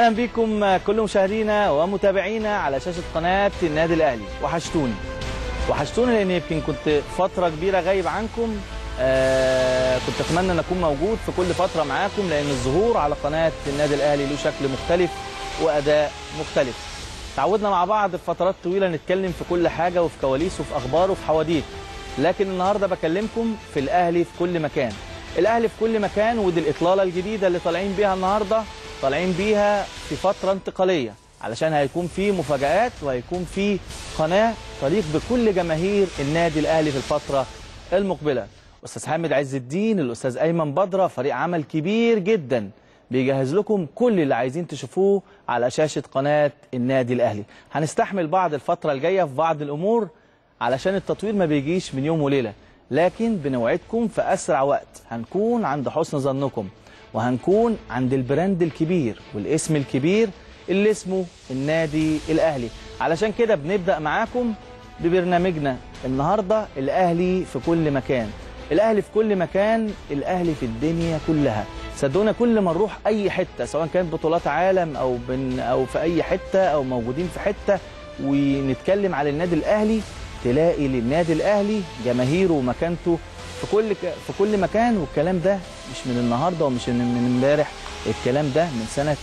اهلا بكم كل مشاهدينا ومتابعينا على شاشه قناه النادي الاهلي وحشتوني وحشتوني لان يمكن كنت فتره كبيره غايب عنكم آه كنت اتمنى ان اكون موجود في كل فتره معاكم لان الظهور على قناه النادي الاهلي له شكل مختلف واداء مختلف تعودنا مع بعض في فترات طويله نتكلم في كل حاجه وفي كواليس وفي اخبار وفي حواديت لكن النهارده بكلمكم في الاهلي في كل مكان الاهلي في كل مكان ودي الاطلاله الجديده اللي طالعين بيها النهارده طالعين بيها في فتره انتقاليه علشان هيكون في مفاجآت وهيكون في قناه تليق بكل جماهير النادي الاهلي في الفتره المقبله استاذ حامد عز الدين الاستاذ ايمن بدره فريق عمل كبير جدا بيجهز لكم كل اللي عايزين تشوفوه على شاشه قناه النادي الاهلي هنستحمل بعض الفتره الجايه في بعض الامور علشان التطوير ما بيجيش من يوم وليله لكن بنوعدكم في اسرع وقت هنكون عند حسن ظنكم وهنكون عند البراند الكبير والاسم الكبير اللي اسمه النادي الاهلي علشان كده بنبدا معاكم ببرنامجنا النهارده الاهلي في كل مكان الاهلي في كل مكان الاهلي في الدنيا كلها صدقونا كل ما نروح اي حته سواء كانت بطولات عالم او بن او في اي حته او موجودين في حته ونتكلم على النادي الاهلي تلاقي للنادي الاهلي جماهيره ومكانته في كل في كل مكان والكلام ده مش من النهارده ومش من امبارح الكلام ده من سنه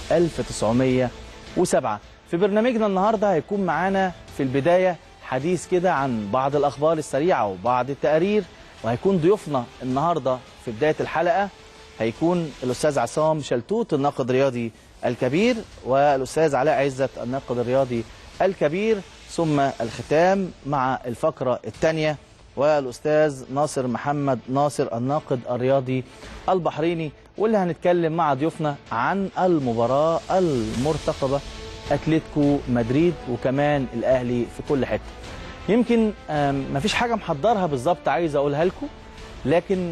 1907 في برنامجنا النهارده هيكون معانا في البدايه حديث كده عن بعض الاخبار السريعه وبعض التقارير وهيكون ضيوفنا النهارده في بدايه الحلقه هيكون الاستاذ عصام شلتوت الناقد الرياضي الكبير والاستاذ علاء عزت الناقد الرياضي الكبير ثم الختام مع الفقره الثانيه والاستاذ ناصر محمد ناصر الناقد الرياضي البحريني واللي هنتكلم مع ضيوفنا عن المباراه المرتقبه اتلتيكو مدريد وكمان الاهلي في كل حته يمكن مفيش حاجه محضرها بالظبط عايز اقولها لكم لكن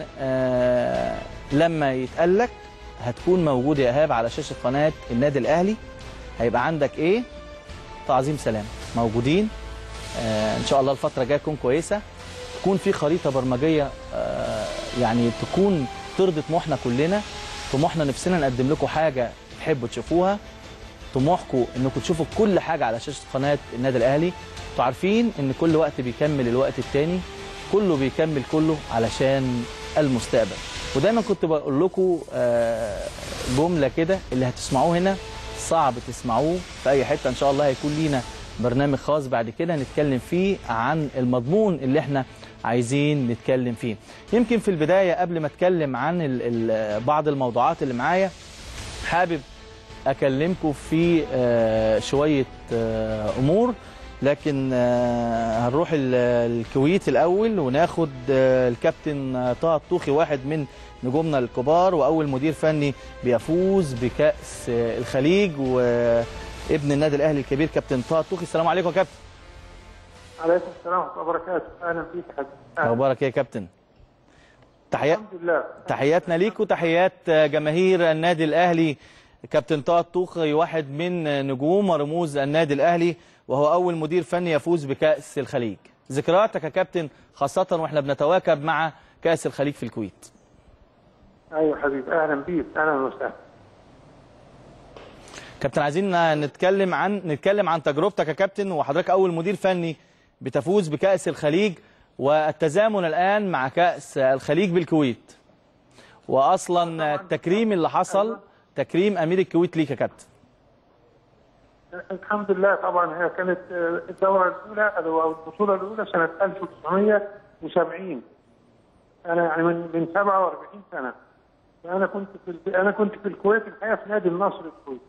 لما يتقال لك هتكون موجود يا ايهاب على شاشه قناه النادي الاهلي هيبقى عندك ايه تعظيم سلام موجودين ان شاء الله الفتره الجايه تكون كويسه تكون في خريطه برمجيه يعني تكون ترضي طموحنا كلنا طموحنا نفسنا نقدم لكم حاجه تحبوا تشوفوها طموحكم انكم تشوفوا كل حاجه على شاشه قناه النادي الاهلي انتوا عارفين ان كل وقت بيكمل الوقت الثاني كله بيكمل كله علشان المستقبل ودايما كنت بقول لكم جمله كده اللي هتسمعوه هنا صعب تسمعوه في اي حته ان شاء الله هيكون لينا برنامج خاص بعد كده نتكلم فيه عن المضمون اللي احنا عايزين نتكلم فيه يمكن في البدايه قبل ما اتكلم عن ال ال بعض الموضوعات اللي معايا حابب اكلمكم في شويه امور لكن هنروح الكويت الاول وناخد الكابتن طه الطوخي واحد من نجومنا الكبار واول مدير فني بيفوز بكاس الخليج وابن النادي الاهلي الكبير كابتن طه الطوخي السلام عليكم يا كابتن عليكم السلام ورحمه الله وبركاته اهلا بيك حبيبي اخبارك ايه يا كابتن تحيات الحمد لله تحياتنا ليك وتحيات جماهير النادي الاهلي كابتن طه الطوخي واحد من نجوم ورموز النادي الاهلي وهو اول مدير فني يفوز بكاس الخليج ذكرياتك يا كابتن خاصه واحنا بنتواكب مع كاس الخليج في الكويت ايوه حبيبي اهلا بيك اهلا وسهلا كابتن عايزين نتكلم عن نتكلم عن تجربتك يا كابتن وحضرتك اول مدير فني بتفوز بكاس الخليج والتزامن الان مع كاس الخليج بالكويت واصلا التكريم اللي حصل تكريم امير الكويت ليك يا كابتن الحمد لله طبعا هي كانت الدوره الاولى او البطوله الاولى سنه 1970 انا يعني من من 47 سنه فانا كنت في انا كنت في الكويت الحقيقه في نادي النصر الكويت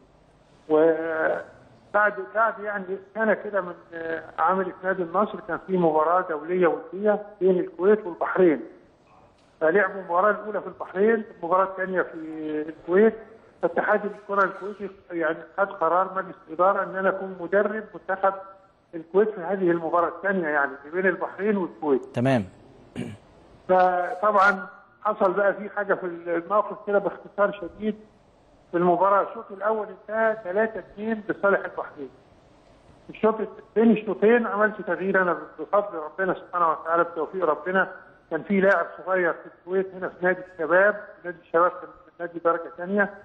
وبعد بعد يعني سنه كده من عملي في نادي النصر كان في مباراه دوليه وديه بين الكويت والبحرين فلعبوا المباراه الاولى في البحرين المباراه الثانيه في الكويت اتحاد الكره الكويتي يعني خد قرار مجلس الاداره ان انا اكون مدرب منتخب الكويت في هذه المباراه الثانيه يعني بين البحرين والكويت. تمام. فطبعا حصل بقى في حاجه في الموقف كده باختصار شديد في المباراه الشوط الاول انتهى 3 2 لصالح البحرين. الشوط بين الشوطين عملت تغيير انا بفضل ربنا سبحانه وتعالى بتوفيق ربنا كان في لاعب صغير في الكويت هنا في نادي الشباب نادي الشباب كان في نادي درجه ثانيه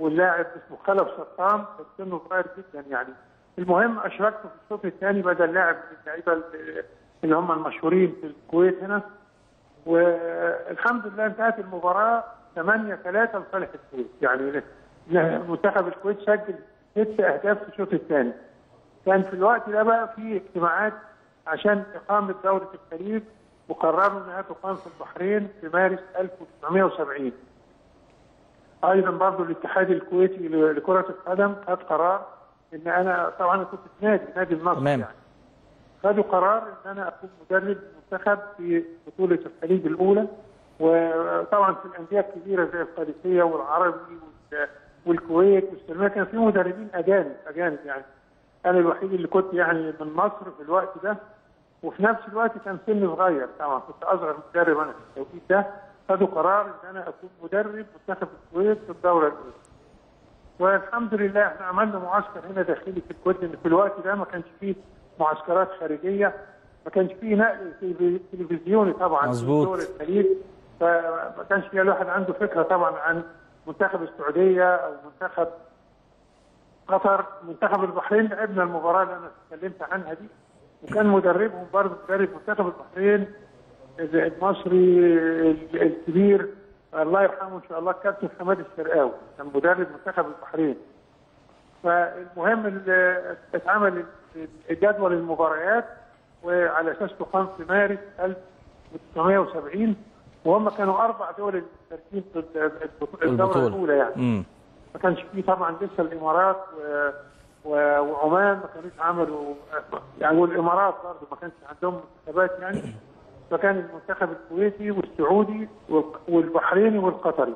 واللاعب اسمه خلف شطام كان سنه صغير جدا يعني المهم اشركت في الشوط الثاني بدل لاعب من اللعيبه اللي- اللي هم المشهورين في الكويت هنا والحمد لله انتهت المباراه 8 3 لصالح الكويت يعني منتخب الكويت سجل ست اهداف في الشوط الثاني كان في الوقت ده بقى في اجتماعات عشان اقامه دوره الخليج وقرروا انها تقام في البحرين في مارس 1970 ايضا برضه الاتحاد الكويتي ل- لكره القدم خد قرار ان انا طبعا أنا كنت في نادي نادي النصر تمام. يعني خدوا قرار ان انا اكون مدرب منتخب في بطوله الخليج الاولى وطبعا في الانديه الكبيره زي القادسيه والعربي وال- والكويت والسلميه كان في مدربين اجانب اجانب يعني انا الوحيد اللي كنت يعني من مصر في الوقت ده وفي نفس الوقت كان سني صغير طبعا كنت اصغر مدرب انا في التوقيت ده خدوا قرار ان انا اكون مدرب منتخب الكويت في الدوره الاولى والحمد لله احنا عملنا معسكر هنا داخلي في الكويت لان في الوقت ده ما كانش فيه معسكرات خارجيه ما كانش فيه نقل تلفي- تلفزيوني طبعا مظبوط. في دول الخليج فما كانش فيه الواحد عنده فكره طبعا عن منتخب السعوديه او منتخب قطر منتخب البحرين لعبنا المباراه اللي انا اتكلمت عنها دي وكان مدربهم برضه مدرب منتخب البحرين المصري الكبير الله يرحمه ان شاء الله الكابتن حماد الشرقاوي كان مدرب منتخب البحرين فالمهم ال- اتعمل جدول المباريات وعلى اساس تقام في مارس 1970 وهم كانوا اربع دول المشاركين في الدوره البطولة. الاولى يعني امم ما كانش فيه طبعا لسه الامارات و... و... وعمان ما كانوش عملوا يعني والامارات برضه ما كانش عندهم منتخبات يعني فكان المنتخب الكويتي والسعودي والق- والبحريني والقطري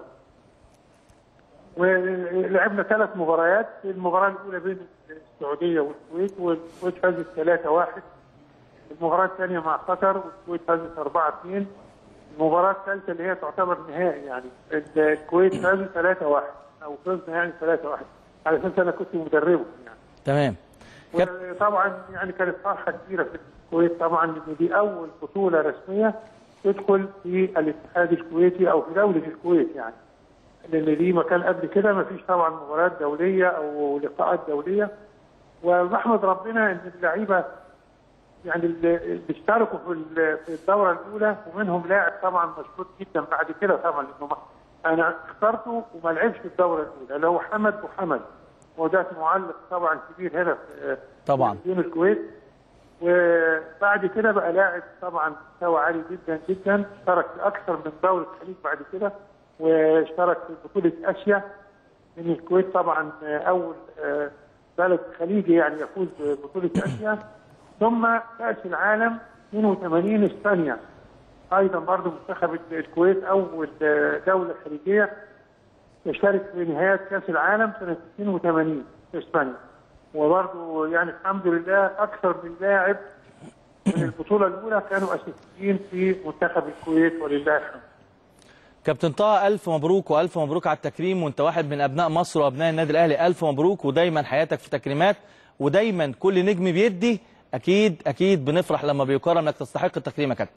ولعبنا ثلاث مباريات المباراه الاولى بين السعوديه والكويت والكويت فازت 3-1 المباراه الثانيه مع قطر والكويت فازت 4-2 المباراه الثالثه اللي هي تعتبر نهائي يعني الكويت فازت 3-1 او فزنا يعني 3-1 على اساس انا كنت مدربهم يعني تمام كاب- طبعا يعني كانت فرحه كبيره في الكويت طبعا ان دي اول بطوله رسميه تدخل في الاتحاد الكويتي او في دوله الكويت يعني لان دي مكان قبل كده ما فيش طبعا مباريات دوليه او لقاءات دوليه ونحمد ربنا ان اللعيبه يعني اللي اللي اشتركوا في ال- في الدوره الاولى ومنهم لاعب طبعا مشهور جدا بعد كده طبعا لانه ما- انا اخترته وما لعبش في الدوره الاولى اللي هو حمد محمد وده معلق طبعا كبير هنا في طبعا. في تلفزيون الكويت وبعد كده بقى لاعب طبعا مستوى عالي جدا جدا اشترك في اكثر من دوله الخليج بعد كده واشترك في بطوله اسيا من الكويت طبعا اول آه، بلد خليجي يعني يفوز ببطوله اسيا ثم كاس العالم 82 اسبانيا ايضا برضه منتخب الكويت اول آه، دوله خليجيه تشترك في نهاية كأس العالم سنة 82 في إسبانيا وبرضه يعني الحمد لله أكثر من لاعب من البطولة الأولى كانوا أساسيين في منتخب الكويت ولله الحمد كابتن طه الف مبروك والف مبروك على التكريم وانت واحد من ابناء مصر وابناء النادي الاهلي الف مبروك ودايما حياتك في تكريمات ودايما كل نجم بيدي اكيد اكيد بنفرح لما بيقرر انك تستحق التكريم يا كابتن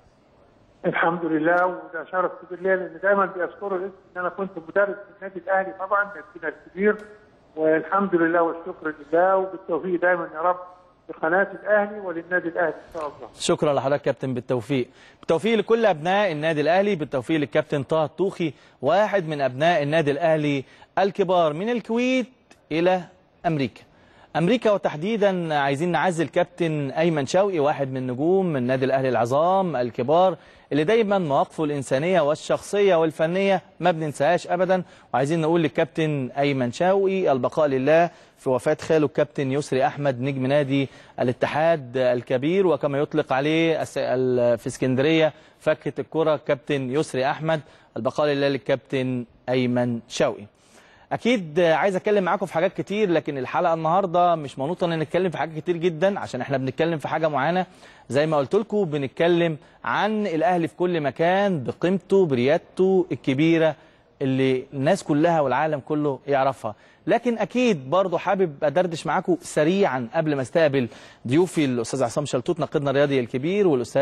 الحمد لله وده شرف كبير ليا لأن دايما بيذكروا الاسم إن أنا كنت مدرب في النادي الأهلي طبعا نادينا الكبير والحمد لله والشكر لله وبالتوفيق دايما يا رب لقناة الأهلي وللنادي الأهلي إن شاء الله شكرا لحضرتك كابتن بالتوفيق بالتوفيق لكل ابناء النادي الاهلي بالتوفيق للكابتن طه الطوخي واحد من ابناء النادي الاهلي الكبار من الكويت الى امريكا امريكا وتحديدا عايزين نعزي الكابتن ايمن شوقي واحد من نجوم من النادي الاهلي العظام الكبار اللي دايما مواقفه الانسانيه والشخصيه والفنيه ما بننساهاش ابدا وعايزين نقول للكابتن ايمن شوقي البقاء لله في وفاه خاله الكابتن يسري احمد نجم نادي الاتحاد الكبير وكما يطلق عليه الس- ال- في اسكندريه فكه الكره كابتن يسري احمد البقاء لله للكابتن ايمن شوقي اكيد عايز اتكلم معاكم في حاجات كتير لكن الحلقه النهارده مش منوطه ان نتكلم في حاجات كتير جدا عشان احنا بنتكلم في حاجه معينه زي ما قلت لكم بنتكلم عن الاهلي في كل مكان بقيمته بريادته الكبيره اللي الناس كلها والعالم كله يعرفها لكن اكيد برضو حابب ادردش معاكم سريعا قبل ما استقبل ضيوفي الاستاذ عصام شلتوت ناقدنا الرياضي الكبير والاستاذ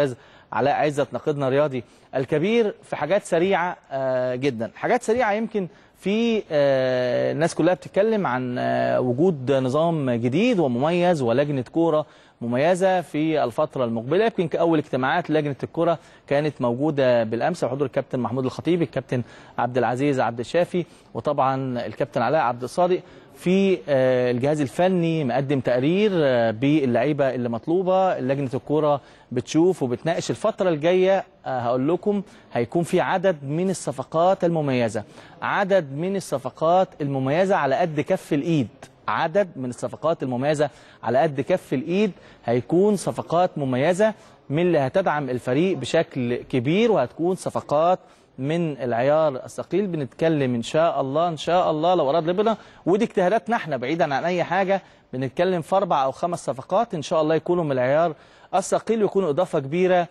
علاء عزت ناقدنا الرياضي الكبير في حاجات سريعه آه، جدا حاجات سريعه يمكن في آه، الناس كلها بتتكلم عن آه، وجود نظام جديد ومميز ولجنه كوره مميزه في الفتره المقبله يمكن كاول اجتماعات لجنه الكره كانت موجوده بالامس بحضور الكابتن محمود الخطيب الكابتن عبد العزيز عبد الشافي وطبعا الكابتن علاء عبد الصادق في آه، الجهاز الفني مقدم تقرير آه، باللعيبه اللي مطلوبه لجنه الكوره بتشوف وبتناقش الفتره الجايه آه، هقول لكم هيكون في عدد من الصفقات المميزه عدد من الصفقات المميزه على قد كف الايد عدد من الصفقات المميزه على قد كف الايد هيكون صفقات مميزه من اللي هتدعم الفريق بشكل كبير وهتكون صفقات من العيار الثقيل بنتكلم ان شاء الله ان شاء الله لو اراد ربنا ودي اجتهاداتنا احنا بعيدا عن اي حاجه بنتكلم في اربع او خمس صفقات ان شاء الله يكونوا من العيار الثقيل ويكونوا اضافه كبيره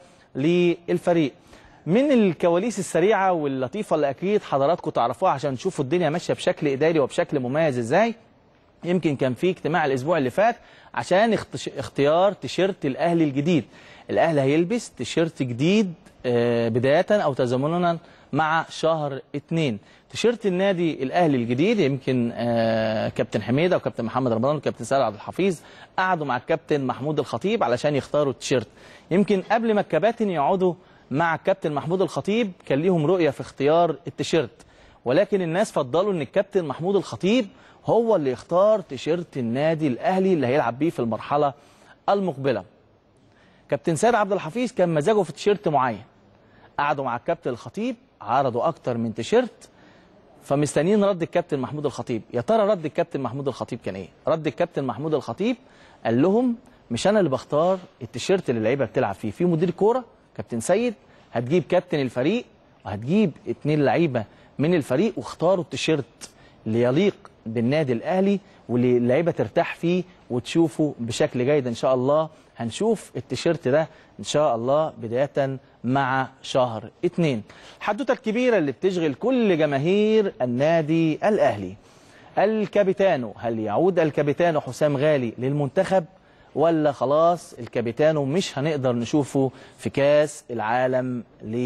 للفريق من الكواليس السريعه واللطيفه اللي اكيد حضراتكم تعرفوها عشان تشوفوا الدنيا ماشيه بشكل اداري وبشكل مميز ازاي يمكن كان في اجتماع الاسبوع اللي فات عشان اخت- اختيار تيشيرت الاهلي الجديد الاهلي هيلبس تيشيرت جديد آه، بدايه او تزامنا مع شهر اتنين تيشيرت النادي الاهلي الجديد يمكن آه، كابتن حميده وكابتن محمد رمضان وكابتن سيد عبد الحفيظ قعدوا مع الكابتن محمود الخطيب علشان يختاروا التيشيرت يمكن قبل ما الكباتن يقعدوا مع الكابتن محمود الخطيب كان ليهم رؤيه في اختيار التيشيرت ولكن الناس فضلوا ان الكابتن محمود الخطيب هو اللي يختار تيشيرت النادي الاهلي اللي هيلعب بيه في المرحله المقبله كابتن سيد عبد الحفيظ كان مزاجه في تيشيرت معين قعدوا مع الكابتن الخطيب عرضوا اكتر من تيشيرت فمستنيين رد الكابتن محمود الخطيب يا ترى رد الكابتن محمود الخطيب كان ايه رد الكابتن محمود الخطيب قال لهم مش انا اللي بختار التيشيرت اللي اللعيبه بتلعب فيه في مدير كوره كابتن سيد هتجيب كابتن الفريق وهتجيب اتنين لعيبه من الفريق واختاروا التيشيرت اللي يليق بالنادي الاهلي واللي اللعيبه ترتاح فيه وتشوفه بشكل جيد ان شاء الله هنشوف التيشيرت ده ان شاء الله بدايه مع شهر اتنين الحدوته الكبيره اللي بتشغل كل جماهير النادي الاهلي الكابيتانو هل يعود الكابيتانو حسام غالي للمنتخب ولا خلاص الكابيتانو مش هنقدر نشوفه في كاس العالم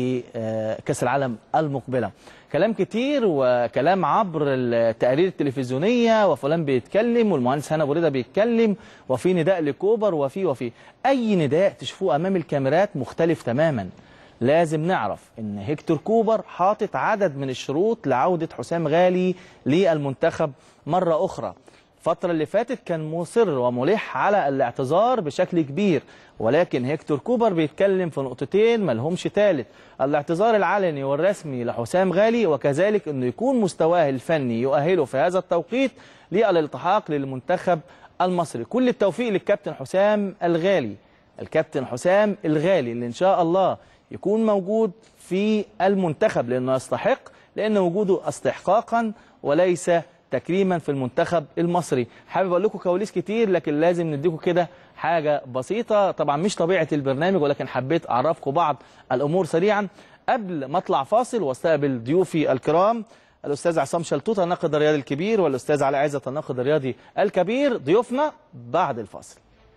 لكاس العالم المقبله كلام كتير وكلام عبر التقارير التلفزيونيه وفلان بيتكلم والمهندس هنا ابو رضا بيتكلم وفي نداء لكوبر وفي وفي اي نداء تشوفوه امام الكاميرات مختلف تماما لازم نعرف ان هيكتور كوبر حاطط عدد من الشروط لعوده حسام غالي للمنتخب مره اخرى الفترة اللي فاتت كان مصر وملح على الاعتذار بشكل كبير ولكن هيكتور كوبر بيتكلم في نقطتين ملهمش تالت الاعتذار العلني والرسمي لحسام غالي وكذلك انه يكون مستواه الفني يؤهله في هذا التوقيت للالتحاق للمنتخب المصري كل التوفيق للكابتن حسام الغالي الكابتن حسام الغالي اللي ان شاء الله يكون موجود في المنتخب لانه يستحق لان وجوده استحقاقا وليس تكريما في المنتخب المصري حابب اقول لكم كواليس كتير لكن لازم نديكم كده حاجه بسيطه طبعا مش طبيعه البرنامج ولكن حبيت اعرفكم بعض الامور سريعا قبل ما اطلع فاصل واستقبل ضيوفي الكرام الاستاذ عصام شلتوت الناقد الرياضي الكبير والاستاذ علاء عزت الناقد الرياضي الكبير ضيوفنا بعد الفاصل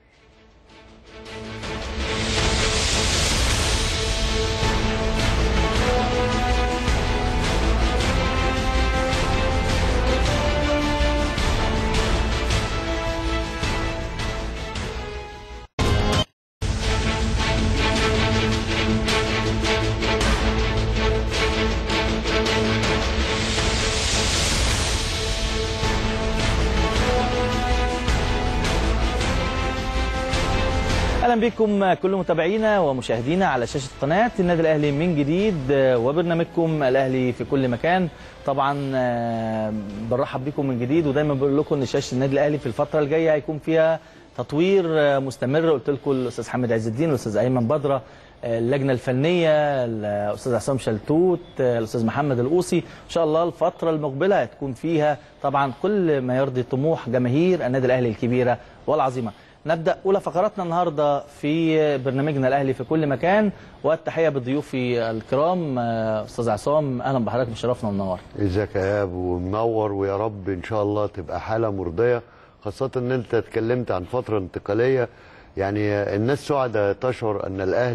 اهلا بكم كل متابعينا ومشاهدينا على شاشه قناه النادي الاهلي من جديد وبرنامجكم الاهلي في كل مكان طبعا آه، بنرحب بكم من جديد ودايما بقول لكم ان شاشه النادي الاهلي في الفتره الجايه هيكون فيها تطوير آه، مستمر قلت لكم الاستاذ حامد عز الدين الاستاذ ايمن بدره آه، اللجنه الفنيه الاستاذ عصام شلتوت آه، الاستاذ محمد القوسي ان شاء الله الفتره المقبله هتكون فيها طبعا كل ما يرضي طموح جماهير النادي الاهلي الكبيره والعظيمه نبدا اولى فقراتنا النهارده في برنامجنا الاهلي في كل مكان والتحيه بضيوفي الكرام آه، استاذ عصام اهلا بحضرتك مشرفنا ومنور ازيك يا ابو منور ويا رب ان شاء الله تبقى حاله مرضيه خاصه ان انت اتكلمت عن فتره انتقاليه يعني الناس سعداء تشعر ان الاهلي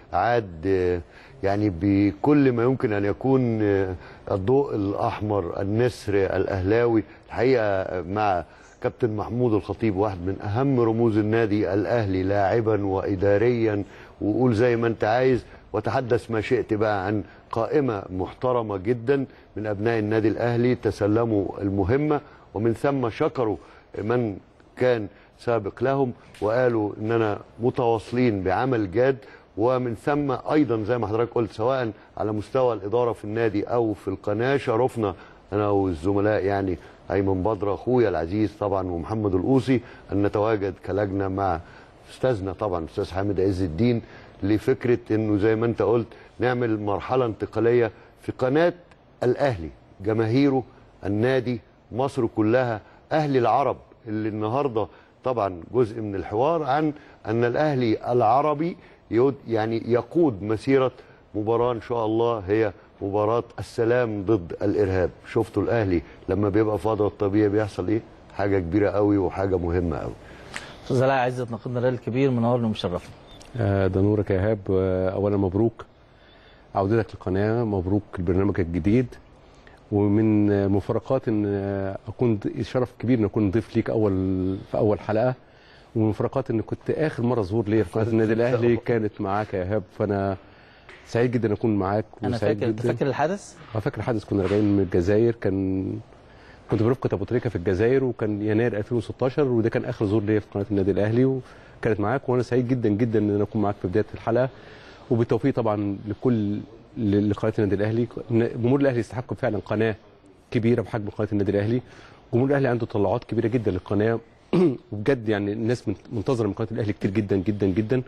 عاد آه، يعني بكل ما يمكن ان يكون آه، الضوء الاحمر النسر الاهلاوي الحقيقه مع كابتن محمود الخطيب واحد من اهم رموز النادي الاهلي لاعبا واداريا وقول زي ما انت عايز وتحدث ما شئت بقى عن قائمه محترمه جدا من ابناء النادي الاهلي تسلموا المهمه ومن ثم شكروا من كان سابق لهم وقالوا اننا متواصلين بعمل جاد ومن ثم ايضا زي ما حضرتك قلت سواء على مستوى الاداره في النادي او في القناه شرفنا انا والزملاء يعني ايمن بدر اخويا العزيز طبعا ومحمد القوسي ان نتواجد كلجنه مع استاذنا طبعا استاذ حامد عز الدين لفكره انه زي ما انت قلت نعمل مرحله انتقاليه في قناه الاهلي جماهيره النادي مصر كلها اهل العرب اللي النهارده طبعا جزء من الحوار عن ان الاهلي العربي يود يعني يقود مسيره مباراه ان شاء الله هي مباراه السلام ضد الارهاب شفتوا الاهلي لما بيبقى في وضعه الطبيعي بيحصل ايه حاجه كبيره قوي وحاجه مهمه قوي استاذ علاء عزت نقيبنا الريال الكبير منورنا ومشرفنا آه، ده نورك يا ايهاب آه، اولا مبروك عودتك للقناه مبروك البرنامج الجديد ومن آه، مفارقات ان آه، اكون ض- شرف كبير ان اكون ضيف ليك اول في اول حلقه ومن مفارقات ان كنت اخر مره ظهور ليا في قناه النادي الاهلي كانت معاك يا ايهاب فانا سعيد جدا اكون معاك انا وسعيد فاكر انت جدا فاكر الحدث اه فاكر الحدث كنا راجعين من الجزائر كان كنت برفقة ابو تريكه في الجزائر وكان يناير 2016 وده كان اخر ظهور ليا في قناه النادي الاهلي وكانت معاك وانا سعيد جدا جدا ان انا اكون معاك في بدايه الحلقه وبالتوفيق طبعا لكل ل- لقناه النادي الاهلي جمهور الاهلي يستحق فعلا قناه كبيره بحجم قناه النادي الاهلي جمهور الاهلي عنده تطلعات كبيره جدا للقناه وبجد يعني الناس من- منتظره من قناه الاهلي كتير جدا جدا جدا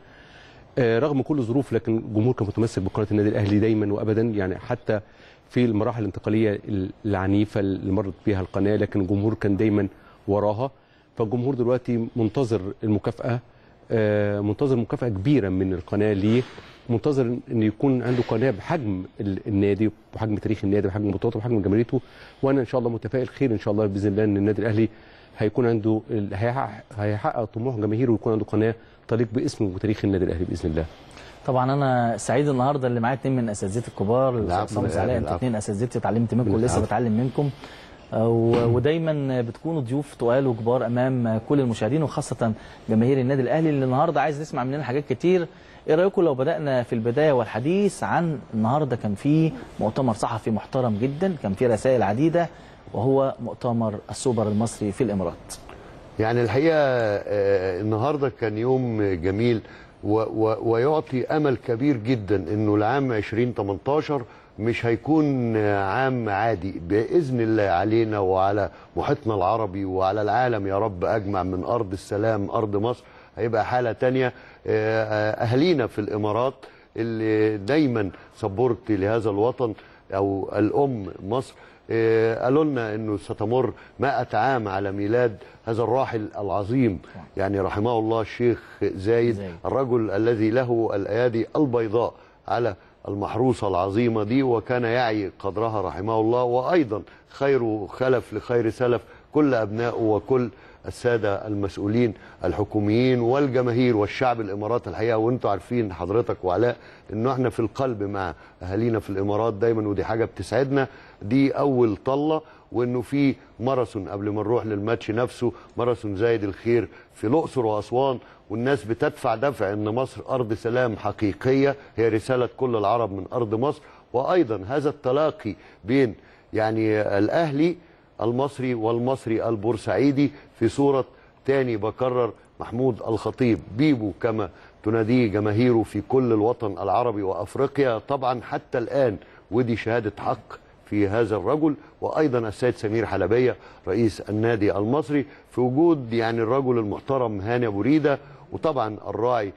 آه، رغم كل الظروف لكن الجمهور كان متمسك بقناه النادي الاهلي دايما وابدا يعني حتى في المراحل الانتقاليه ال- العنيفه اللي مرت بها القناه لكن الجمهور كان دايما وراها فالجمهور دلوقتي منتظر المكافاه آه، منتظر مكافاه كبيره من القناه ليه منتظر ان يكون عنده قناه بحجم ال- النادي بحجم تاريخ النادي بحجم بطولاته بحجم جماهيريته وانا ان شاء الله متفائل خير ان شاء الله باذن الله ان النادي الاهلي هيكون عنده ال- هيحقق هيحقق طموح جماهيره ويكون عنده قناه تليق باسمه وتاريخ النادي الاهلي باذن الله طبعا انا سعيد النهارده اللي معايا اتنين من اساتذتي الكبار الاستاذ العفو عصام يا علاء انتوا العفو. اتنين اساتذتي اتعلمت منكم ولسه العفو. بتعلم منكم آه، و- ودايما بتكونوا ضيوف تقال وكبار امام كل المشاهدين وخاصه جماهير النادي الاهلي اللي النهارده عايز نسمع مننا حاجات كتير ايه رايكم لو بدانا في البدايه والحديث عن النهارده كان في مؤتمر صحفي محترم جدا كان في رسائل عديده وهو مؤتمر السوبر المصري في الامارات يعني الحقيقه آه، النهارده كان يوم جميل و و ويعطي امل كبير جدا انه العام 2018 مش هيكون آه، عام عادي باذن الله علينا وعلى محيطنا العربي وعلى العالم يا رب اجمع من ارض السلام ارض مصر هيبقى حاله تانية آه، آه، اهالينا في الامارات اللي دايما سبورت لهذا الوطن او الام مصر آه، قالوا لنا انه ستمر 100 عام على ميلاد هذا الراحل العظيم يعني رحمه الله الشيخ زايد زايد. الرجل الذي له الايادي البيضاء على المحروسه العظيمه دي وكان يعي قدرها رحمه الله وايضا خير خلف لخير سلف كل ابنائه وكل الساده المسؤولين الحكوميين والجماهير والشعب الامارات الحقيقه وانتم عارفين حضرتك وعلاء انه احنا في القلب مع اهالينا في الامارات دايما ودي حاجه بتسعدنا دي اول طله وانه في ماراثون قبل ما نروح للماتش نفسه ماراثون زايد الخير في الاقصر واسوان والناس بتدفع دفع ان مصر ارض سلام حقيقيه هي رساله كل العرب من ارض مصر وايضا هذا التلاقي بين يعني الاهلي المصري والمصري البورسعيدي في صوره تاني بكرر محمود الخطيب بيبو كما تناديه جماهيره في كل الوطن العربي وافريقيا طبعا حتى الان ودي شهاده حق في هذا الرجل وايضا السيد سمير حلبيه رئيس النادي المصري في وجود يعني الرجل المحترم هاني ابو ريده وطبعا الراعي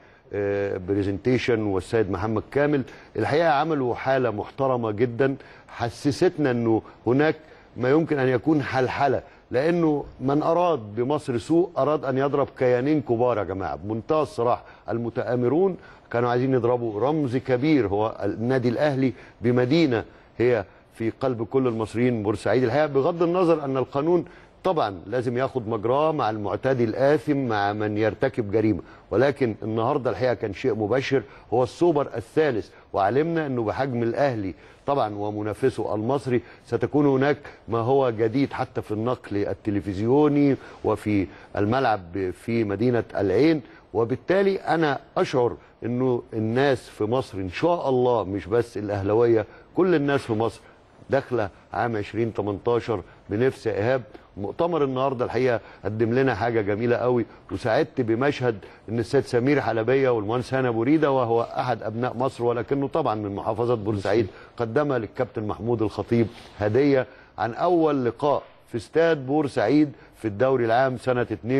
برزنتيشن والسيد محمد كامل الحقيقه عملوا حاله محترمه جدا حسستنا انه هناك ما يمكن ان يكون حلحله لانه من اراد بمصر سوء اراد ان يضرب كيانين كبار يا جماعه بمنتهى الصراحه المتآمرون كانوا عايزين يضربوا رمز كبير هو النادي الاهلي بمدينه هي في قلب كل المصريين بورسعيد الحقيقه بغض النظر ان القانون طبعا لازم ياخد مجراه مع المعتدي الآثم مع من يرتكب جريمة ولكن النهارده الحقيقة كان شيء مبشر هو السوبر الثالث وعلمنا أنه بحجم الأهلي طبعا ومنافسه المصري ستكون هناك ما هو جديد حتى في النقل التلفزيوني وفي الملعب في مدينة العين وبالتالي أنا أشعر أنه الناس في مصر إن شاء الله مش بس الأهلوية كل الناس في مصر داخله عام 2018 بنفس يا ايهاب مؤتمر النهارده الحقيقه قدم لنا حاجه جميله قوي وسعدت بمشهد ان السيد سمير حلبيه والمهندس هاني ابو ريده وهو احد ابناء مصر ولكنه طبعا من محافظه بورسعيد قدم للكابتن محمود الخطيب هديه عن اول لقاء في استاد بورسعيد في الدوري العام سنه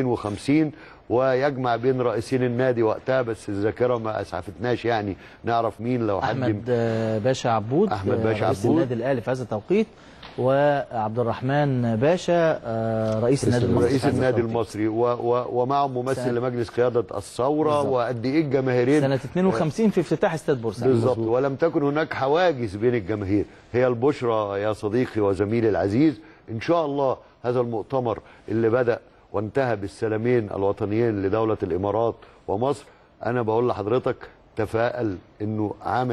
52 ويجمع بين رئيسين النادي وقتها بس الذاكره ما اسعفتناش يعني نعرف مين لو حد احمد آه، باشا عبود أحمد آه، باشا رئيس عبود. النادي الاهلي في هذا التوقيت وعبد الرحمن باشا آه، رئيس النادي المصري رئيس في هذا النادي التوقيت. المصري و و ومعه ممثل سنة- لمجلس قيادة الثورة بالظبط. وقد ايه الجماهيرين سنه 52 في افتتاح استاد بورسعيد بالظبط ولم تكن هناك حواجز بين الجماهير هي البشرى يا صديقي وزميلي العزيز ان شاء الله هذا المؤتمر اللي بدأ وانتهى بالسلامين الوطنيين لدولة الامارات ومصر انا بقول لحضرتك تفائل انه عام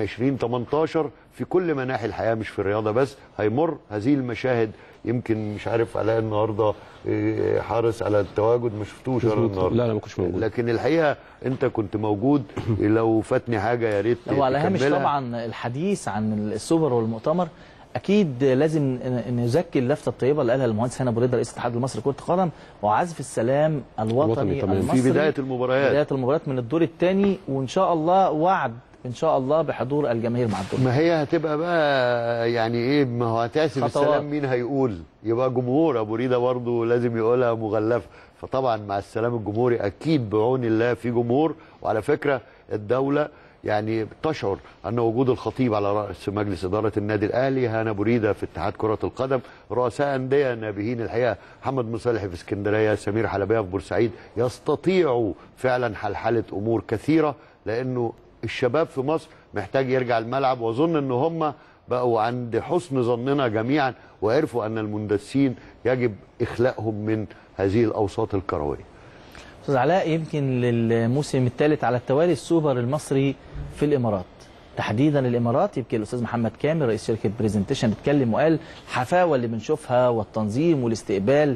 2018 في كل مناحي الحياه مش في الرياضه بس هيمر هذه المشاهد يمكن مش عارف علاء النهارده إيه، حارس على التواجد ما شفتوش انا مظبوط. النهارده لا، لا، ما كنتش موجود. لكن الحقيقه انت كنت موجود لو فاتني حاجه يا ريت هو على هامش تكملها. طبعا الحديث عن السوبر والمؤتمر اكيد لازم ن- نزكي اللفته الطيبه اللي قالها المهندس هاني ابو رضا رئيس الاتحاد المصري لكره القدم وعزف السلام الوطني, الوطني طبعاً. المصري في بدايه المباريات بدايه المباريات من الدور الثاني وان شاء الله وعد ان شاء الله بحضور الجماهير مع الدور ما هي هتبقى بقى يعني ايه ما هو هتحسب خطوات. السلام مين هيقول يبقى جمهور ابو ريده برضه لازم يقولها مغلفه فطبعا مع السلام الجمهوري اكيد بعون الله في جمهور وعلى فكره الدوله يعني تشعر ان وجود الخطيب على راس مجلس اداره النادي الاهلي هانا ابو ريده في اتحاد كره القدم رؤساء انديه نابهين الحقيقه محمد مصالح في اسكندريه سمير حلبيه في بورسعيد يستطيعوا فعلا حلحله امور كثيره لانه الشباب في مصر محتاج يرجع الملعب واظن ان هم بقوا عند حسن ظننا جميعا وعرفوا ان المندسين يجب اخلاءهم من هذه الاوساط الكرويه استاذ علاء يمكن للموسم الثالث على التوالي السوبر المصري في الامارات تحديدا الامارات يمكن الاستاذ محمد كامل رئيس شركه بريزنتيشن اتكلم وقال الحفاوه اللي بنشوفها والتنظيم والاستقبال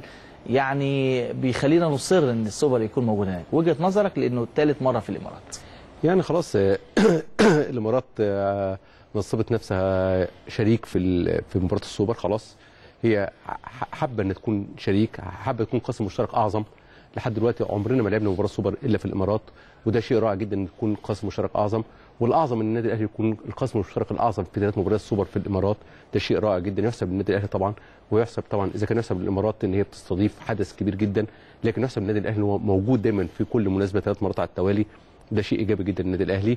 يعني بيخلينا نصر ان السوبر يكون موجود هناك وجهه نظرك لانه ثالث مره في الامارات يعني خلاص آه، الامارات آه، نصبت نفسها شريك في ال- في مباراه السوبر خلاص هي ح- حابه ان تكون شريك حابه تكون قاسم مشترك اعظم لحد دلوقتي عمرنا ما لعبنا مباراه سوبر الا في الامارات وده شيء رائع جدا ان يكون قاسم مشترك اعظم والاعظم ان النادي الاهلي يكون القاسم المشترك الاعظم في ثلاث مباريات سوبر في الامارات ده شيء رائع جدا يحسب للنادي الاهلي طبعا ويحسب طبعا اذا كان يحسب للامارات ان هي بتستضيف حدث كبير جدا لكن يحسب للنادي الاهلي إن هو موجود دايما في كل مناسبه ثلاث مرات على التوالي ده شيء ايجابي جدا للنادي الاهلي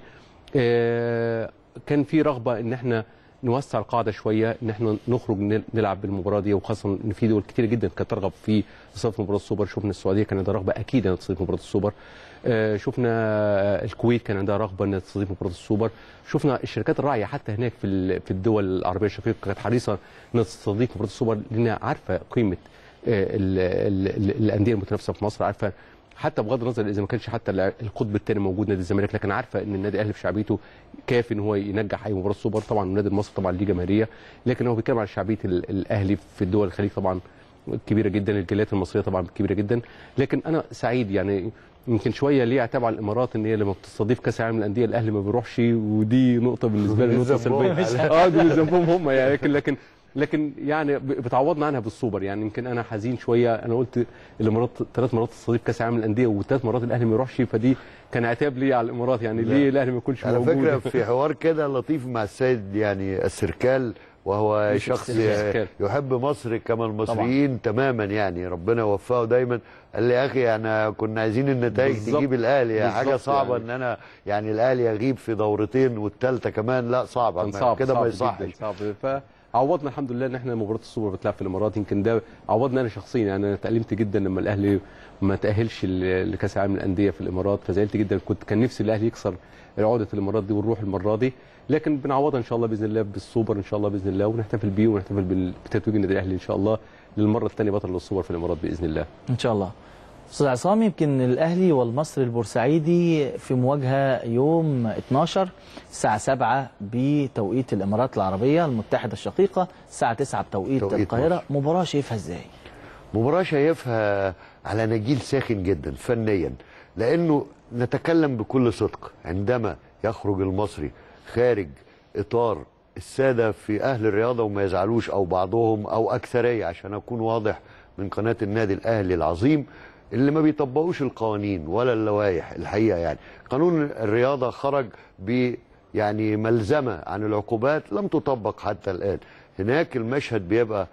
آه، كان في رغبه ان احنا نوسع القاعده شويه ان احنا نخرج نل- نلعب بالمباراه دي وخاصه ان في دول كتير جدا كانت ترغب في استضافه مباراه السوبر شفنا السعوديه كان عندها رغبه اكيد انها تستضيف مباراه السوبر آه، شفنا آه، الكويت كان عندها رغبه انها تستضيف مباراه السوبر شفنا الشركات الراعيه حتى هناك في ال- في الدول العربيه الشقيقه كانت حريصه انها تستضيف مباراه السوبر لانها عارفه قيمه آه، ال- ال- ال- الانديه المتنافسه في مصر عارفه حتى بغض النظر اذا ما كانش حتى الع- القطب الثاني موجود نادي الزمالك لكن عارفه ان النادي الاهلي في شعبيته كافي ان هو ينجح اي مباراه سوبر طبعا النادي المصري طبعا ليه جماهيريه لكن هو بيتكلم على شعبيه ال- الاهلي في الدول الخليج طبعا كبيره جدا الجاليات المصريه طبعا كبيره جدا لكن انا سعيد يعني يمكن شويه ليه عتاب على الامارات ان هي لما بتستضيف كاس العالم للانديه الاهلي ما بيروحش ودي نقطه بالنسبه لي نقطه ذنبهم. سلبيه اه دي ذنبهم هم يعني لكن لكن لكن يعني ب- بتعوضنا عنها بالسوبر يعني يمكن انا حزين شويه انا قلت الامارات ثلاث مرات تستضيف كاس العالم للانديه وثلاث مرات الاهلي ما يروحش فدي كان عتاب لي على الامارات يعني لا. ليه الاهلي ما يكونش على موجود فكره في حوار كده لطيف مع السيد يعني السركال وهو يوسف شخص السركال. يحب مصر كما المصريين تماما يعني ربنا يوفقه دايما قال لي يا اخي انا كنا عايزين النتائج بالظبط. تجيب الاهلي حاجه بالظبط صعبه يعني. ان انا يعني الاهلي يغيب في دورتين والثالثه كمان لا صعبه كان صعب كده ما صعب جدا يصحش صعب فعوضنا الحمد لله ان احنا مباراه السوبر بتلعب في الامارات يمكن ده عوضنا انا شخصيا يعني انا تألمت جدا لما الاهلي ما تاهلش ل- لكاس العالم للانديه في الامارات فزعلت جدا كنت كان نفسي الاهلي يكسر عقده الامارات دي ونروح المره دي لكن بنعوضها ان شاء الله باذن الله بالسوبر ان شاء الله باذن الله ونحتفل بيه ونحتفل بال- بتتويج النادي الاهلي ان شاء الله للمره الثانيه بطل للسوبر في الامارات باذن الله ان شاء الله استاذ عصام يمكن الاهلي والمصري البورسعيدي في مواجهه يوم 12 الساعه 7 بتوقيت الامارات العربيه المتحده الشقيقه الساعه 9 بتوقيت توقيت القاهره مصر. مباراه شايفها ازاي مباراة شايفها على نجيل ساخن جدا فنيا لأنه نتكلم بكل صدق عندما يخرج المصري خارج إطار السادة في أهل الرياضة وما يزعلوش أو بعضهم أو أكثرية عشان أكون واضح من قناة النادي الأهلي العظيم اللي ما بيطبقوش القوانين ولا اللوائح الحقيقة يعني قانون الرياضة خرج ب يعني ملزمة عن العقوبات لم تطبق حتى الآن هناك المشهد بيبقى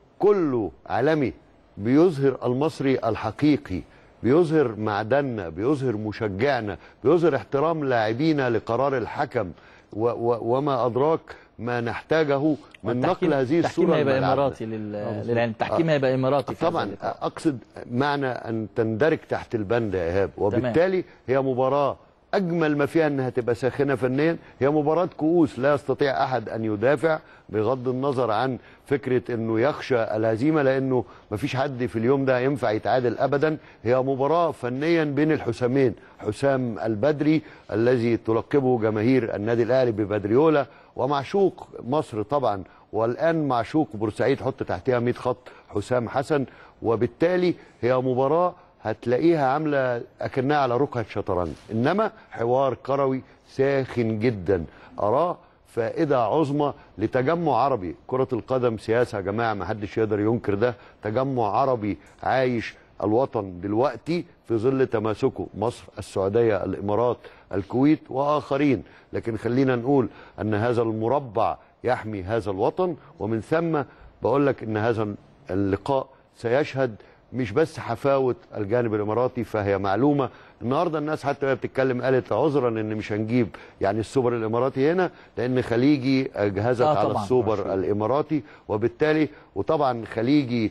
كله عالمي بيظهر المصري الحقيقي بيظهر معدننا بيظهر مشجعنا بيظهر احترام لاعبينا لقرار الحكم و و وما أدراك ما نحتاجه من نقل هذه التحكيم الصورة هيبقى لملعبنا. اماراتي لل... للعلم التحكيم هيبقى اماراتي في هذا طبعا اللقاء. اقصد معنى ان تندرج تحت البند يا ايهاب وبالتالي هي مباراه اجمل ما فيها انها تبقى ساخنه فنيا هي مباراه كؤوس لا يستطيع احد ان يدافع بغض النظر عن فكره انه يخشى الهزيمه لانه ما فيش حد في اليوم ده ينفع يتعادل ابدا هي مباراه فنيا بين الحسامين حسام البدري الذي تلقبه جماهير النادي الاهلي ببدريولا ومعشوق مصر طبعا والان معشوق بورسعيد حط تحتها 100 خط حسام حسن وبالتالي هي مباراه هتلاقيها عامله اكنها على ركعه شطرنج انما حوار كروي ساخن جدا اراه فائده عظمى لتجمع عربي كره القدم سياسه يا جماعه ما حدش يقدر ينكر ده تجمع عربي عايش الوطن دلوقتي في ظل تماسكه مصر السعوديه الامارات الكويت واخرين لكن خلينا نقول ان هذا المربع يحمي هذا الوطن ومن ثم بقول لك ان هذا اللقاء سيشهد مش بس حفاوه الجانب الاماراتي فهي معلومه النهارده الناس حتى وهي بتتكلم قالت عذرا ان مش هنجيب يعني السوبر الاماراتي هنا لان خليجي اجهزت آه على طبعاً. السوبر الاماراتي وبالتالي وطبعا خليجي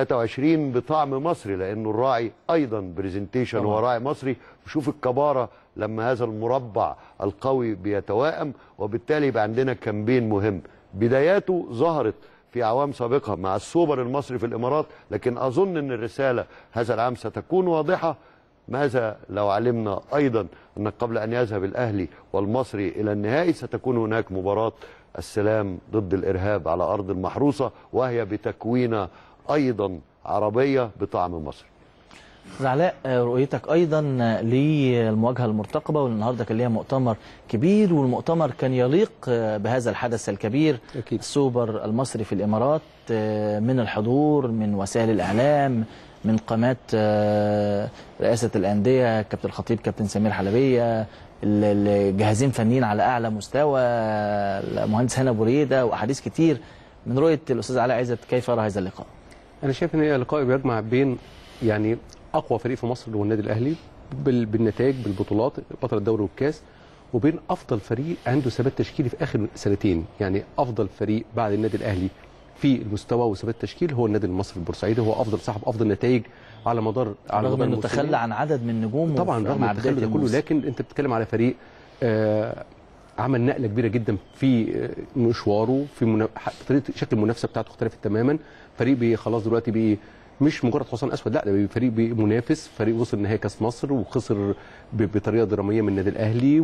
23 بطعم مصري لانه الراعي ايضا برزنتيشن طبعاً. هو راعي مصري وشوف الكباره لما هذا المربع القوي بيتوائم وبالتالي يبقى عندنا كامبين مهم بداياته ظهرت في اعوام سابقه مع السوبر المصري في الامارات لكن اظن ان الرساله هذا العام ستكون واضحه ماذا لو علمنا ايضا ان قبل ان يذهب الاهلي والمصري الى النهائي ستكون هناك مباراه السلام ضد الارهاب على ارض المحروسه وهي بتكوينه ايضا عربيه بطعم مصري أستاذ علاء آه، رؤيتك ايضا للمواجهه المرتقبه والنهارده كان ليها مؤتمر كبير والمؤتمر كان يليق آه، بهذا الحدث الكبير أكيد. السوبر المصري في الامارات آه، من الحضور من وسائل الاعلام من قامات آه، رئاسه الانديه كابتن الخطيب كابتن سمير حلبيه ال- الجهازين فنيين على اعلى مستوى المهندس هنا بريده واحاديث كتير من رؤيه الاستاذ علاء عزت كيف يرى هذا اللقاء؟ انا شايف ان هي لقاء بيجمع بين يعني اقوى فريق في مصر اللي هو النادي الاهلي بال- بالنتائج بالبطولات بطل الدوري والكاس وبين افضل فريق عنده ثبات تشكيلي في اخر سنتين يعني افضل فريق بعد النادي الاهلي في المستوى وثبات التشكيل هو النادي المصري البورسعيدي هو افضل صاحب افضل نتائج على مدار على رغم مدار انه الموسمين. تخلى عن عدد من نجومه طبعا رغم مع التخلف بدايه ده كله الموسم. لكن انت بتتكلم على فريق آه عمل نقله كبيره جدا في آه، مشواره في منا... ح- طريقه شكل المنافسه بتاعته اختلفت تماما فريق بي خلاص دلوقتي بي مش مجرد حصان اسود لا ده بي- فريق بي منافس فريق وصل نهائي كاس مصر وخسر ب... بطريقه دراميه من النادي الاهلي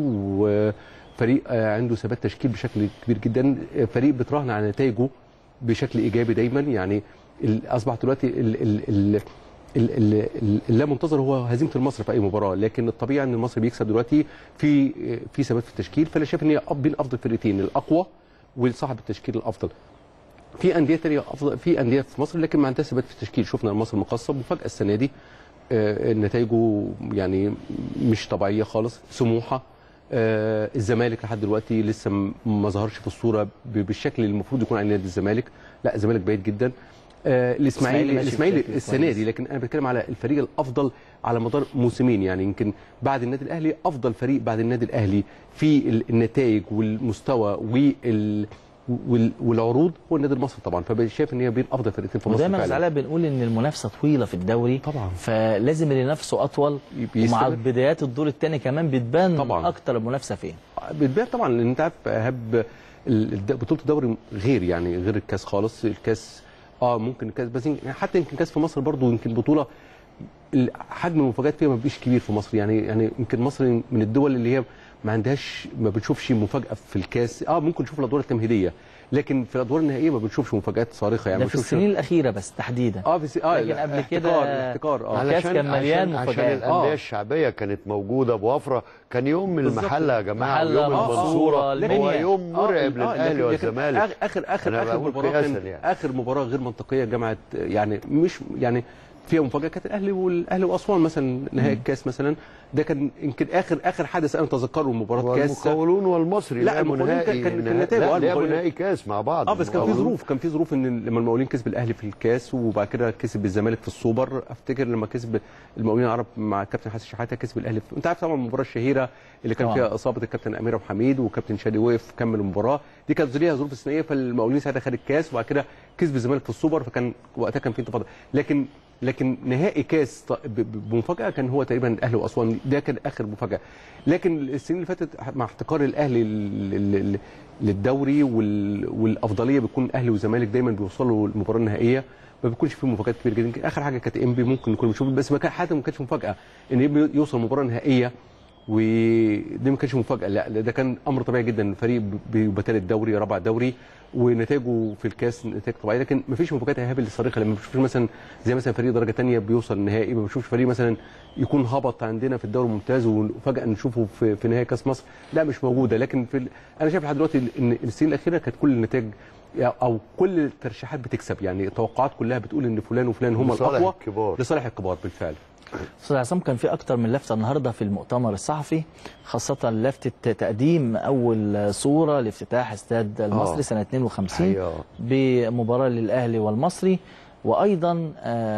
وفريق آه عنده ثبات تشكيل بشكل كبير جدا آه، فريق بتراهن على نتائجه بشكل ايجابي دايما يعني ال- اصبح دلوقتي ال... ال... ال... ال- ال- ال- اللا منتظر هو هزيمه المصري في اي مباراه لكن الطبيعي ان المصري بيكسب دلوقتي في في ثبات في التشكيل فانا شايف ان هي أب- بين افضل فرقتين الاقوى وصاحب التشكيل الافضل في انديه تانية افضل في انديه في مصر لكن ما عندهاش ثبات في التشكيل شفنا المصري مقصب وفجاه السنه دي آه، نتائجه يعني مش طبيعيه خالص سموحه آه، الزمالك لحد دلوقتي لسه م- ما ظهرش في الصوره ب- بالشكل اللي المفروض يكون عليه نادي الزمالك لا الزمالك بعيد جدا آه، الإسماعيلي الاسماعيلي ماشي الاسماعيلي بشكل السنه كويس. دي لكن انا بتكلم على الفريق الافضل على مدار موسمين يعني يمكن بعد النادي الاهلي افضل فريق بعد النادي الاهلي في ال- النتائج والمستوى وال وال- والعروض هو النادي المصري طبعا فشايف ان هي بين افضل فرقتين في مصر ودايما يا فعلاً. علاء بنقول ان المنافسه طويله في الدوري طبعا. فلازم اللي ينافسه اطول بيستمر. ومع بدايات الدور الثاني كمان بتبان طبعاً. اكتر المنافسه فين بتبان طبعا لان انت عارف ايهاب ال- الد- بطوله الدوري غير يعني غير الكاس خالص الكاس اه ممكن الكاس بس يمكن- حتى يمكن كاس في مصر برضو يمكن بطوله ال- حجم المفاجات فيها ما بيبقاش كبير في مصر يعني يعني يمكن مصر من الدول اللي هي ما عندهاش ما بنشوفش مفاجاه في الكاس اه ممكن نشوف الادوار التمهيديه لكن في الادوار النهائيه ما بنشوفش مفاجات صارخه يعني ده ما في بنشوفش- السنين الاخيره بس تحديدا اه في اه لكن لا، قبل كده احتكار احتكار اه الكاس كان مليان عشان, عشان مفاجآت. الانديه آه. الشعبيه كانت موجوده بوفره كان يوم من بالظبط. المحله يا جماعه محلة، ويوم آه، المنصوره آه، هو المنيا. يوم مرعب آه، للاهلي لكن- لكن والزمالك اخر اخر أنا اخر بقول مباراه قياساً كان يعني. اخر مباراه غير منطقيه جمعت يعني مش يعني فيها مفاجاه كانت الاهلي والاهلي واسوان مثلا نهائي الكاس مثلا ده كان يمكن اخر اخر حدث انا اتذكره مباراه كاس والمقاولون والمصري لا، لعبوا المقاولون نهائي كان- كان- كان نهائي- نتائجه، لا، آه، لعبوا المقاولون- نهائي كاس مع بعض اه بس كان في المقاولون. ظروف كان في ظروف ان لما المقاولين كسب الاهلي في الكاس وبعد كده كسب الزمالك في السوبر افتكر لما كسب المقاولين العرب مع الكابتن حسن شحاته كسب الاهلي في... انت عارف طبعا المباراه الشهيره اللي كان طبعاً. فيها اصابه الكابتن امير ابو حميد وكابتن شادي وقف كمل المباراه دي كانت ليها ظروف استثنائيه فالمقاولين ساعتها خد الكاس وبعد كده كسب الزمالك في السوبر فكان وقتها كان في انتفاضه لكن لكن نهائي كاس ط- ب- ب- بمفاجاه كان هو تقريبا الاهلي واسوان ده كان اخر مفاجاه لكن السنين اللي فاتت مع احتكار الاهلي لل- لل- للدوري وال- والافضليه بتكون الاهلي والزمالك دايما بيوصلوا للمباراه النهائيه ما بيكونش فيه مفاجات كبيره جدا يمكن اخر حاجه كانت انبي ممكن نكون بنشوف بس ما كان حتى ما كانتش مفاجاه ان انبي يوصل مباراه نهائيه ودي ما كانتش مفاجاه لا لا، ده كان امر طبيعي جدا الفريق بيبقى ثالث دوري رابع دوري ونتائجه في الكاس نتائج طبيعيه لكن ما فيش مفاجات ايهاب اللي صارخه لما بنشوفش مثلا زي مثلا فريق درجه ثانيه بيوصل النهائي ما بنشوفش فريق مثلا يكون هبط عندنا في الدوري الممتاز وفجاه نشوفه في, في نهائي كاس مصر لا مش موجوده لكن في ال... انا شايف لحد دلوقتي ان السنين الاخيره كانت كل النتائج او كل الترشيحات بتكسب يعني التوقعات كلها بتقول ان فلان وفلان هم لصالح الاقوى الكبار. لصالح الكبار بالفعل استاذ عصام كان في اكتر من لفته النهارده في المؤتمر الصحفي خاصه لفته تقديم اول صوره لافتتاح استاد المصري آه. سنه 52 حقيقة. بمباراه للاهلي والمصري وايضا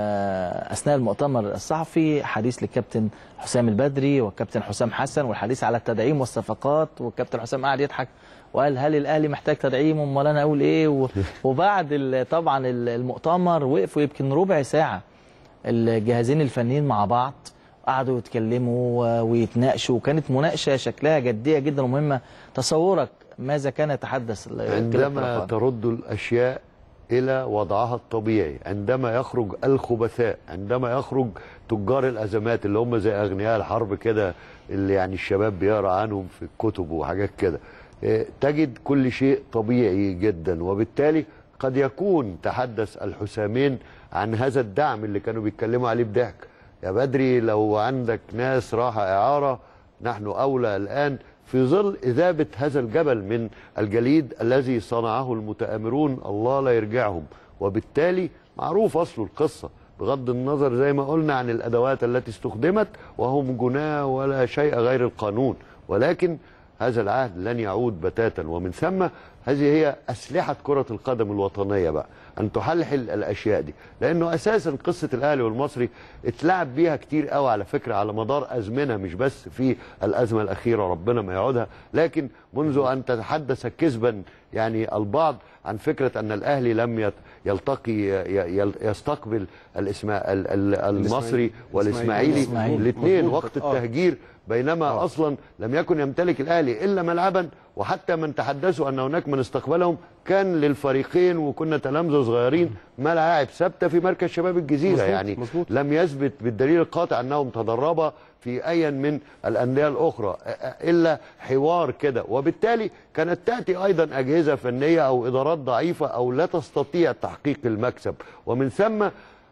آه، اثناء المؤتمر الصحفي حديث للكابتن حسام البدري والكابتن حسام حسن والحديث على التدعيم والصفقات والكابتن حسام قعد يضحك وقال هل الاهلي محتاج تدعيم امال انا اقول ايه و- وبعد ال- طبعا ال- المؤتمر وقفوا يمكن ربع ساعه الجهازين الفنيين مع بعض قعدوا يتكلموا و- ويتناقشوا وكانت مناقشه شكلها جديه جدا ومهمه تصورك ماذا كان يتحدث ال- كلا عندما الطرفان؟ ترد الاشياء الى وضعها الطبيعي عندما يخرج الخبثاء عندما يخرج تجار الازمات اللي هم زي اغنياء الحرب كده اللي يعني الشباب بيقرا عنهم في الكتب وحاجات كده إيه، تجد كل شيء طبيعي جدا وبالتالي قد يكون تحدث الحسامين عن هذا الدعم اللي كانوا بيتكلموا عليه بضحك يا بدري لو عندك ناس راحة إعارة نحن أولى الآن في ظل إذابة هذا الجبل من الجليد الذي صنعه المتآمرون الله لا يرجعهم وبالتالي معروف أصل القصة بغض النظر زي ما قلنا عن الأدوات التي استخدمت وهم جناه ولا شيء غير القانون ولكن هذا العهد لن يعود بتاتا ومن ثم هذه هي أسلحة كرة القدم الوطنية بقى أن تحلحل الأشياء دي لأنه أساسا قصة الأهلي والمصري اتلعب بيها كتير قوي على فكرة على مدار أزمنة مش بس في الأزمة الأخيرة ربنا ما يعودها لكن منذ أن تتحدث كذبا يعني البعض عن فكرة أن الأهلي لم يت- يلتقي ي- ي- يستقبل الإسما- ال- ال- المصري والإسماعيلي الإسماعيلي. الاثنين مظبوط. وقت آه. التهجير بينما آه. اصلا لم يكن يمتلك الاهلي الا ملعبا وحتى من تحدثوا ان هناك من استقبلهم كان للفريقين وكنا تلامذه صغيرين ملاعب ثابته في مركز شباب الجزيره مظبوط، يعني مظبوط. لم يثبت بالدليل القاطع انهم تدربا في اي من الانديه الاخرى أ- أ- الا حوار كده وبالتالي كانت تاتي ايضا اجهزه فنيه او ادارات ضعيفه او لا تستطيع تحقيق المكسب ومن ثم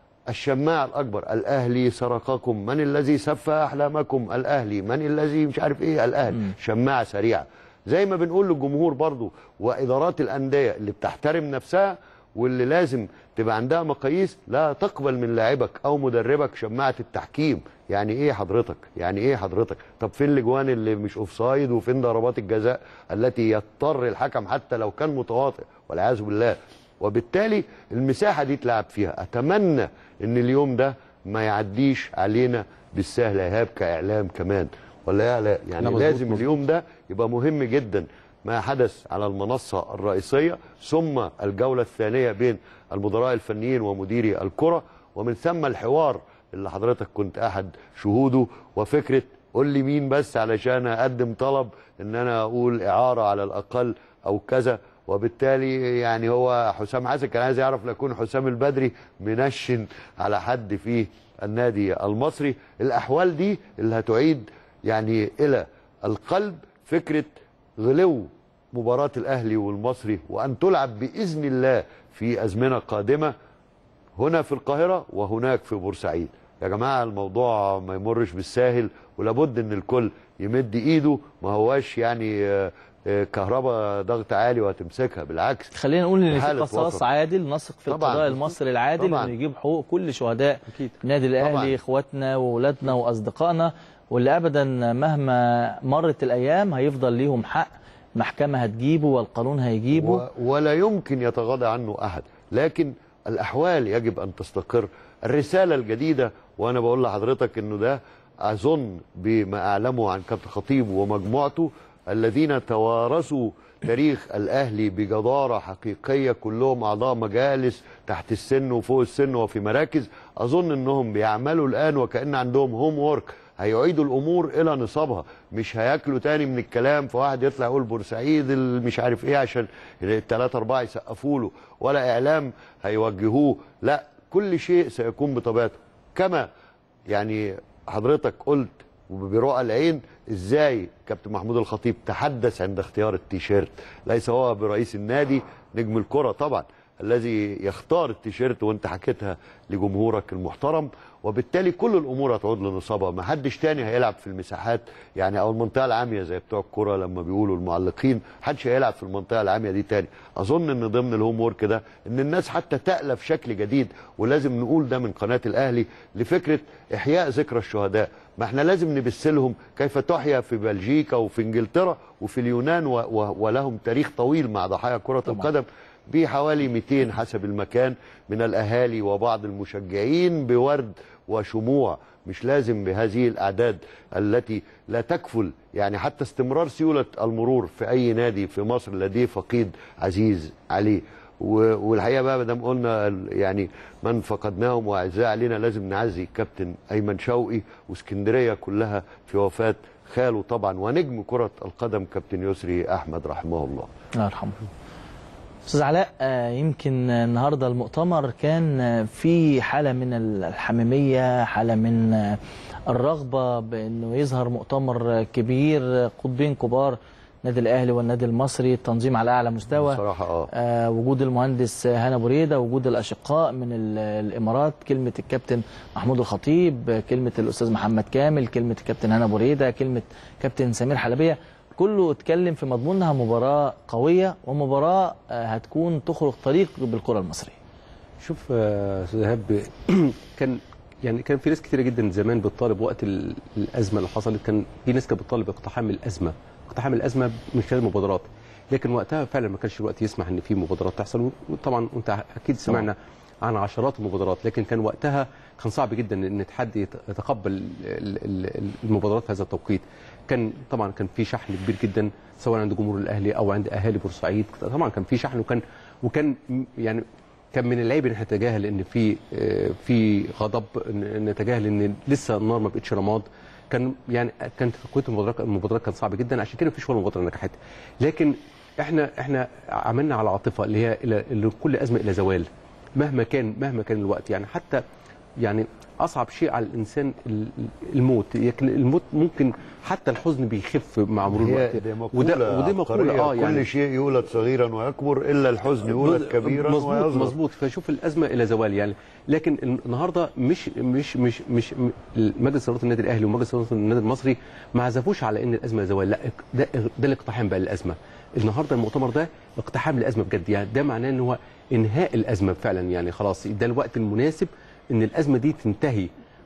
الشماع الاكبر الاهلي سرقكم من الذي سفى احلامكم الاهلي من الذي مش عارف ايه الاهلي شماعه سريعه زي ما بنقول للجمهور برضو وادارات الانديه اللي بتحترم نفسها واللي لازم تبقى عندها مقاييس لا تقبل من لاعبك او مدربك شماعه التحكيم يعني ايه حضرتك يعني ايه حضرتك طب فين الاجوان اللي مش اوفسايد وفين ضربات الجزاء التي يضطر الحكم حتى لو كان متواطئ والعياذ بالله وبالتالي المساحه دي تلعب فيها اتمنى ان اليوم ده ما يعديش علينا بالسهل يا ايهاب كاعلام كمان ولا يا لا يعني لا، مظبوط، لازم مظبوط. اليوم ده يبقى مهم جدا ما حدث على المنصة الرئيسية ثم الجولة الثانية بين المدراء الفنيين ومديري الكرة ومن ثم الحوار اللي حضرتك كنت أحد شهوده وفكرة قول لي مين بس علشان أقدم طلب إن أنا أقول إعارة على الأقل أو كذا وبالتالي يعني هو حسام حسن كان عايز يعرف ليكون حسام البدري منشن على حد في النادي المصري الأحوال دي اللي هتعيد يعني إلى القلب فكرة غلو مباراة الأهلي والمصري وأن تلعب بإذن الله في أزمنة قادمة هنا في القاهرة وهناك في بورسعيد يا جماعة الموضوع ما يمرش بالساهل ولابد ان الكل يمد ايده ما هواش يعني آه، آه، كهرباء ضغط عالي وهتمسكها بالعكس خلينا نقول ان في حالة قصاص وسط. عادل نثق في طبعاً. القضاء المصري العادل طبعاً. انه يجيب حقوق كل شهداء أكيد. النادي الاهلي طبعاً. اخواتنا واولادنا واصدقائنا واللي ابدا مهما مرت الايام هيفضل ليهم حق محكمه هتجيبه والقانون هيجيبه و- ولا يمكن يتغاضى عنه احد لكن الاحوال يجب ان تستقر الرساله الجديده وانا بقول لحضرتك انه ده اظن بما اعلمه عن كابتن خطيب ومجموعته الذين توارثوا تاريخ الاهلي بجداره حقيقيه كلهم اعضاء مجالس تحت السن وفوق السن وفي مراكز اظن انهم بيعملوا الان وكان عندهم هوم وورك هيعيدوا الامور الى نصابها مش هياكلوا تاني من الكلام فواحد يطلع يقول بورسعيد ال- مش عارف ايه عشان الثلاثه اربعه يسقفوا له ولا اعلام هيوجهوه لا كل شيء سيكون بطبيعته كما يعني حضرتك قلت وبرؤى العين ازاي كابتن محمود الخطيب تحدث عند اختيار التيشيرت ليس هو برئيس النادي نجم الكره طبعا الذي يختار التيشيرت وانت حكيتها لجمهورك المحترم وبالتالي كل الامور هتعود لنصابها ما حدش تاني هيلعب في المساحات يعني او المنطقه العاميه زي بتوع الكره لما بيقولوا المعلقين محدش هيلعب في المنطقه العاميه دي تاني اظن ان ضمن الهوم وورك ده ان الناس حتى تالف شكل جديد ولازم نقول ده من قناه الاهلي لفكره احياء ذكرى الشهداء ما احنا لازم نبث لهم كيف تحيا في بلجيكا وفي انجلترا وفي اليونان و و ولهم تاريخ طويل مع ضحايا كره طبعاً. القدم بحوالي 200 حسب المكان من الاهالي وبعض المشجعين بورد وشموع مش لازم بهذه الاعداد التي لا تكفل يعني حتى استمرار سيوله المرور في اي نادي في مصر لديه فقيد عزيز عليه و- والحقيقه بقى ما دام قلنا ال- يعني من فقدناهم واعزاء علينا لازم نعزي كابتن ايمن شوقي واسكندريه كلها في وفاه خاله طبعا ونجم كره القدم كابتن يسري احمد رحمه الله الله يرحمه استاذ علاء آه، يمكن النهارده المؤتمر كان آه، في حاله من الحميميه حاله من آه، الرغبه بانه يظهر مؤتمر آه، كبير آه، قطبين كبار النادي الاهلي والنادي المصري التنظيم على اعلى مستوى بصراحه اه آه، وجود المهندس هنا بريده وجود الاشقاء من ال- الامارات كلمه الكابتن محمود الخطيب آه، كلمه الاستاذ محمد كامل كلمه الكابتن هنا بريده كلمه كابتن سمير حلبيه كله اتكلم في مضمونها مباراه قويه ومباراه آه، هتكون تخرج طريق بالكره المصريه شوف آه، استاذ ايهاب كان يعني كان في ناس كتيره جدا زمان بتطالب وقت ال- الازمه اللي حصلت كان في ناس كانت بتطالب باقتحام الازمه اقتحام الازمه من خلال المبادرات لكن وقتها فعلا ما كانش الوقت يسمح ان في مبادرات تحصل وطبعا انت اكيد سمعنا عن عشرات المبادرات لكن كان وقتها كان صعب جدا ان حد يت- يتقبل ال- ال- المبادرات في هذا التوقيت كان طبعا كان في شحن كبير جدا سواء عند جمهور الاهلي او عند اهالي بورسعيد طبعا كان في شحن وكان وكان م- يعني كان من العيب ان احنا نتجاهل ان في آه، في غضب إن- نتجاهل ان لسه النار ما بقتش رماد كان يعني كانت تقويه المبادرات المبادرات كان صعب جدا عشان كده مفيش ولا مبادره نجحت لكن احنا احنا عملنا على عاطفه اللي هي الى اللي كل ازمه الى زوال مهما كان مهما كان الوقت يعني حتى يعني اصعب شيء على الانسان ال- الموت لكن الموت ممكن حتى الحزن بيخف مع مرور هي الوقت دي مقولة وده ودي مقوله عبقرية. اه يعني كل شيء يولد صغيرا ويكبر الا الحزن يولد مظ- كبيرا مظبوط ويصغر مظبوط فشوف الازمه الى زوال يعني لكن النهارده مش مش مش مش م- مجلس اداره النادي الاهلي ومجلس اداره النادي المصري ما عزفوش على ان الازمه زوال لا ده ده الاقتحام بقى للازمه النهارده المؤتمر ده اقتحام الازمه بجد يعني ده معناه ان هو انهاء الازمه فعلا يعني خلاص ده الوقت المناسب ان الازمه دي تنتهي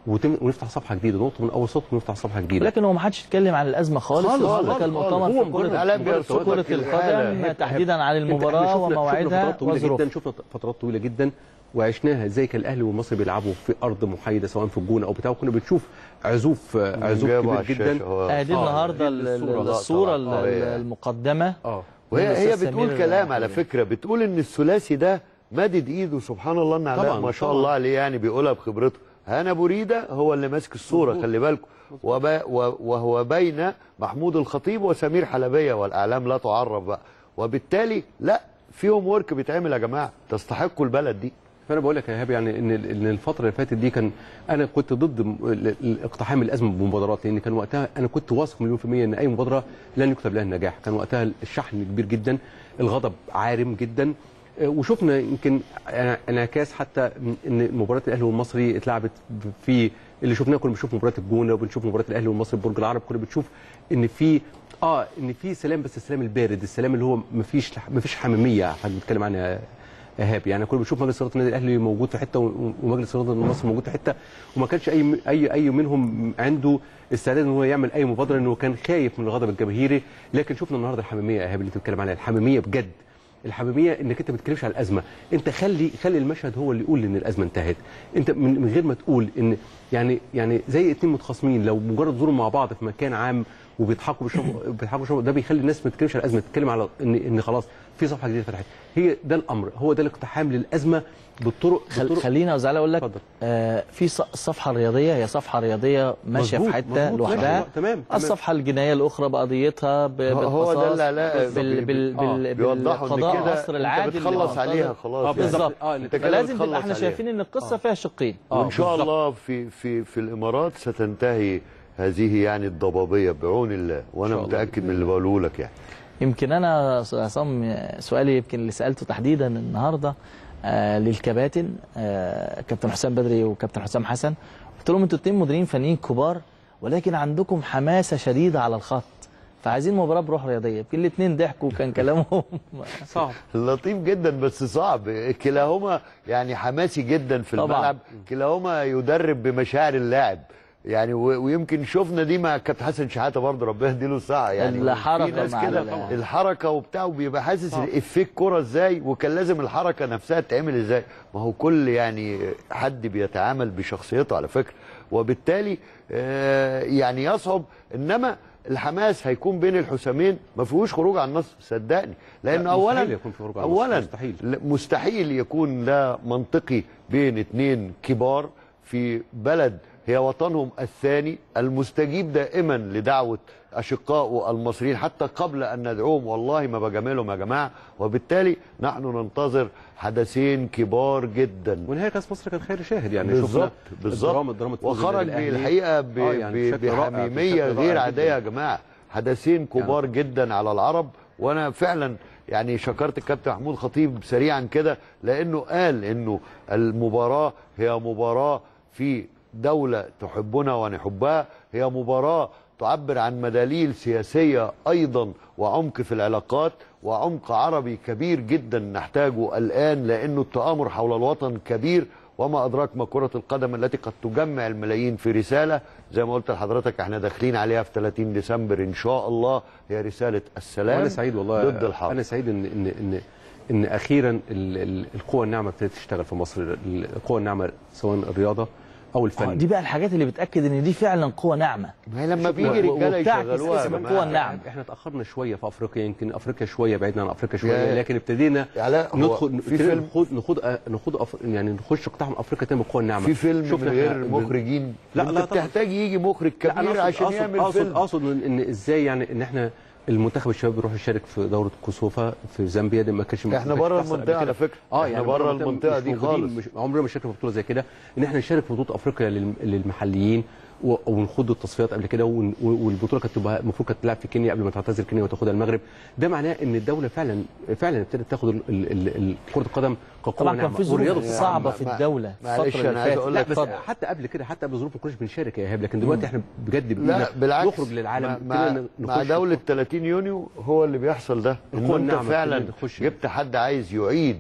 وتم- ونفتح صفحه جديده نقطه من اول سطر ونفتح صفحه جديده لكن هو ما حدش اتكلم عن الازمه خالص خالص، النهارده خالص، كان خالص. مؤتمر هو في مجرد- كره الإعلام في كره بيرصدك الحالة. القدم هيك- تحديدا عن انت- المباراه احنا شفنا- شفنا ومواعيدها فترات طويله وظروفها جدا شفنا فترات طويله جدا وعشناها ازاي كان الاهلي والمصري بيلعبوا في ارض محايده سواء في الجونه او بتاع وكنا بنشوف عزوف عزوف جابوا على كبير جدا الشاشة، هو- ادي آه، النهارده دي ال- الصورة. ال- لا، الصوره طبعاً. آه، ال- هي- المقدمه اه وهي هي الأستاذ بتقول سمير كلام على الحبيب. فكره بتقول ان الثلاثي ده مدد ايده سبحان الله ان علاء طبعاً، ما شاء طبعاً. الله عليه يعني بيقولها بخبرته هنا بريده هو اللي ماسك الصوره مظبوط. خلي بالكم وب- و- وهو بين محمود الخطيب وسمير حلبيه والاعلام لا تعرف بقى وبالتالي لا فيهم ورك بيتعمل يا جماعه تستحقوا البلد دي فانا بقول لك يا ايهاب يعني ان ان الفتره اللي فاتت دي كان انا كنت ضد م- ال- ال- اقتحام الازمه بمبادرات لان كان وقتها انا كنت واثق مليون في الميه ان اي مبادره لن يكتب لها النجاح كان وقتها الشحن كبير جدا الغضب عارم جدا آه، وشفنا يمكن انعكاس حتى ان مباراه الاهلي والمصري اتلعبت في اللي شفناه كنا بنشوف مباراه الجونه وبنشوف مباراه الاهلي والمصري برج العرب كنا بنشوف ان في اه ان في سلام بس السلام البارد السلام اللي هو مفيش مفيش حميميه احنا بنتكلم عنها ايهاب يعني كنا بنشوف مجلس اداره النادي الاهلي موجود في حته و- ومجلس اداره مصر موجود في حته وما كانش اي اي اي منهم عنده استعداد ان هو يعمل اي مبادره انه كان خايف من الغضب الجماهيري لكن شفنا النهارده الحميميه يا ايهاب اللي بتتكلم عنها الحميميه بجد الحميميه انك انت ما تتكلمش على الازمه انت خلي خلي المشهد هو اللي يقول ان الازمه انتهت انت من, من غير ما تقول ان يعني يعني زي اتنين متخاصمين لو مجرد ظهورهم مع بعض في مكان عام وبيضحكوا بيشربوا بيضحكوا بيشربوا ده بيخلي الناس ما تتكلمش على الازمه تتكلم على ان ان خلاص في صفحه جديده فتحت هي ده الامر هو ده الاقتحام للازمه بالطرق خل... بالطرق خليني يا زعل اقول لك اتفضل. آه في ص- الصفحه الرياضيه هي صفحه رياضيه ماشيه في مظبوط، حته مظبوط، لوحدها ماشي، تمام، تمام. الصفحه الجنائيه الاخرى بقضيتها ب... هو- هو ده بالقصاص، اللي علاء بال... بي- بال... آه، بال... بيوضحوا ان بالقضاء كده مصر انت العادل بتخلص للمعترض. عليها خلاص آه، يعني. بالظبط اه انت كده فلازم بتخلص تبقى احنا عليها. شايفين ان القصه فيها شقين آه، وان شاء بالظبط. الله في في في الامارات ستنتهي هذه يعني الضبابيه بعون الله وانا إن شاء الله. متاكد من اللي بقوله لك يعني يمكن انا عصام سؤالي يمكن اللي سالته تحديدا النهارده آه للكباتن آه كابتن حسام بدري وكابتن حسام حسن قلت لهم انتوا اتنين مديرين فنيين كبار ولكن عندكم حماسه شديده على الخط فعايزين مباراه بروح رياضيه يمكن الاثنين ضحكوا وكان كلامهم صعب لطيف جدا بس صعب كلاهما يعني حماسي جدا في طبعاً. الملعب كلاهما يدرب بمشاعر اللاعب يعني و- ويمكن شفنا دي مع كابتن حسن شحاته برضه ربنا يديله الصحه يعني الحركة في ناس مع كده ال- الحركه وبتاع وبيبقى حاسس الافيه الكوره ازاي وكان لازم الحركه نفسها تعمل ازاي ما هو كل يعني حد بيتعامل بشخصيته على فكره وبالتالي آه، يعني يصعب انما الحماس هيكون بين الحسامين ما فيهوش خروج عن النص صدقني لانه لا، اولا مستحيل يكون في خروج عن النص، اولا مستحيل. لا، مستحيل يكون ده منطقي بين اتنين كبار في بلد هي وطنهم الثاني المستجيب دائما لدعوة أشقائه المصريين حتى قبل أن ندعوهم والله ما بجاملهم يا جماعة وبالتالي نحن ننتظر حدثين كبار جدا ونهايه كاس مصر كان خير شاهد يعني بالظبط شفنا بالظبط الدراما الدراما الفوز وخرج للنادي الأهلي. الحقيقه ب... آه، يعني ب... بشكل رائع، بحميميه بشكل غير رائع عاديه جداً. يا جماعه حدثين كبار جدا على العرب وانا فعلا يعني شكرت الكابتن محمود خطيب سريعا كده لانه قال انه المباراه هي مباراه في دوله تحبنا ونحبها هي مباراه تعبر عن مداليل سياسيه ايضا وعمق في العلاقات وعمق عربي كبير جدا نحتاجه الان لانه التامر حول الوطن كبير وما ادراك ما كره القدم التي قد تجمع الملايين في رساله زي ما قلت لحضرتك احنا داخلين عليها في 30 ديسمبر ان شاء الله هي رساله السلام وانا سعيد والله ضد الحرب انا سعيد ان ان ان ان اخيرا ال- ال- القوى الناعمه ابتدت تشتغل في مصر ال- القوى الناعمه سواء الرياضه او آه، الفن دي بقى الحاجات اللي بتاكد ان دي فعلا قوه ناعمه ما هي لما و- بيجي و- رجاله وبتعكس يشغلوها يا اسم جماعة. القوى الناعمة. احنا اتاخرنا شويه في افريقيا يمكن افريقيا شويه بعدنا عن افريقيا شويه يا- لكن ابتدينا علاء، هو ندخل في ابتدينا فيلم- نخوض نخوض نخوض أف... يعني نخش اقتحام افريقيا تاني بالقوى الناعمه في فيلم من شفنا غير إحنا- مخرجين لا، انت لا، طبعاً. بتحتاج يجي مخرج لا، أنا كبير أقصد- عشان أقصد يعمل أقصد فيلم اقصد ان إن ازاي يعني ان احنا المنتخب الشباب بيروح يشارك في دوره كوسوفا في زامبيا دي ما كانش ما احنا كانش بره بتحصل قبل المنطقة كده. على فكرة. اه احنا يعني بره المنطقة المنطقة مش دي موجودين، خالص. مش عمرنا ما شاركنا في بطوله زي كده ان احنا نشارك في بطوله افريقيا للم- للمحليين و- ونخوض التصفيات قبل كده ون- والبطوله كانت تبقى المفروض كانت تلعب في كينيا قبل ما تعتزل كينيا وتاخدها المغرب ده معناه ان الدوله فعلا فعلا ابتدت تاخد ال- ال- ال- كره القدم كقوه طبعا كان ناعمة. في والرياضة ظروف بصفة صعبه ما- في ما- الدوله معلش الفتره اللي أنا عايز فاتت أقول لا لك بس اتفضل. حتى قبل كده حتى قبل الظروف ما كناش بنشارك يا ايهاب لكن دلوقتي احنا بجد لا بقينا بالعكس نخرج للعالم مع, ابتدينا مع, مع نخش دولة 30 يونيو هو اللي بيحصل ده ان القوى انت الناعمة فعلا ابتدينا نخش. جبت حد عايز يعيد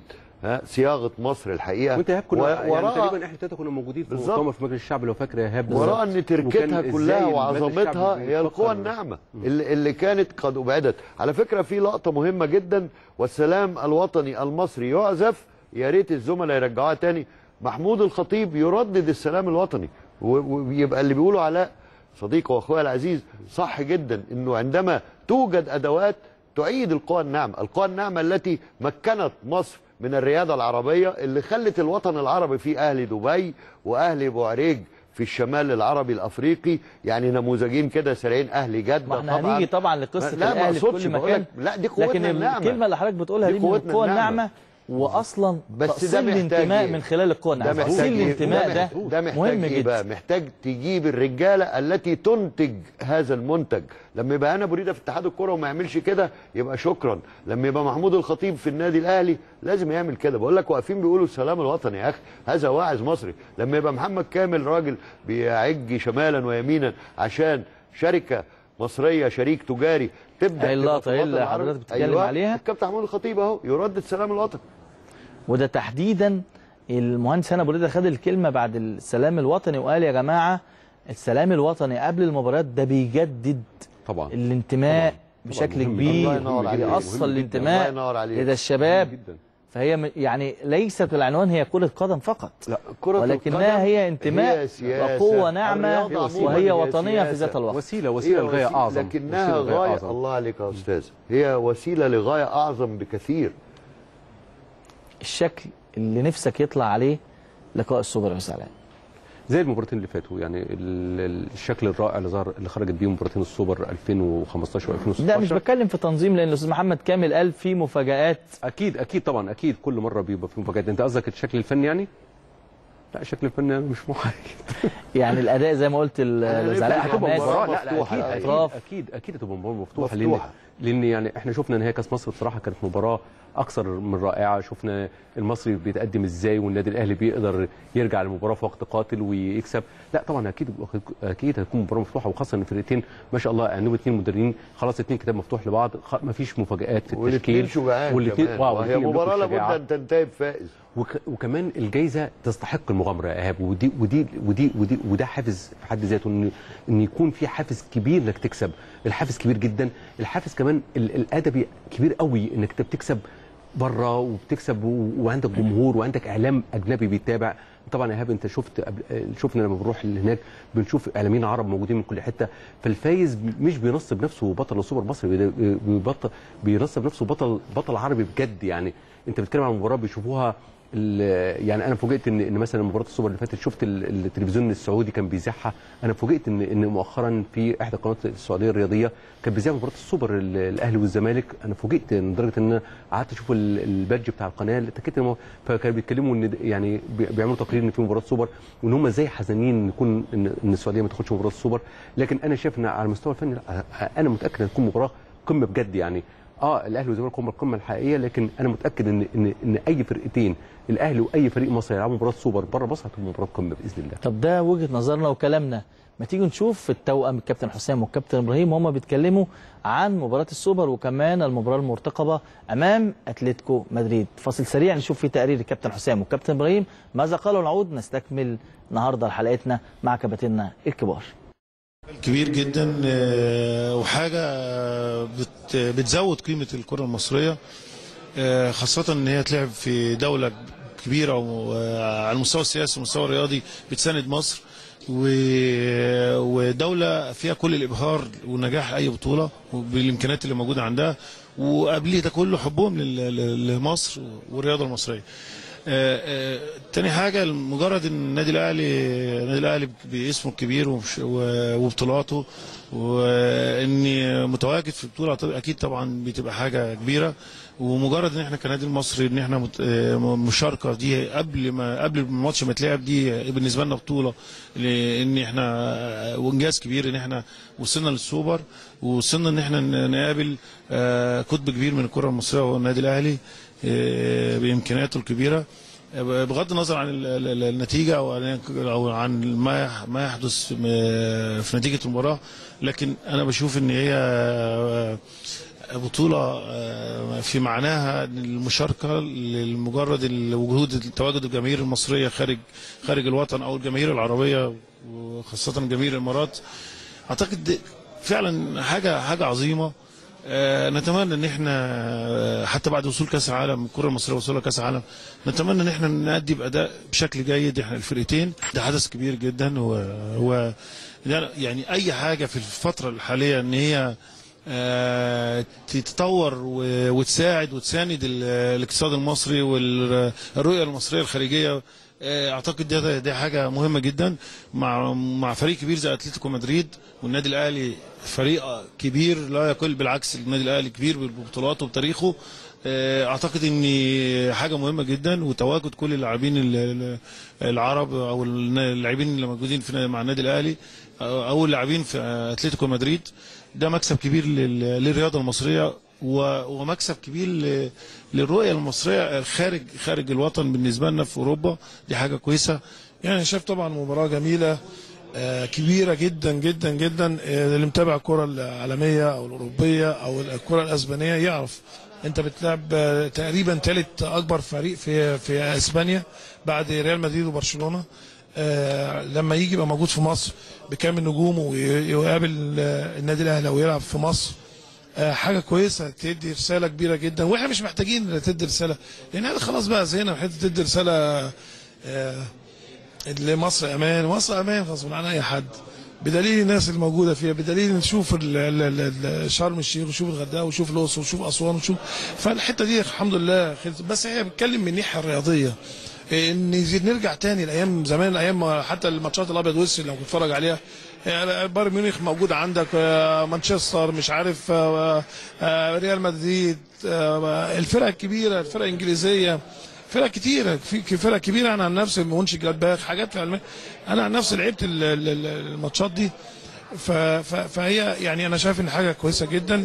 ها صياغه مصر الحقيقه وانت يا ايهاب كنا و- يعني وراء تقريبا احنا الثلاثه كنا موجودين في بالظبط. المؤتمر في مجلس الشعب لو فاكر يا ايهاب وراء بالظبط. ان تركتها وكان إزاي كلها مجلس وعظمتها الشعب هي القوى بيفكر- الناعمه اللي, اللي كانت قد ابعدت على فكره في لقطه مهمه جدا والسلام الوطني المصري يعزف يا ريت الزملاء يرجعوها تاني محمود الخطيب يردد السلام الوطني و- ويبقى اللي بيقولوا علاء صديقي واخويا العزيز صح جدا انه عندما توجد ادوات تعيد القوى الناعمه، القوى الناعمه التي مكنت مصر من الرياده العربيه اللي خلت الوطن العربي فيه اهل دبي واهل بوعريج في الشمال العربي الافريقي يعني نموذجين كده سريعين اهل جده ما احنا طبعا هنيجي طبعا لقصه لا، ما الاهلي في أقصدش، كل بقول مكان لك لا، دي قوتنا لكن الناعمة. الكلمه اللي حضرتك بتقولها دي دي من قوتنا القوى الناعمة. الناعمه واصلا بس ده تأصيل محتاج الانتماء إيه؟ من خلال القوى ده الناعمه محتاج تأصيل إيه؟ الانتماء ده ده محتاج- ده محتاج مهم ايه بقى جدا محتاج تجيب الرجاله التي تنتج هذا المنتج لما يبقى انا بريده في اتحاد الكره وما يعملش كده يبقى شكرا لما يبقى محمود الخطيب في النادي الاهلي لازم يعمل كده بقول لك واقفين بيقولوا السلام الوطني يا اخي هذا واعظ مصري لما يبقى محمد كامل راجل بيعج شمالا ويمينا عشان شركه مصريه شريك تجاري تبدا هي تبقى اللقطة في هي الوطن اللي العربي. حضرتك بتتكلم عليها. الكابتن محمود الخطيب اهو يردد سلام الوطن وده تحديدا المهندس هنا بريده خد الكلمه بعد السلام الوطني وقال يا جماعه السلام الوطني قبل المباريات ده بيجدد طبعا الانتماء طبعاً. بشكل مهم كبير الله ينور عليك. بيأصل مهم جداً. الانتماء الله ينور عليك. لدى الشباب جدا فهي م- يعني ليست العنوان هي كرة قدم فقط لا كرة ولكنها القدم هي انتماء هي سياسة. وقوة ناعمة الرياضة عموماً وهي هي وطنية في سياسة. ذات الوقت وسيله هي وسيله لغايه وسيلة- اعظم لكنها وسيلة غاية أعظم. الله عليك يا أستاذ هي وسيلة لغاية أعظم بكثير الشكل اللي نفسك يطلع عليه لقاء السوبر يا سلام زي المباراتين اللي فاتوا يعني ال- ال- الشكل الرائع اللي ظهر اللي خرجت بيه مباراتين السوبر 2015 و2016 لا مش بتكلم في تنظيم لان الاستاذ محمد كامل قال في مفاجآت اكيد اكيد طبعا اكيد كل مره بيبقى في مفاجات انت قصدك الشكل الفني يعني لا الشكل الفني أنا مش محايد يعني الاداء زي ما قلت ال- أنا الزعلان نفسي حماد هتبقى مباراة لا لا مفتوحة. اكيد اكيد أطراف. اكيد اكيد هتبقى مباراه مفتوحه لان مفتوحة. لان يعني احنا شفنا نهائي كاس مصر بصراحه كانت مباراه اكثر من رائعه شفنا المصري بيتقدم ازاي والنادي الاهلي بيقدر يرجع للمباراه في وقت قاتل ويكسب لا طبعا اكيد اكيد هتكون مباراه مفتوحه وخاصه ان الفرقتين ما شاء الله عندهم اثنين مدربين خلاص اثنين كتاب مفتوح لبعض ما فيش مفاجات في والاثنين التشكيل شجعان والاتنين- كمان واو، وهي والاتنين مباراة يملكوا لابد الشجاعة. أن تنتهي بفائز وك... وكمان الجائزه تستحق المغامره يا ايهاب ودي ودي ودي ودي وده حافز في حد ذاته ان ان يكون في حافز كبير انك تكسب الحافز كبير جدا الحافز كمان ال... الادبي كبير قوي انك انت بتكسب بره وبتكسب و... وعندك جمهور وعندك اعلام اجنبي بيتابع طبعا يا ايهاب انت شفت قبل... شفنا لما بنروح هناك بنشوف اعلاميين عرب موجودين من كل حته فالفايز مش بينصب نفسه بطل السوبر مصري بي- بيبطل بينصب نفسه بطل بطل عربي بجد يعني انت بتتكلم عن مباراه بيشوفوها ال- يعني انا فوجئت ان ان مثلا مباراه السوبر اللي فاتت شفت ال- التلفزيون السعودي كان بيذاعها انا فوجئت ان ان مؤخرا في احدى القنوات السعوديه الرياضيه كان بيذاع مباراه السوبر ال- الاهلي والزمالك انا فوجئت لدرجه ان انا قعدت اشوف ال- البادج بتاع القناه اتاكدت ان هو- فكانوا بيتكلموا ان د- يعني بي- بيعملوا تقرير ان في مباراه سوبر وان هم ازاي حزينين ان يكون ان إن السعوديه ما تاخدش مباراه السوبر لكن انا شايف ان على المستوى الفني لا انا متاكد ان تكون مباراه قمه بجد يعني اه الاهلي والزمالك هم القمه الحقيقيه لكن انا متاكد ان ان ان اي فرقتين الاهلي واي فريق مصري يلعبوا مباراه سوبر بره مصر هتكون مباراه قمه باذن الله طب ده وجهة نظرنا وكلامنا ما تيجي نشوف التوأم الكابتن حسام والكابتن ابراهيم وهم بيتكلموا عن مباراة السوبر وكمان المباراة المرتقبة امام اتلتيكو مدريد فاصل سريع نشوف فيه تقرير الكابتن حسام والكابتن ابراهيم ماذا قالوا نعود نستكمل النهارده حلقتنا مع كباتننا الكبار كبير جدا آه، وحاجه آه، بت- بتزود قيمه الكره المصريه آه، خاصه ان هي تلعب في دوله كبيره وعلى المستوى السياسي والمستوى الرياضي بتساند مصر و- ودوله فيها كل الابهار ونجاح اي بطوله بالامكانيات اللي موجوده عندها وقبليه ده كله حبهم لل- لل- لمصر والرياضه المصريه آه، آه، تاني حاجة مجرد ان النادي الاهلي النادي الاهلي باسمه الكبير ومش- و- وبطولاته واني متواجد في بطولة طب- اكيد طبعا بتبقى حاجة كبيرة ومجرد ان احنا كنادي المصري ان احنا مت- آه، مشاركة دي قبل ما قبل الماتش ما يتلعب دي بالنسبة لنا بطولة لان احنا آه، وانجاز كبير ان احنا وصلنا للسوبر ووصلنا ان احنا ن- نقابل آه، قطب كبير من الكرة المصرية وهو النادي الاهلي آه، بامكانياته الكبيره آه، بغض النظر عن ال- ال- ال- النتيجه او عن او عن ما يح- ما يحدث م- في نتيجه المباراه لكن انا بشوف ان هي آه، بطولة آه، في معناها المشاركة لمجرد وجود التواجد الجماهير المصرية خارج خارج الوطن أو الجماهير العربية وخاصة جماهير الإمارات أعتقد دي فعلا حاجة حاجة عظيمة آه، نتمنى ان احنا آه، حتى بعد وصول كاس العالم الكره المصريه وصولها كاس العالم نتمنى ان احنا نأدي باداء بشكل جيد احنا الفرقتين ده حدث كبير جدا و, و يعني اي حاجه في الفتره الحاليه ان هي آه، تتطور و- وتساعد وتساند ال- الاقتصاد المصري والرؤيه المصريه الخارجيه آه، اعتقد ده دي حاجه مهمه جدا مع مع فريق كبير زي اتلتيكو مدريد والنادي الاهلي فريق كبير لا يقل بالعكس النادي الاهلي كبير ببطولاته وبتاريخه آه، اعتقد ان حاجه مهمه جدا وتواجد كل اللاعبين ال- ال- العرب او اللاعبين اللي موجودين في مع النادي الاهلي او أو اللاعبين في اتلتيكو مدريد ده مكسب كبير لل- للرياضه المصريه و- ومكسب كبير ل- للرؤيه المصريه خارج خارج الوطن بالنسبه لنا في اوروبا دي حاجه كويسه يعني أنا شايف طبعا مباراة جميلة آه، كبيرة جدا جدا جدا آه، اللي متابع الكرة العالمية أو الأوروبية أو الكرة الأسبانية يعرف أنت بتلعب آه، تقريبا ثالث أكبر فريق في في أسبانيا بعد ريال مدريد وبرشلونة آه، لما يجي يبقى موجود في مصر بكامل نجومه وي- ويقابل آه، النادي الأهلي ويلعب في مصر آه، حاجه كويسه تدي رساله كبيره جدا واحنا مش محتاجين تدي رساله لان احنا خلاص بقى زهقنا من حته تدي رساله آه، اللي مصر امان مصر امان غصب عن اي حد بدليل الناس الموجوده فيها بدليل نشوف ال- ال- ال- ال- شرم الشيخ وشوف الغردقه وشوف الاقصر وشوف اسوان وشوف فالحته دي الحمد لله خير. بس هي بتتكلم من الناحيه الرياضيه ان يزيد نرجع تاني لايام زمان ايام ما حتى الماتشات الابيض والاسود لو كنت تتفرج عليها يعني بايرن ميونخ موجود عندك آه، مانشستر مش عارف آه، آه، ريال مدريد آه، الفرق الكبيره الفرق الانجليزيه فرق كتيرة في فرق كبيرة أنا عن نفسي مونش جلادباخ حاجات في ألمانيا أنا عن نفسي لعبت ال- ال- ال- الماتشات دي ف- ف- فهي يعني أنا شايف إن حاجة كويسة جدا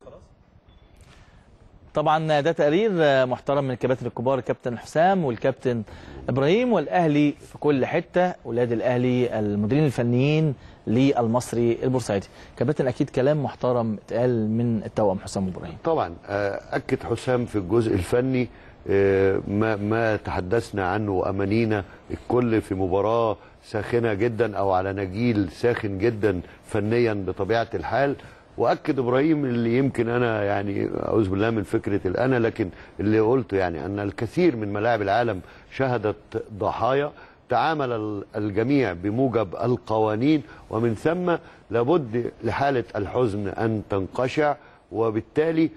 طبعا ده تقرير محترم من الكباتن الكبار الكابتن حسام والكابتن ابراهيم والاهلي في كل حته اولاد الاهلي المديرين الفنيين للمصري البورسعيدي كابتن اكيد كلام محترم اتقال من التوأم حسام وابراهيم طبعا آه، اكد حسام في الجزء الفني آه، ما ما تحدثنا عنه وامانينا الكل في مباراه ساخنه جدا او على نجيل ساخن جدا فنيا بطبيعه الحال واكد ابراهيم اللي يمكن انا يعني اعوذ بالله من فكره الانا لكن اللي قلته يعني ان الكثير من ملاعب العالم شهدت ضحايا تعامل ال- الجميع بموجب القوانين ومن ثم لابد لحاله الحزن ان تنقشع وبالتالي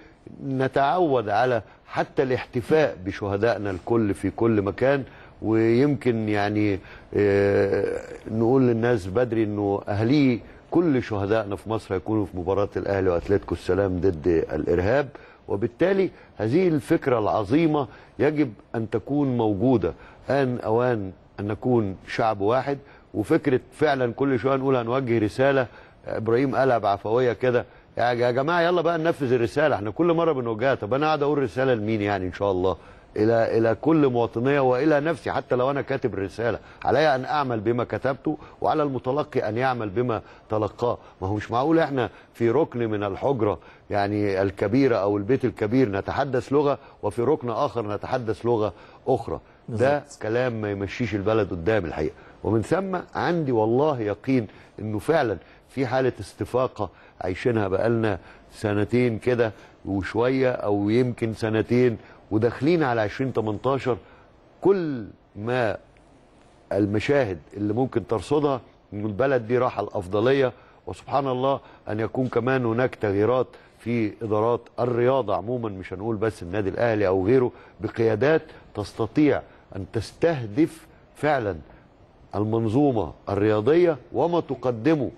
نتعود على حتى الاحتفاء بشهدائنا الكل في كل مكان ويمكن يعني آه، نقول للناس بدري انه اهلي كل شهدائنا في مصر هيكونوا في مباراه الاهلي واتلتيكو السلام ضد الارهاب وبالتالي هذه الفكره العظيمه يجب ان تكون موجوده ان اوان ان نكون شعب واحد وفكره فعلا كل شويه نقول هنوجه رساله ابراهيم قالها بعفويه كده يا يا جماعه يلا بقى ننفذ الرساله احنا كل مره بنوجهها طب انا قاعد اقول رساله لمين يعني ان شاء الله الى الى كل مواطنيه والى نفسي حتى لو انا كاتب الرساله علي ان اعمل بما كتبته وعلى المتلقي ان يعمل بما تلقاه ما هو مش معقول احنا في ركن من الحجره يعني الكبيره او البيت الكبير نتحدث لغه وفي ركن اخر نتحدث لغه اخرى ده كلام ما يمشيش البلد قدام الحقيقه ومن ثم عندي والله يقين انه فعلا في حاله استفاقه عايشينها بقالنا سنتين كده وشويه او يمكن سنتين وداخلين على 2018 كل ما المشاهد اللي ممكن ترصدها ان البلد دي راح الافضليه وسبحان الله ان يكون كمان هناك تغييرات في ادارات الرياضه عموما مش هنقول بس النادي الاهلي او غيره بقيادات تستطيع ان تستهدف فعلا المنظومه الرياضيه وما تقدمه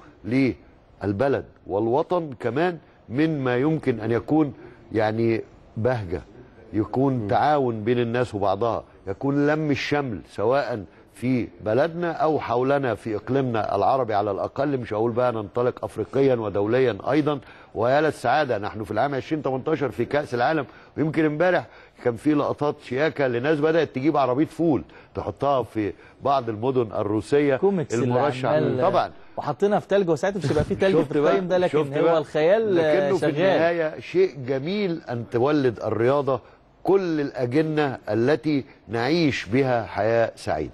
للبلد والوطن كمان من ما يمكن ان يكون يعني بهجه يكون تعاون بين الناس وبعضها يكون لم الشمل سواء في بلدنا او حولنا في اقليمنا العربي على الاقل مش هقول بقى ننطلق افريقيا ودوليا ايضا ويا للسعاده نحن في العام 2018 في كاس العالم ويمكن امبارح كان في لقطات شياكه لناس بدات تجيب عربيه فول تحطها في بعض المدن الروسيه كوميكس اللي المرشح عمال- طبعا وحطينا في تلج وساعتها مش هيبقى في تلج شفت في القايم ده بقى؟ لكن شفت هو بقى؟ الخيال آه، لكنه في شغال النهايه شيء جميل ان تولد الرياضه كل الاجنه التي نعيش بها حياه سعيده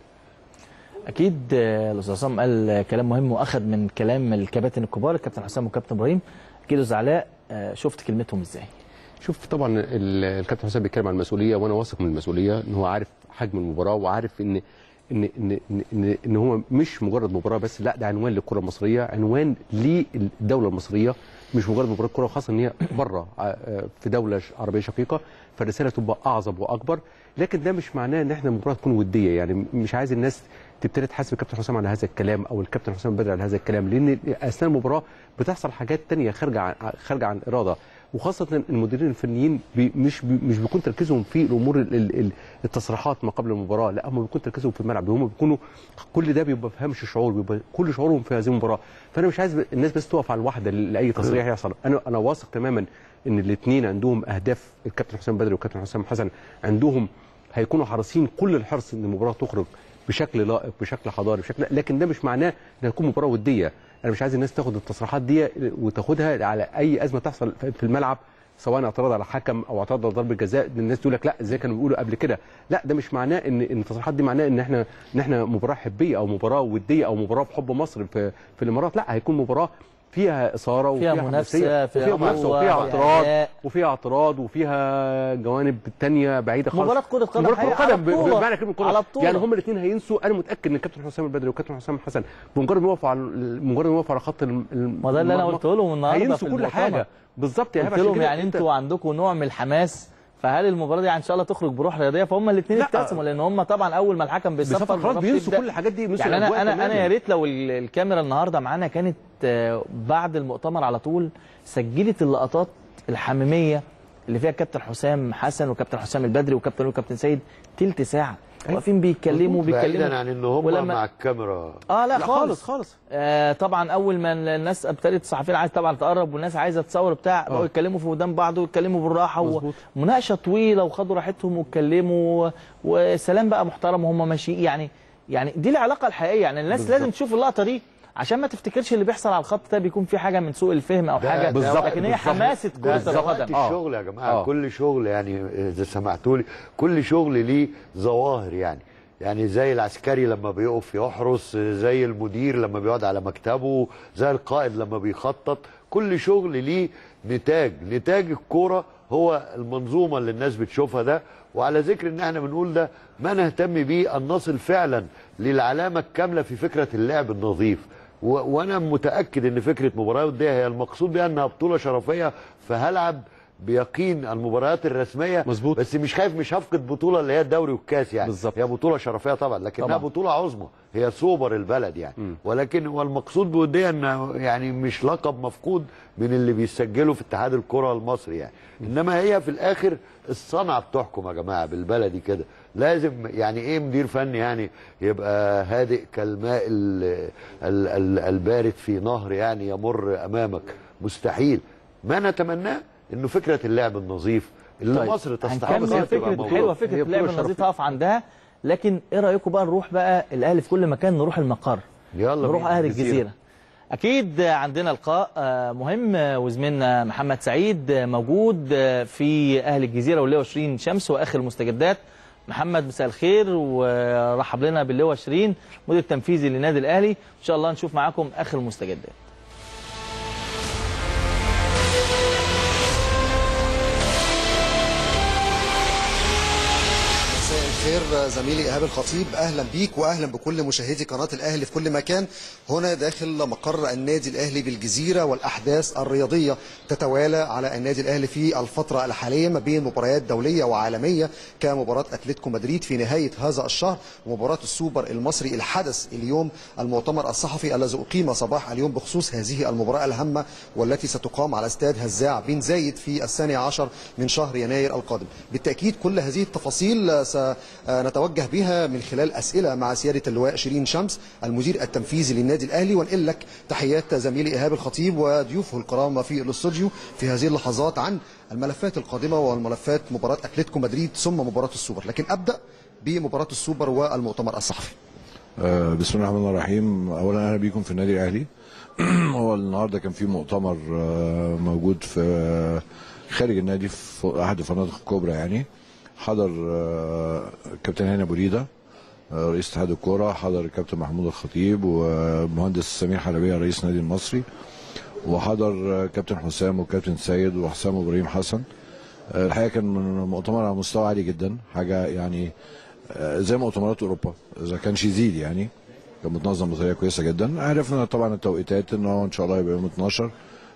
اكيد آه، الاستاذ عصام قال كلام مهم واخد من كلام الكباتن الكبار الكابتن حسام والكابتن ابراهيم اكيد أستاذ علاء آه، شفت كلمتهم ازاي شوف طبعا ال- الكابتن حسام بيتكلم عن المسؤوليه وانا واثق من المسؤوليه ان هو عارف حجم المباراه وعارف ان ان ان ان, إن, إن هو مش مجرد مباراه بس لا ده عنوان للكره المصريه عنوان للدوله المصريه مش مجرد مباراه كره خاصه ان هي بره ع- في دوله ش- عربيه شقيقه فالرساله تبقى اعظم واكبر لكن ده مش معناه ان احنا المباراه تكون وديه يعني مش عايز الناس تبتدي تحاسب الكابتن حسام على هذا الكلام او الكابتن حسام بدري على هذا الكلام لان اثناء المباراه بتحصل حاجات تانية خارجه عن خارجه عن اراده وخاصه المديرين الفنيين بي مش بي مش بيكون تركيزهم في الامور ال- ال- ال- التصريحات ما قبل المباراه لا هم بيكون تركيزهم في الملعب هم بيكونوا كل ده بيبقى فهمش شعور بيبقى كل شعورهم في هذه المباراه فانا مش عايز الناس بس تقف على الواحده لاي تصريح يحصل انا انا واثق تماما ان الاثنين عندهم اهداف الكابتن حسام بدري والكابتن حسام حسن عندهم هيكونوا حريصين كل الحرص ان المباراه تخرج بشكل لائق بشكل حضاري بشكل لكن ده مش معناه انها تكون مباراه وديه انا مش عايز الناس تاخد التصريحات دي وتاخدها على اي ازمه تحصل في الملعب سواء اعتراض على حكم او اعتراض على ضربه جزاء الناس تقول لك لا ازاي كانوا بيقولوا قبل كده لا ده مش معناه ان ان التصريحات دي معناه ان احنا ان احنا مباراه حبيه او مباراه وديه او مباراه بحب مصر في في الامارات لا هيكون مباراه فيها اثاره فيها وفيها منافسة، حماسية، فيها وفيها منافسه قوة، وفيها فيها اعتراض أداء. وفيها اعتراض وفيها جوانب تانية بعيده خالص مباراة كرة قدم مباراة كرة حقيقة على قدم ب- بطولة. بمعنى كلمة كرة على بطولة. يعني هم الاثنين هينسوا انا متاكد ان الكابتن حسام البدري والكابتن حسام حسن بمجرد ما يقفوا على مجرد ما يقفوا على خط الم- الم- ما ده اللي أنا المرمى، قلته لهم النهاردة هينسوا في كل المؤتمر. حاجه بالظبط يا قلت عشان لهم كده يعني أنت- انتوا عندكم نوع من الحماس فهل المباراه دي ان شاء الله تخرج بروح رياضيه فهم الاثنين لا. ابتسموا لان هم طبعا اول ما الحكم بيصفر بيصفر خلاص المباراة بينسوا بتبدأ. كل الحاجات دي بينسوا يعني انا الأجواء انا انا تماماً. يا ريت لو ال- الكاميرا النهارده معانا كانت آه، بعد المؤتمر على طول سجلت اللقطات الحميميه اللي فيها الكابتن حسام حسن وكابتن حسام البدري وكابتن وكابتن سيد تلت ساعه واقفين بيتكلموا بعيدا بيتكلموا عن ان هم ولما- مع الكاميرا اه لا, لا خالص خالص خالص آه طبعا اول ما الناس ابتدت الصحفيين عايز طبعا تقرب والناس عايزه تصور بتاع بقوا يتكلموا في ودان بعض ويتكلموا بالراحه مظبوط. ومناقشه طويله وخدوا راحتهم واتكلموا وسلام بقى محترم وهم ماشيين يعني يعني دي العلاقه الحقيقيه يعني الناس بالظبط. لازم تشوف اللقطه دي عشان ما تفتكرش اللي بيحصل على الخط ده بيكون في حاجه من سوء الفهم او ده- حاجه بالظبط، لكن هي بالظبط. حماسه ده كره ده وقت القدم آه. الشغل يا جماعه آه. كل شغل يعني اذا سمحتوا لي كل شغل ليه ظواهر يعني يعني زي العسكري لما بيقف يحرس زي المدير لما بيقعد على مكتبه زي القائد لما بيخطط كل شغل ليه نتاج نتاج الكوره هو المنظومه اللي الناس بتشوفها ده وعلى ذكر ان احنا بنقول ده ما نهتم بيه ان نصل فعلا للعلامه الكامله في فكره اللعب النظيف و... وانا متاكد ان فكره مباراه وديه هي المقصود بها انها بطوله شرفيه فهلعب بيقين المباريات الرسميه مظبوط. بس مش خايف مش هفقد بطوله اللي هي الدوري والكاس يعني بالظبط. هي بطوله شرفيه طبعا لكنها طبعا. بطوله عظمى هي سوبر البلد يعني ولكن هو المقصود بوديه انه يعني مش لقب مفقود من اللي بيسجله في اتحاد الكره المصري يعني انما هي في الاخر الصنعه بتحكم يا جماعه بالبلدي كده لازم يعني ايه مدير فني يعني يبقى هادئ كالماء ال- ال- ال- البارد في نهر يعني يمر امامك مستحيل ما نتمناه انه فكره اللعب النظيف اللي طيب، مصر تستحق هنكمل تبقى فكره موجودة. حلوه فكره هي اللعب بطولة النظيف شرفية. اقف عندها لكن ايه رايكم بقى نروح بقى الاهلي في كل مكان نروح المقر يلا نروح بينا. اهل الجزيره اكيد عندنا لقاء آه، مهم آه، وزميلنا محمد سعيد آه، موجود آه، في اهل الجزيره واللواء 20 شمس واخر المستجدات محمد مساء الخير ورحب لنا باللواء 20 مدير تنفيذي للنادي الاهلي ان شاء الله نشوف معاكم اخر المستجدات مساء الخير زميلي ايهاب الخطيب اهلا بيك واهلا بكل مشاهدي قناه الاهلي في كل مكان هنا داخل مقر النادي الاهلي بالجزيره والاحداث الرياضيه تتوالى على النادي الاهلي في الفتره الحاليه ما بين مباريات دوليه وعالميه كمباراه اتلتيكو مدريد في نهايه هذا الشهر ومباراه السوبر المصري الحدث اليوم المؤتمر الصحفي الذي اقيم صباح اليوم بخصوص هذه المباراه الهامه والتي ستقام على استاد هزاع بن زايد في الثاني عشر من شهر يناير القادم بالتاكيد كل هذه التفاصيل س آه، نتوجه بها من خلال اسئله مع سياده اللواء شيرين شمس المدير التنفيذي للنادي الاهلي وانقل لك تحيات زميلي ايهاب الخطيب وضيوفه الكرام في الاستوديو في هذه اللحظات عن الملفات القادمه والملفات مباراه اتلتيكو مدريد ثم مباراه السوبر لكن ابدا بمباراه السوبر والمؤتمر الصحفي آه، بسم الله الرحمن الرحيم اولا اهلا بيكم في النادي الاهلي هو النهارده كان في مؤتمر آه، موجود في خارج النادي في احد الفنادق الكبرى يعني حضر آه، الكابتن هاني ابو ريده آه، رئيس اتحاد الكوره حضر الكابتن محمود الخطيب ومهندس سمير حلبيه رئيس النادي المصري وحضر آه، كابتن حسام وكابتن سيد وحسام ابراهيم حسن آه، الحقيقه كان من مؤتمر على مستوى عالي جدا حاجه يعني آه، زي مؤتمرات اوروبا اذا كانش يزيد يعني كان متنظم بطريقه كويسه جدا عرفنا طبعا التوقيتات ان هو ان شاء الله يبقى يوم 12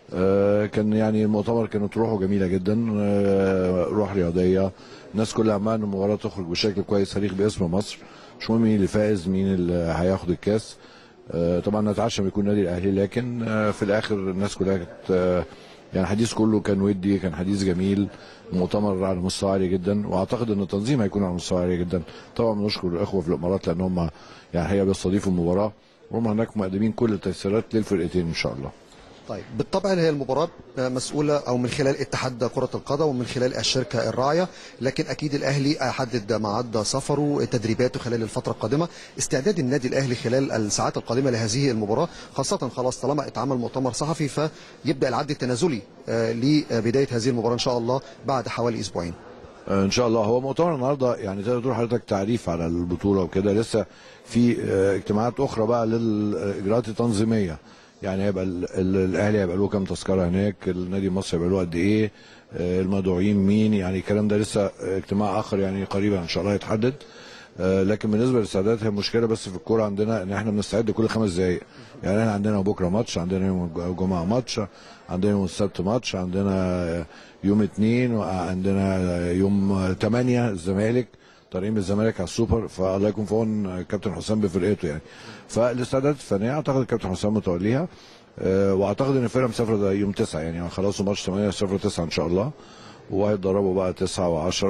آه، كان يعني المؤتمر كانت روحه جميله جدا آه، روح رياضيه الناس كلها عمال ان المباراه تخرج بشكل كويس تاريخ باسم مصر مش مهم مين اللي فائز مين اللي هياخد الكاس آه، طبعا نتعشى بيكون النادي الاهلي لكن آه، في الاخر الناس كلها كانت آه، يعني الحديث كله كان ودي كان حديث جميل مؤتمر على مستوى عالي جدا واعتقد ان التنظيم هيكون على مستوى عالي جدا طبعا بنشكر الاخوه في الامارات لان هم يعني هي بيستضيفوا المباراه وهم هناك مقدمين كل التيسيرات للفرقتين ان شاء الله طيب بالطبع هي المباراة مسؤولة أو من خلال اتحاد كرة القدم ومن خلال الشركة الراعية لكن أكيد الأهلي حدد ميعاد سفره تدريباته خلال الفترة القادمة استعداد النادي الأهلي خلال الساعات القادمة لهذه المباراة خاصة خلاص طالما اتعمل مؤتمر صحفي فيبدأ العد التنازلي آه، لبداية هذه المباراة إن شاء الله بعد حوالي أسبوعين آه، ان شاء الله هو مؤتمر النهارده يعني تقدر تقول حضرتك تعريف على البطوله وكده لسه في آه، اجتماعات اخرى بقى للاجراءات التنظيميه يعني هيبقى ال- ال- الاهلي هيبقى له كام تذكره هناك النادي المصري هيبقى له قد ايه آه، المدعوين مين يعني الكلام ده لسه اجتماع اخر يعني قريبا ان شاء الله يتحدد آه، لكن بالنسبه للاستعدادات هي مشكله بس في الكوره عندنا ان احنا بنستعد كل خمس دقائق يعني احنا عندنا بكره ماتش عندنا يوم الجمعه ماتش عندنا يوم السبت ماتش عندنا يوم اثنين وعندنا يوم ثمانية الزمالك طالعين بالزمالك على السوبر فالله يكون في عون كابتن حسام بفرقته يعني فالاستعدادات الفنيه اعتقد الكابتن حسام متوليها آه، واعتقد ان الفرقه مسافره ده يوم 9 يعني خلصوا ماتش 8 سافروا 9 ان شاء الله وهيتدربوا بقى 9 و10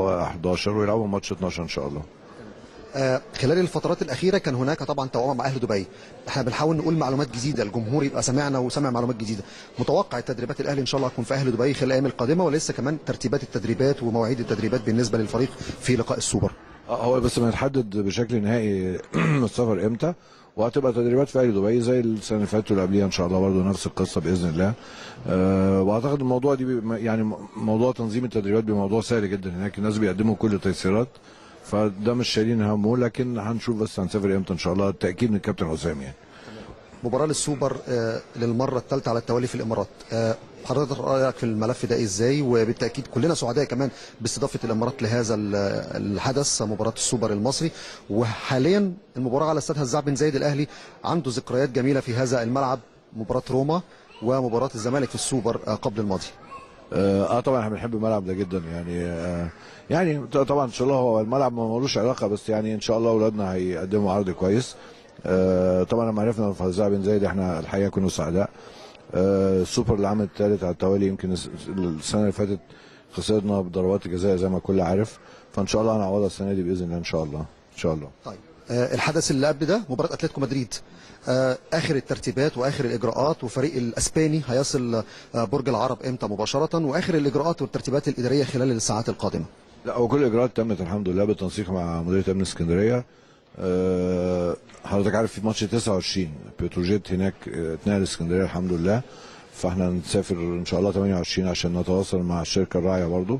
و11 ويلعبوا ماتش 12 ان شاء الله آه، خلال الفترات الأخيرة كان هناك طبعا توأم مع أهل دبي احنا بنحاول نقول معلومات جديدة الجمهور يبقى سمعنا وسمع معلومات جديدة متوقع التدريبات الأهلي إن شاء الله هتكون في أهل دبي خلال الأيام القادمة ولسه كمان ترتيبات التدريبات ومواعيد التدريبات بالنسبة للفريق في لقاء السوبر آه، هو بس ما يتحدد بشكل نهائي السفر امتى وهتبقى تدريبات في اهلي دبي زي السنه اللي فاتت واللي قبليها ان شاء الله برضه نفس القصه باذن الله أه واعتقد الموضوع دي بي- يعني موضوع تنظيم التدريبات بموضوع سهل جدا هناك الناس بيقدموا كل التيسيرات فده مش شايلين همه لكن هنشوف بس هنسافر امتى ان شاء الله التاكيد من الكابتن حسام يعني مباراة للسوبر آه، للمرة الثالثة على التوالي في الإمارات آه، حضرتك رأيك في الملف ده إزاي وبالتأكيد كلنا سعداء كمان باستضافة الإمارات لهذا ال- الحدث مباراة السوبر المصري وحاليا المباراة على استاد هزاع بن زايد الأهلي عنده ذكريات جميلة في هذا الملعب مباراة روما ومباراة الزمالك في السوبر آه، قبل الماضي اه آه، طبعا احنا بنحب الملعب ده جدا يعني آه يعني ط- طبعا ان شاء الله هو الملعب ما ملوش علاقه بس يعني ان شاء الله اولادنا هيقدموا عرض كويس آه طبعا لما عرفنا في هزاع بن زايد احنا الحقيقه كنا سعداء آه السوبر العام الثالث على التوالي يمكن الس- السنه اللي فاتت خسرنا بضربات الجزاء زي ما الكل عارف فان شاء الله هنعوضها السنه دي باذن الله ان شاء الله ان شاء الله طيب آه، الحدث اللي قبل ده مباراة اتلتيكو مدريد آه، اخر الترتيبات واخر الاجراءات وفريق الاسباني هيصل آه، برج العرب امتى مباشرة واخر الاجراءات والترتيبات الادارية خلال الساعات القادمة لا هو كل الاجراءات تمت الحمد لله بالتنسيق مع مديريه امن اسكندريه أه حضرتك عارف في ماتش 29 بتروجيت هناك آه، اتنقل اسكندريه الحمد لله فاحنا نسافر ان شاء الله 28 عشان نتواصل مع الشركه الراعيه برضو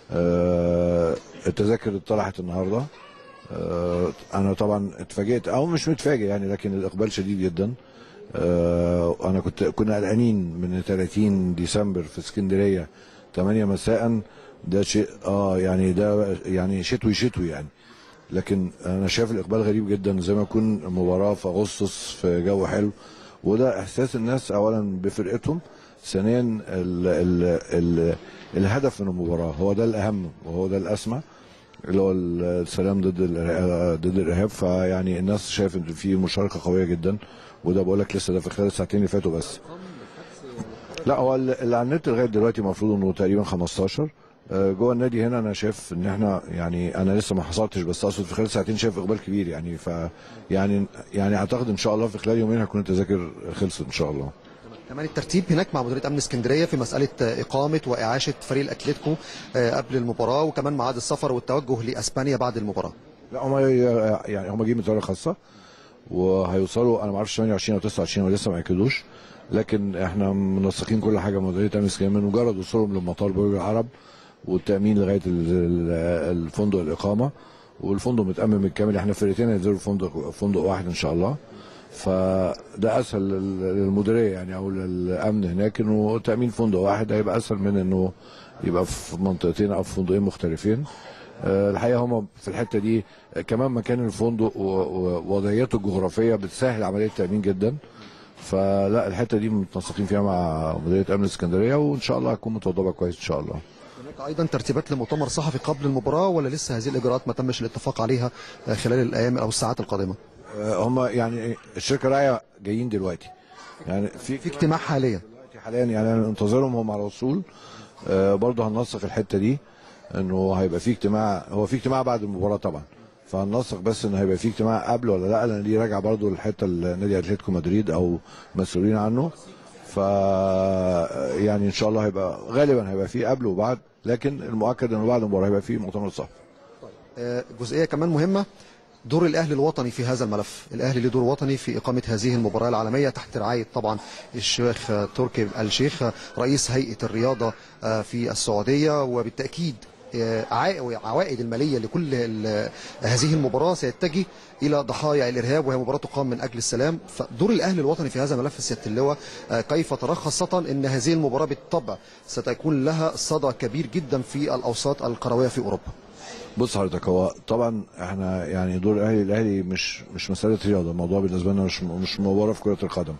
أه التذاكر اتطرحت النهارده أه انا طبعا اتفاجئت او مش متفاجئ يعني لكن الاقبال شديد جدا أه انا كنت كنا قلقانين من 30 ديسمبر في اسكندريه 8 مساء ده شيء اه يعني ده يعني شتوي شتوي يعني لكن انا شايف الاقبال غريب جدا زي ما يكون مباراه في اغسطس في جو حلو وده احساس الناس اولا بفرقتهم ثانيا ال ال ال الهدف من المباراه هو ده الاهم وهو ده الاسمى اللي هو السلام ضد الإرهاب- ضد الارهاب فيعني الناس شايف ان في مشاركه قويه جدا وده بقول لك لسه ده في خلال الساعتين اللي فاتوا بس لا هو اللي على النت لغايه دلوقتي المفروض انه تقريبا 15 آه، جوه النادي هنا انا شايف ان احنا يعني انا لسه ما حصلتش بس اقصد في خلال ساعتين شايف اقبال كبير يعني ف يعني يعني اعتقد ان شاء الله في خلال يومين هتكون التذاكر خلصت ان شاء الله كمان الترتيب هناك مع مديريه امن اسكندريه في مساله آه، اقامه واعاشه فريق الاتليتيكو آه، قبل المباراه وكمان ميعاد السفر والتوجه لاسبانيا بعد المباراه لا هم يعني هم جايين بطياره خاصه وهيوصلوا انا ما اعرفش 28 او 29 ولسه ما اكدوش لكن احنا منسقين كل حاجه مديريه امن اسكندريه من مجرد وصولهم لمطار برج العرب والتامين لغايه ال- ال- الفندق الاقامه والفندق متامن بالكامل احنا فرقتين هينزلوا فندق فندق واحد ان شاء الله فده اسهل لل- للمديريه يعني او للامن هناك انه تامين فندق واحد هيبقى اسهل من انه يبقى في منطقتين او في فندقين مختلفين آه، الحقيقه هم في الحته دي آه، كمان مكان الفندق و- و- ووضعيته الجغرافيه بتسهل عمليه التامين جدا فلا الحته دي متنسقين فيها مع مديريه امن اسكندريه وان شاء الله هتكون متوضبه كويس ان شاء الله هناك ايضا ترتيبات لمؤتمر صحفي قبل المباراه ولا لسه هذه الاجراءات ما تمش الاتفاق عليها آه، خلال الايام او الساعات القادمه آه، هم يعني الشركه راعيه جايين دلوقتي يعني في في اجتماع حاليا دلوقتي حاليا يعني انا انتظرهم هم على وصول آه، برضه هننسق الحته دي انه هيبقى في اجتماع هو في اجتماع بعد المباراه طبعا فهننسق بس ان هيبقى في اجتماع قبل ولا لا لان دي راجعه برضه للحته النادي اتلتيكو مدريد او مسؤولين عنه ف يعني ان شاء الله هيبقى غالبا هيبقى في قبل وبعد لكن المؤكد انه بعد المباراه هيبقى في مؤتمر صحفي آه، جزئيه كمان مهمه دور الاهلي الوطني في هذا الملف الاهلي له دور وطني في اقامه هذه المباراه العالميه تحت رعايه طبعا الشيخ آه، تركي آل الشيخ آه، رئيس هيئه الرياضه آه، في السعوديه وبالتاكيد آه، عائ- عوائد الماليه لكل ال- هذه المباراه سيتجه الى ضحايا الارهاب وهي مباراه تقام من اجل السلام فدور الاهلي الوطني في هذا الملف سياده اللواء آه، كيف تراه خاصه ان هذه المباراه بالطبع ستكون لها صدى كبير جدا في الاوساط القرويه في اوروبا بص حضرتك هو طبعا احنا يعني دور الاهلي الاهلي مش مش مساله رياضه الموضوع بالنسبه لنا مش مش مباراه في كره القدم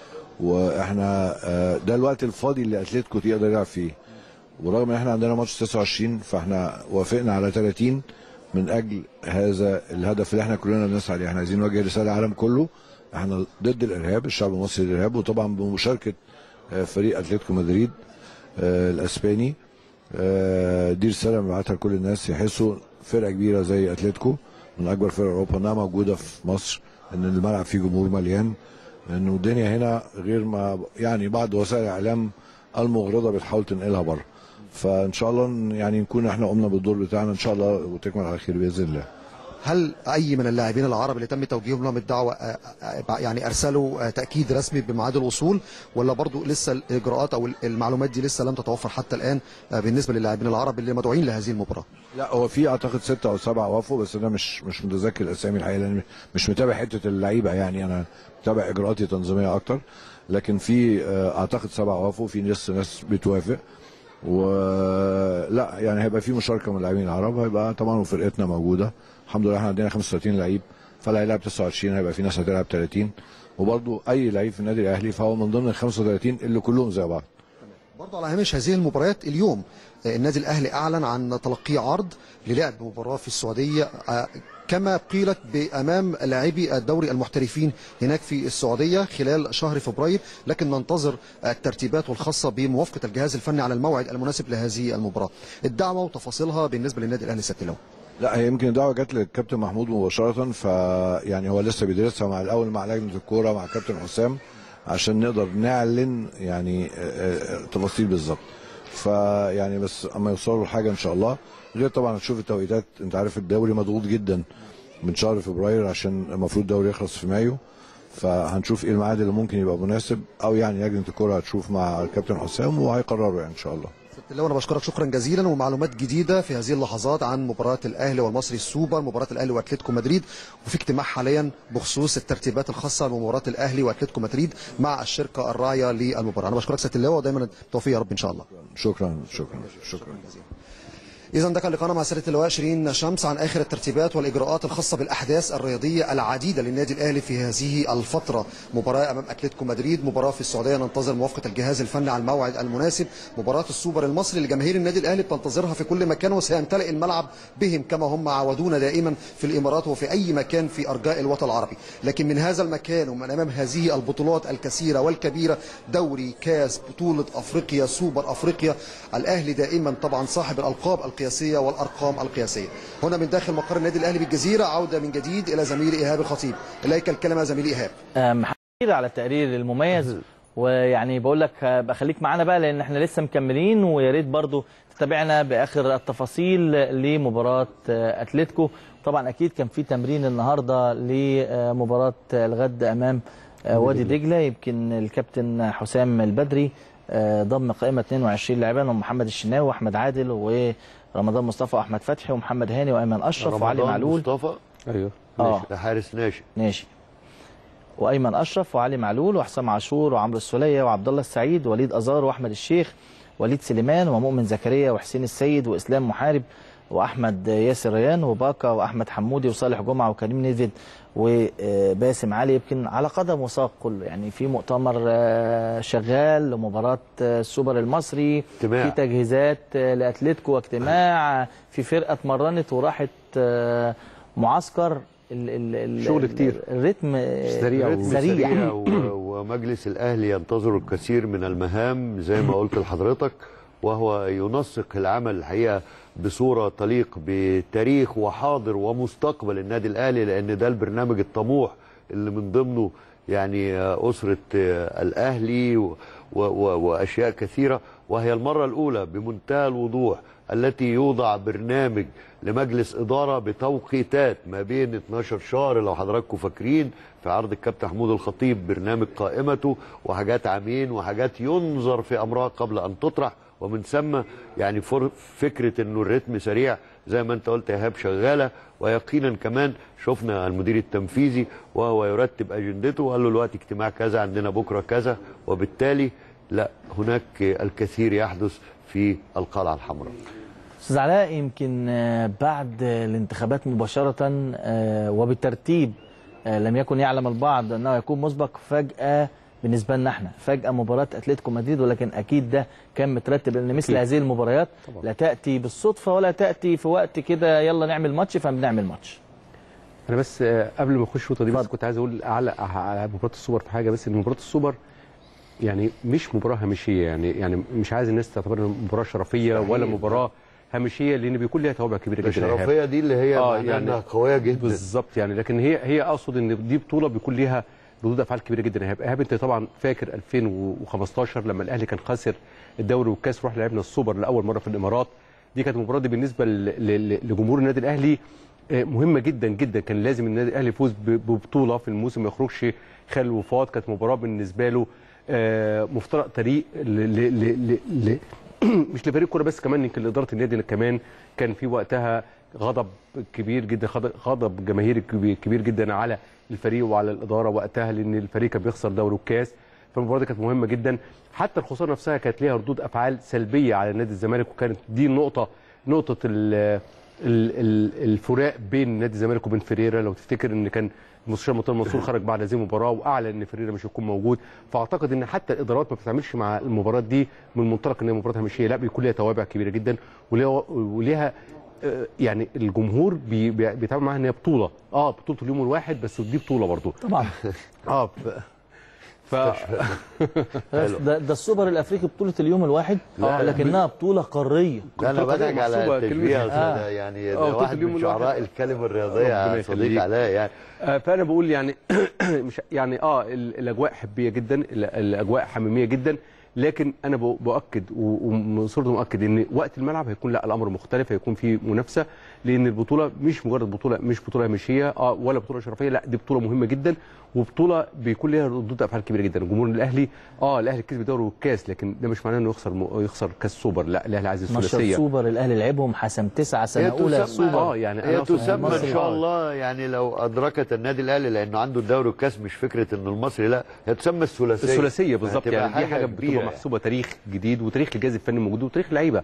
واحنا آه، ده الوقت الفاضي اللي اتلتيكو يقدر يلعب فيه ورغم ان احنا عندنا ماتش 29 فاحنا وافقنا على 30 من اجل هذا الهدف اللي احنا كلنا بنسعى عليه احنا عايزين نوجه رساله للعالم كله احنا ضد الارهاب الشعب المصري الارهاب وطبعا بمشاركه آه، فريق اتلتيكو مدريد آه، الاسباني آه، دي رساله بنبعتها لكل الناس يحسوا فرقه كبيره زي اتلتيكو من اكبر فرق اوروبا انها موجوده في مصر ان الملعب فيه جمهور مليان انه الدنيا هنا غير ما يعني بعض وسائل الاعلام المغرضه بتحاول تنقلها بره فان شاء الله ن- يعني نكون احنا قمنا بالدور بتاعنا ان شاء الله وتكمل على خير باذن الله هل اي من اللاعبين العرب اللي تم توجيههم لهم الدعوه آه، آه، يعني ارسلوا آه، تاكيد رسمي بميعاد الوصول ولا برضو لسه الاجراءات او المعلومات دي لسه لم تتوفر حتى الان آه، بالنسبه للاعبين العرب اللي مدعوين لهذه المباراه لا هو في اعتقد ستة او سبعة وافوا بس انا مش مش متذكر الاسامي الحقيقه لان مش متابع حته اللعيبه يعني انا متابع اجراءاتي تنظيميه اكتر لكن في آه، اعتقد سبعة وافوا في لسه ناس بتوافق ولا يعني هيبقى في مشاركه من اللاعبين العرب هيبقى طبعا وفرقتنا موجوده الحمد لله احنا عندنا 35 لعيب فلا هيلعب 29 هيبقى في ناس هتلعب 30 وبرضو اي لعيب في النادي الاهلي فهو من ضمن ال 35 اللي كلهم زي بعض برضو على هامش هذه المباريات اليوم آه، النادي الاهلي اعلن عن تلقي عرض للعب مباراه في السعوديه آه، كما قيلت بامام لاعبي الدوري المحترفين هناك في السعوديه خلال شهر فبراير لكن ننتظر الترتيبات الخاصه بموافقه الجهاز الفني على الموعد المناسب لهذه المباراه الدعوه وتفاصيلها بالنسبه للنادي الاهلي ست لا هي يمكن الدعوه جت للكابتن محمود مباشره ف يعني هو لسه بيدرسها مع الاول مع لجنه الكوره مع كابتن حسام عشان نقدر نعلن يعني آه، آه، تفاصيل بالظبط فيعني بس اما يوصلوا لحاجه ان شاء الله غير طبعا هتشوف التوقيتات انت عارف الدوري مضغوط جدا من شهر فبراير عشان المفروض الدوري يخلص في مايو فهنشوف ايه الميعاد اللي ممكن يبقى مناسب او يعني لجنه الكوره هتشوف مع الكابتن حسام وهيقرروا يعني ان شاء الله ست اللواء انا بشكرك شكرا جزيلا ومعلومات جديده في هذه اللحظات عن مباراه الاهلي والمصري السوبر مباراه الاهلي واتلتيكو مدريد وفي اجتماع حاليا بخصوص الترتيبات الخاصه بمباراه الاهلي واتلتيكو مدريد مع الشركه الراعيه للمباراه انا بشكرك ست اللواء ودايما التوفيق يا رب ان شاء الله شكرا شكرا شكرا إذا ده كان لقاءنا مع سيادة اللواء شيرين شمس عن آخر الترتيبات والإجراءات الخاصة بالأحداث الرياضية العديدة للنادي الأهلي في هذه الفترة مباراة أمام أتلتيكو مدريد مباراة في السعودية ننتظر موافقة الجهاز الفني على الموعد المناسب مباراة السوبر المصري اللي جماهير النادي الأهلي بتنتظرها في كل مكان وسيمتلئ الملعب بهم كما هم عودونا دائما في الإمارات وفي أي مكان في أرجاء الوطن العربي لكن من هذا المكان ومن أمام هذه البطولات الكثيرة والكبيرة دوري كاس بطولة أفريقيا سوبر أفريقيا الأهلي دائما طبعا صاحب الألقاب القياسية والأرقام القياسية هنا من داخل مقر النادي الأهلي بالجزيرة عودة من جديد إلى زميلي إيهاب الخطيب إليك الكلمة زميلي إيهاب آه، محمد على التقرير المميز ويعني بقول لك آه، بقى خليك معانا بقى لان احنا لسه مكملين ويا ريت برضو تتابعنا باخر التفاصيل لمباراه آه، اتلتيكو طبعا اكيد كان في تمرين النهارده لمباراه الغد امام آه، وادي دجله يمكن الكابتن حسام البدري آه، ضم قائمه 22 لاعبا ومحمد الشناوي واحمد عادل ورمضان مصطفى واحمد فتحي ومحمد هاني وايمن اشرف وعلي رمضان معلول مصطفى ايوه اه ده حارس ناشئ ماشي وايمن اشرف وعلي معلول وحسام عاشور وعمرو السوليه وعبد الله السعيد ووليد ازار واحمد الشيخ وليد سليمان ومؤمن زكريا وحسين السيد واسلام محارب واحمد ياسر ريان وباكا واحمد حمودي وصالح جمعه وكريم نيفيد وباسم علي يمكن على قدم وساق كله يعني في مؤتمر آه، شغال لمباراه آه، السوبر المصري اجتماع. في تجهيزات آه، لاتلتيكو واجتماع في فرقه اتمرنت وراحت آه، معسكر ال ال ال شغل كتير. الريتم آه، سريع رتم سريع سريع و- ومجلس الاهلي ينتظر الكثير من المهام زي ما قلت لحضرتك وهو ينسق العمل الحقيقه بصوره تليق بتاريخ وحاضر ومستقبل النادي الاهلي لان ده البرنامج الطموح اللي من ضمنه يعني آه، اسره آه، الاهلي و- و- و- واشياء كثيره وهي المره الاولى بمنتهى الوضوح التي يوضع برنامج لمجلس إدارة بتوقيتات ما بين 12 شهر لو حضراتكم فاكرين في عرض الكابتن محمود الخطيب برنامج قائمته وحاجات عامين وحاجات ينظر في أمرها قبل أن تطرح ومن ثم يعني فر- فكرة أنه الريتم سريع زي ما أنت قلت يا إيهاب شغالة ويقينا كمان شفنا المدير التنفيذي وهو يرتب أجندته وقال له الوقت اجتماع كذا عندنا بكرة كذا وبالتالي لا هناك الكثير يحدث في القلعة الحمراء استاذ علاء يمكن آه، بعد الانتخابات مباشره آه، وبالترتيب آه، لم يكن يعلم البعض انه يكون مسبق فجاه بالنسبه لنا احنا فجاه مباراه اتلتيكو مدريد ولكن اكيد ده كان مترتب لان مثل أكيد. هذه المباريات طبعا. لا تاتي بالصدفه ولا تاتي في وقت كده يلا نعمل ماتش فبنعمل ماتش انا بس آه، قبل ما اخش النقطه دي بس اتفضل. كنت عايز اقول اعلق على مباراه السوبر في حاجه بس ان مباراه السوبر يعني مش مباراه هامشيه يعني يعني مش عايز الناس تعتبرها مباراه شرفيه ولا مباراه هامشيه لان بيكون ليها توابع كبيره جدا يا إيهاب. الشرفية دي اللي هي آه، معناها يعني انها قوية جدا بالظبط يعني لكن هي هي اقصد ان دي بطوله بيكون ليها ردود افعال كبيره جدا ايهاب ايهاب انت طبعا فاكر 2015 لما الاهلي كان خاسر الدوري والكاس ورحنا لعبنا السوبر لاول مره في الامارات دي كانت المباراه دي بالنسبه ل- ل- لجمهور النادي الاهلي آه، مهمه جدا جدا كان لازم النادي الاهلي يفوز ب- ببطوله في الموسم ما يخرجش خال وفاض كانت مباراه بالنسبه له آه، مفترق طريق ل ل ل ل ل مش لفريق كوره بس كمان يمكن لاداره النادي كمان كان في وقتها غضب كبير جدا غضب- غضب جماهيري كبير- كبير جدا على الفريق وعلى الاداره وقتها لان الفريق كان بيخسر دوري الكاس فالمباراه دي كانت مهمه جدا حتى الخساره نفسها كانت ليها ردود افعال سلبيه على نادي الزمالك وكانت دي النقطه نقطه ال ال- ال- الفراق بين نادي الزمالك وبين فريرا لو تفتكر ان كان المستشار مرتضى منصور خرج بعد هذه المباراه واعلن ان فريرا مش هيكون موجود فاعتقد ان حتى الادارات ما بتتعاملش مع المباراه دي من منطلق ان هي مباراه هامشيه لا بيكون ليها توابع كبيره جدا وليها وليها آه، يعني الجمهور بي- بي- بيتعامل معاها ان هي بطوله اه بطوله اليوم الواحد بس دي بطوله برضو طبعا اه ف... ف... ده, ده السوبر الافريقي بطوله اليوم الواحد لا، لكنها بطوله قاريه لا انا كنت بدأك على محسوبة التشبيه كلمة- يا أستاذ، آه. يعني آه، ده قلت واحد اليوم من الواحد. شعراء الكلمة الرياضية ربنا يا صديقي يخليك. علاء يعني آه، فانا بقول يعني مش يعني اه ال- الاجواء حبيه جدا ال- الاجواء حميميه جدا لكن انا ب- باكد و- ومصرت مؤكد ان وقت الملعب هيكون لا الامر مختلف هيكون في منافسه لان البطوله مش مجرد بطوله مش بطوله هامشيه اه ولا بطوله شرفيه لا دي بطوله مهمه جدا وبطوله بيكون ليها ردود افعال كبيره جدا جمهور الاهلي اه الاهلي كسب الدوري والكاس لكن ده مش معناه انه يخسر م- يخسر كاس سوبر لا الاهلي عايز ماتش الثلاثيه السوبر الاهلي لعبهم حسم تسعة سنه هي اولى تسمى- السوبر اه يعني هي أنا أقصد تسمى ان مصر. شاء الله يعني لو ادركت النادي الاهلي لانه عنده الدوري والكاس مش فكره انه المصري لا هي تسمى الثلاثيه الثلاثيه بالظبط هتبقى يعني دي حاجه كبيرة بتبقى محسوبه تاريخ جديد وتاريخ الجهاز الفني موجود وتاريخ لعيبه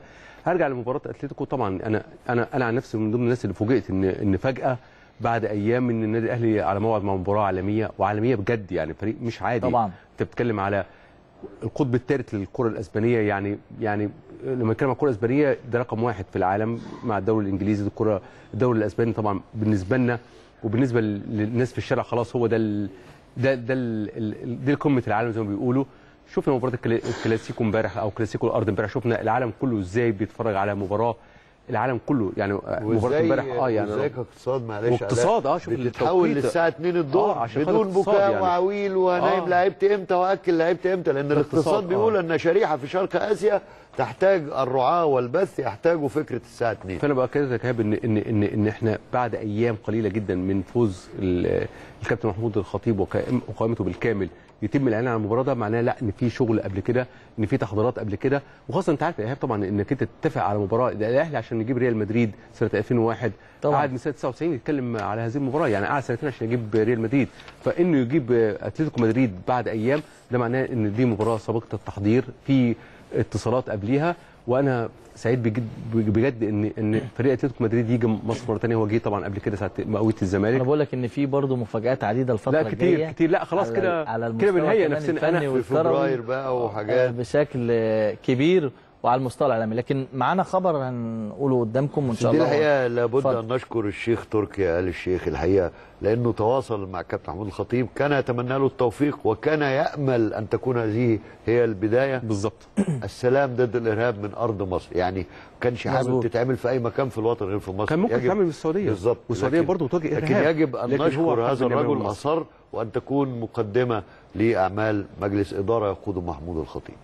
هرجع لمباراه اتلتيكو طبعا انا انا انا عن نفسي من ضمن الناس اللي فوجئت ان ان فجاه بعد ايام ان النادي الاهلي على موعد مع مباراه عالميه وعالميه بجد يعني فريق مش عادي طبعا. انت بتتكلم على القطب الثالث للكره الاسبانيه يعني يعني لما نتكلم عن الكره الاسبانيه ده رقم واحد في العالم مع الدوري الانجليزي الكره الدوري الاسباني طبعا بالنسبه لنا وبالنسبه للناس في الشارع خلاص هو ده ال ده ده ال ال دي قمه العالم زي ما بيقولوا شفنا مباراه الكلا- الكلاسيكو امبارح او كلاسيكو الارض امبارح شفنا العالم كله ازاي بيتفرج على مباراه العالم كله يعني مباراه وازاي امبارح اه يعني وازاي كاقتصاد معلش واقتصاد، اه، شوف بتتحول التوقيت. للساعه 2 الظهر آه، عشان بدون خاطر اقتصاد بكاء يعني. وعويل وهنايم آه. لعيبه امتى واكل لعيبه امتى لان الاقتصاد الاقتصاد، بيقول آه. ان شريحه في شرق اسيا تحتاج الرعاه والبث يحتاجوا فكره الساعه 2 فانا باكد لك يا إيهاب ان ان ان ان احنا بعد ايام قليله جدا من فوز ال- الكابتن محمود الخطيب وقائم- وقائمته بالكامل يتم الاعلان عن المباراه ده معناه لا ان في شغل قبل كده ان في تحضيرات قبل كده وخاصه انت عارف يا ايهاب طبعا انك انت تتفق على مباراه ده الاهلي عشان يجيب ريال مدريد سنه 2001 طبعاً. قعد من سنه 99 يتكلم على هذه المباراه يعني قعد سنتين عشان يجيب ريال مدريد فانه يجيب اتلتيكو مدريد بعد ايام ده معناه ان دي مباراه سابقه التحضير في اتصالات قبليها وانا سعيد بجد بجد ان ان فريق اتلتيكو مدريد يجي مصر مره ثانيه هو جه طبعا قبل كده ساعه مقاويه الزمالك انا بقول لك ان في برضه مفاجات عديده الفتره لا كتير الجايه كتير لا خلاص على- كده على كده المستوى بنهيئ كمان نفسنا الفني انا في والكروي. فبراير بقى آه، وحاجات بشكل آه، كبير وعلى المستوى العالمي لكن معانا خبر هنقوله قدامكم وان شاء دي الله الحقيقه لابد اتفضل. ان نشكر الشيخ تركي ال الشيخ الحقيقه لانه تواصل مع كابتن محمود الخطيب كان يتمنى له التوفيق وكان يامل ان تكون هذه هي البدايه بالظبط السلام ضد الارهاب من ارض مصر يعني ما كانش حابب مظبوط. تتعمل في اي مكان في الوطن غير في مصر كان ممكن يجب- تعمل بالسعوديه بالظبط والسعوديه لكن- برضه بتواجه لكن ارهاب يجب ان لكن هو نشكر حب هذا إنه يعمله الرجل مصر. اصر وان تكون مقدمه لاعمال مجلس اداره يقوده محمود الخطيب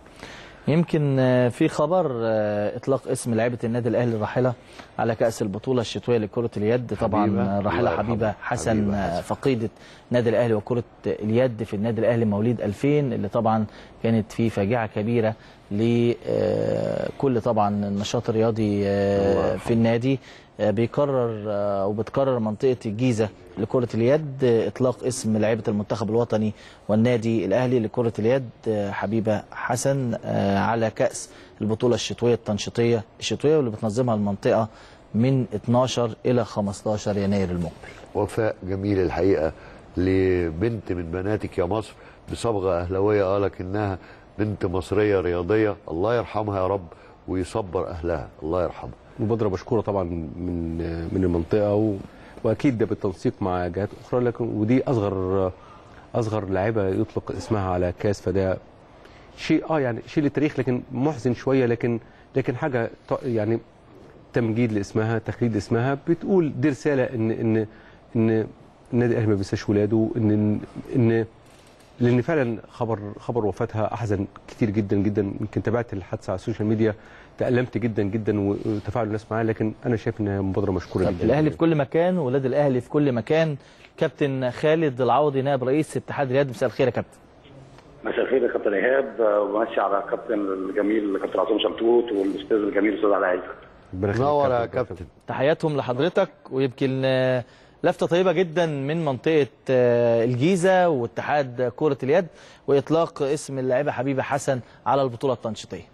يمكن آه، في خبر آه، اطلاق اسم لاعيبه النادي الاهلي الراحله على كاس البطوله الشتويه لكره اليد طبعا حبيبة. آه، الراحله الله يرحمها. حبيبه حسن حبيبة آه، حسن. فقيده النادي الاهلي وكره اليد في النادي الاهلي مواليد 2000 اللي طبعا كانت في فاجعه كبيره لكل طبعا النشاط الرياضي آه، في النادي آه، بيقرر آه، وبتقرر منطقه الجيزه لكره اليد آه، اطلاق اسم لاعيبه المنتخب الوطني والنادي الاهلي لكره اليد آه، حبيبه حسن آه، على كاس البطوله الشتويه التنشيطيه الشتويه واللي بتنظمها المنطقه من 12 الى 15 يناير المقبل وفاء جميل الحقيقه لبنت من بناتك يا مصر بصبغه اهلاويه اه لكنها بنت مصريه رياضيه الله يرحمها يا رب ويصبر اهلها الله يرحمها مبادره مشكوره طبعا من من المنطقه و... واكيد ده بالتنسيق مع جهات اخرى لكن ودي اصغر اصغر لاعبه يطلق اسمها على كاس فده شيء اه يعني شيء للتاريخ لكن محزن شويه لكن لكن حاجه ت- يعني تمجيد لاسمها تخليد اسمها بتقول دي رساله ان ان ان النادي الاهلي ما بينساش ولاده ان ان لان فعلا خبر خبر وفاتها احزن كتير جدا جدا يمكن تابعت الحادثه على السوشيال ميديا تألمت جدا جدا وتفاعل الناس معايا لكن انا شايف انها مبادره مشكوره طب جدا الاهلي في كل مكان ولاد الاهلي في كل مكان كابتن خالد العوضي نائب رئيس اتحاد الرياض مساء الخير يا كابتن مساء الخير يا كابتن ايهاب وماشي على كابتن الجميل كابتن عصام شمتوت والاستاذ الجميل استاذ علي عيسى ربنا يخليك نور يا كابتن تحياتهم لحضرتك ويمكن آه، لفته طيبه جدا من منطقه آه، الجيزه واتحاد كره اليد واطلاق اسم اللاعبه حبيبه حسن على البطوله التنشيطيه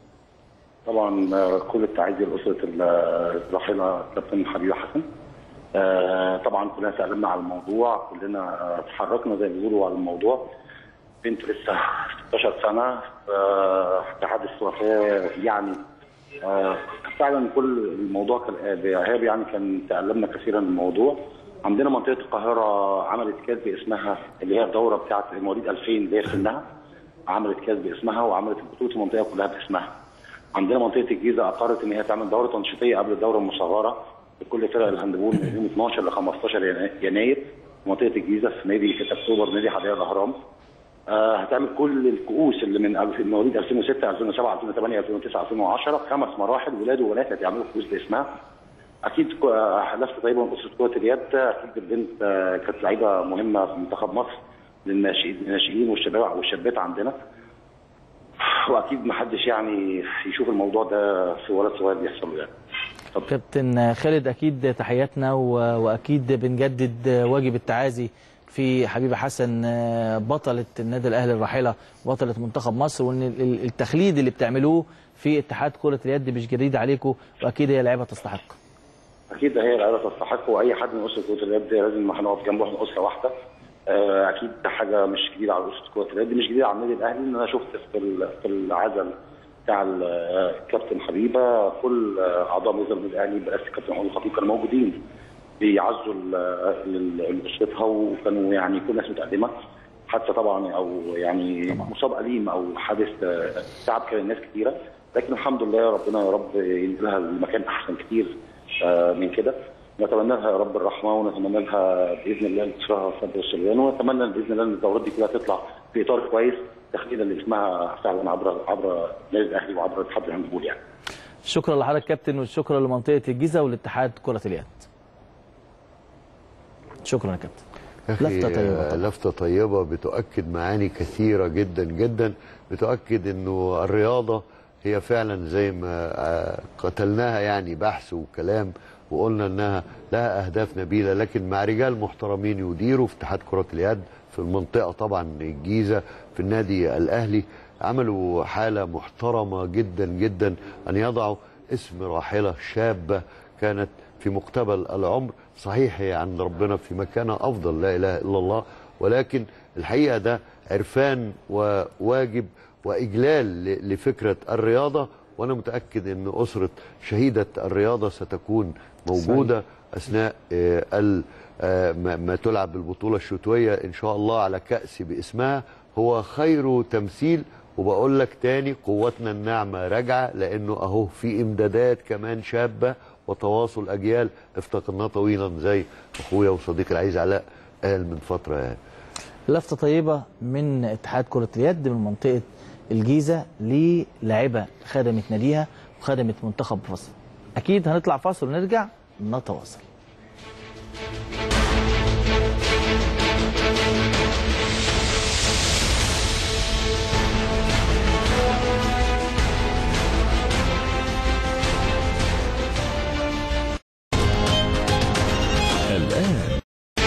طبعا آه، كل التعازي لاسره الراحله كابتن حبيبه حسن آه، طبعا كلنا سالنا على الموضوع كلنا آه، اتحركنا زي ما بيقولوا على الموضوع بنت لسه 16 سنه آه، حادث وفاه يعني آه، فعلا كل الموضوع كان ايهاب يعني كان تألمنا كثيرا من الموضوع عندنا منطقه القاهره عملت كاس باسمها اللي هي الدوره بتاعت مواليد 2000 اللي هي سنها عملت كاس باسمها وعملت بطوله المنطقه كلها باسمها عندنا منطقه الجيزه اقرت ان هي تعمل دوره تنشيطيه قبل الدوره المصغره لكل فرق الهاندبول من يوم 12 ل 15 ينا- يناير منطقه الجيزه في نادي 6 اكتوبر نادي حدائق الاهرام آه هتعمل كل الكؤوس اللي من ألف- مواليد 2006 2007 2008 2009 2010 خمس مراحل ولاد وبنات هتعملوا كؤوس باسمها اكيد ك- آه، لفته طيبه من اسره كره اليد اكيد البنت آه، كانت لعيبه مهمه في منتخب مصر للناشئين الناشئين والشباب والشابات عندنا واكيد ما حدش يعني يشوف الموضوع ده في ولد صغير بيحصل له يعني كابتن خالد اكيد تحياتنا و- واكيد بنجدد واجب التعازي في حبيبه حسن آه، بطله النادي الاهلي الراحله بطله منتخب مصر وان ال- ال- التخليد اللي بتعملوه في اتحاد كره اليد مش جديد عليكم واكيد هي لعيبه تستحق اكيد هي العيله تستحق واي حد من اسره كره اليد لازم هنقف جنبه احنا اسره واحده آه، اكيد ده حاجه مش جديده على اسره كره اليد مش جديده على النادي الاهلي ان انا شفت في ال- في العزل بتاع ال- آه، الكابتن حبيبه كل آه، اعضاء مجلس النادي الاهلي برئاسه الكابتن محمود الخطيب كانوا موجودين بيعزوا ال- ال- لاسرتها وكانوا يعني كل الناس متقدمه حتى طبعا او يعني مصاب اليم او حادث آه، تعب كان الناس كتيره لكن الحمد لله ربنا يا رب ينزلها لمكان احسن كتير آه، من كده نتمنى لها يا رب الرحمه ونتمنى لها باذن الله انتصارها في سنه السلوان ونتمنى باذن الله ان الدورات دي كلها تطلع في اطار كويس تخلينا اللي اسمها فعلا عبر عبر النادي الاهلي وعبر اتحاد الهاندبول يعني. شكرا لحضرتك كابتن والشكر لمنطقه الجيزه ولاتحاد كره اليد شكرا يا كابتن يا أخي لفتة طيبة آه، طبعا. لفتة طيبة بتؤكد معاني كثيرة جدا جدا بتؤكد انه الرياضة هي فعلا زي ما آه، قتلناها يعني بحث وكلام وقلنا انها لها اهداف نبيلة لكن مع رجال محترمين يديروا في اتحاد كرة اليد في المنطقة طبعا الجيزة في النادي الاهلي عملوا حالة محترمة جدا جدا ان يضعوا اسم راحلة شابة كانت في مقتبل العمر صحيح هي عند ربنا في مكانة أفضل لا إله إلا الله ولكن الحقيقة ده عرفان وواجب وإجلال ل- لفكرة الرياضة وأنا متأكد أن أسرة شهيدة الرياضة ستكون موجودة أثناء آه، ال- آه، ما ما تلعب البطولة الشتوية إن شاء الله على كأس باسمها هو خير تمثيل وبقول لك تاني قوتنا الناعمة راجعة لأنه أهو في إمدادات كمان شابة وتواصل أجيال افتقدناه طويلا زي أخويا وصديقي العزيز علاء قال من فترة يعني لفتة طيبة من اتحاد كرة اليد من منطقة الجيزة للاعبة خدمت ناديها وخدمت منتخب مصر أكيد هنطلع فاصل ونرجع نتواصل الآن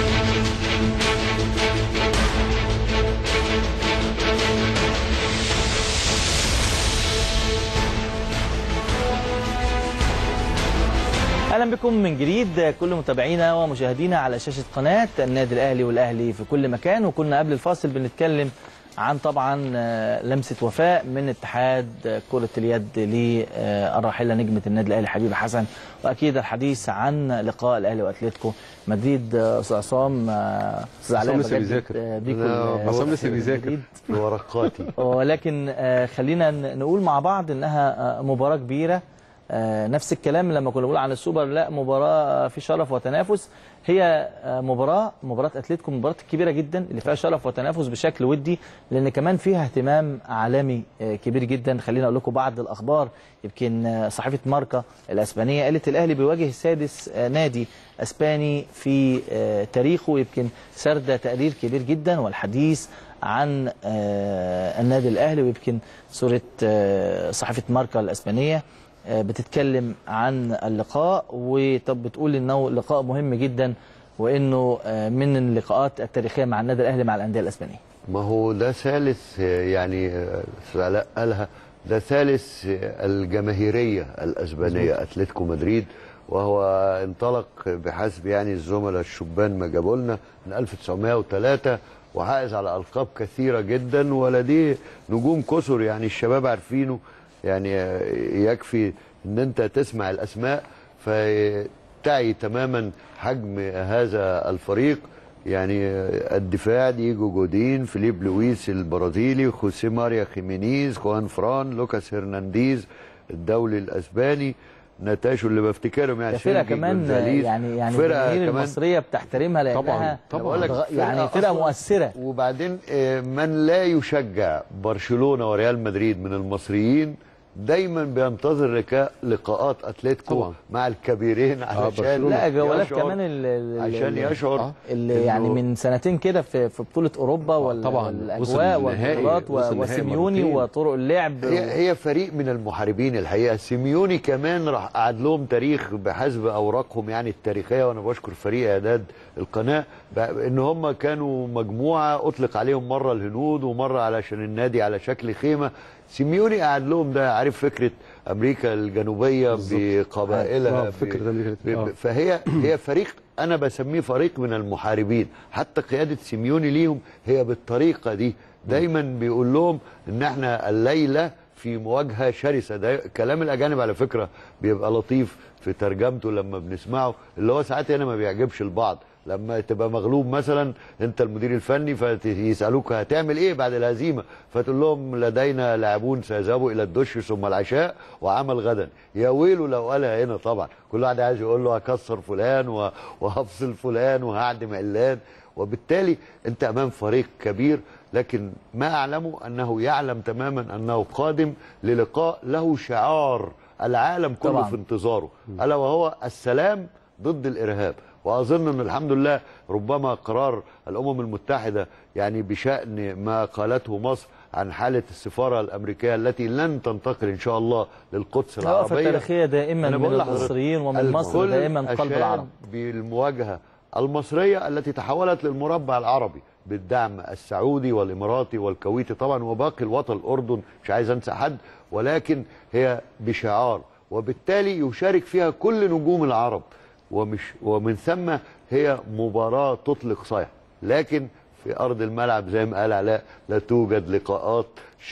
اهلا بكم من جديد كل متابعينا ومشاهدينا على شاشه قناه النادي الاهلي والاهلي في كل مكان وكنا قبل الفاصل بنتكلم عن طبعا آه، لمسه وفاء من اتحاد كره اليد للراحله نجمه النادي الاهلي حبيبه حسن واكيد الحديث عن لقاء الاهلي واتلتيكو مدريد آه، استاذ عصام آه، استاذ علاء عصام لسه بجدد، بيذاكر. آه، بيكم أنا آه، عصام لسه في بيذاكر. مدريد. ورقاتي ولكن آه، خلينا ن- نقول مع بعض انها آه، مباراه كبيره آه، نفس الكلام لما كنا بنقول عن السوبر لا مباراه في شرف وتنافس هي آه، مباراه مباراه اتلتيكو مباراه كبيره جدا اللي فيها شرف وتنافس بشكل ودي لان كمان فيها اهتمام عالمي آه، كبير جدا خلينا اقول لكم بعض الاخبار يمكن آه، صحيفه ماركا الاسبانيه قالت الاهلي بيواجه سادس آه، نادي اسباني في آه، تاريخه يمكن سرد تقرير كبير جدا والحديث عن آه، النادي الاهلي ويمكن صوره آه، صحيفه ماركا الاسبانيه آه، بتتكلم عن اللقاء وطب بتقول انه لقاء مهم جدا وانه آه، من اللقاءات التاريخيه مع النادي الاهلي مع الانديه الاسبانيه ما هو ده ثالث آه، يعني آه، أستاذ علاء قالها ده ثالث آه، الجماهيرية الأسبانية أتلتيكو مدريد وهو انطلق بحسب يعني الزملاء الشبان ما جابوا لنا من 1903 وحائز على ألقاب كثيرة جدا ولديه نجوم كثر يعني الشباب عارفينه يعني آه، يكفي ان انت تسمع الاسماء فتعي تماما حجم هذا الفريق يعني الدفاع ديجو جودين فيليب لويس البرازيلي خوسيه ماريا خيمينيز خوان فران لوكاس هرنانديز الدولي الاسباني نتاشو اللي بفتكرهم يعني ده فرقه سيرجي كمان جونزاليز. يعني يعني فرقه الجماهير كمان المصريه بتحترمها لانها طبعاً، طبعاً. بقول لك يعني فرقه أصلاً- مؤثره وبعدين آه، من لا يشجع برشلونه وريال مدريد من المصريين دايما بينتظر لقاء لقاءات اتلتيكو طبعا. مع الكبيرين علشان برشلونة. لا جولات يشعر- كمان ال- ال- عشان ال- يشعر آه. اللي يعني إنه- من سنتين كده في في بطوله اوروبا وال- طبعاً. وصل والاجواء للنهائي، والبطولات وصل و- للنهائي وسيميوني مرتين. وطرق اللعب هي هي فريق من المحاربين الحقيقه سيميوني كمان راح قعد لهم تاريخ بحسب اوراقهم يعني التاريخيه وانا بشكر فريق اعداد القناه ب- ان هم كانوا مجموعه اطلق عليهم مره الهنود ومره علشان النادي على شكل خيمه سيميوني قعد لهم ده عارف فكره امريكا الجنوبيه بقبائلها آه، فكرة أمريكا ب- آه. ب- فهي هي فريق انا بسميه فريق من المحاربين حتى قياده سيميوني ليهم هي بالطريقه دي دايما بيقول لهم ان احنا الليله في مواجهه شرسه ده كلام الاجانب على فكره بيبقى لطيف في ترجمته لما بنسمعه اللي هو ساعات هنا ما بيعجبش البعض لما تبقى مغلوب مثلا انت المدير الفني فيسالوك هتعمل ايه بعد الهزيمه فتقول لهم لدينا لاعبون سيذهبوا الى الدش ثم العشاء وعمل غدا يا ويله لو قالها هنا طبعا كل واحد عايز يقول له هكسر فلان و- وهفصل فلان وهعدم علان وبالتالي انت امام فريق كبير لكن ما اعلمه انه يعلم تماما انه قادم للقاء له شعار العالم كله طبعاً. في انتظاره الا وهو السلام ضد الارهاب واظن ان الحمد لله ربما قرار الامم المتحده يعني بشان ما قالته مصر عن حاله السفاره الامريكيه التي لن تنتقل ان شاء الله للقدس الوقفه العربيه التاريخيه دائما أنا من بقول لحضرتك المصريين ومن مصر الكل دائما قلب أشاد العرب بالمواجهه المصريه التي تحولت للمربع العربي بالدعم السعودي والاماراتي والكويتي طبعا وباقي الوطن الاردن مش عايز انسى حد ولكن هي بشعار وبالتالي يشارك فيها كل نجوم العرب ومش ومن ثم هي مباراه تطلق صيح لكن في ارض الملعب زي ما قال علاء لا توجد لقاءات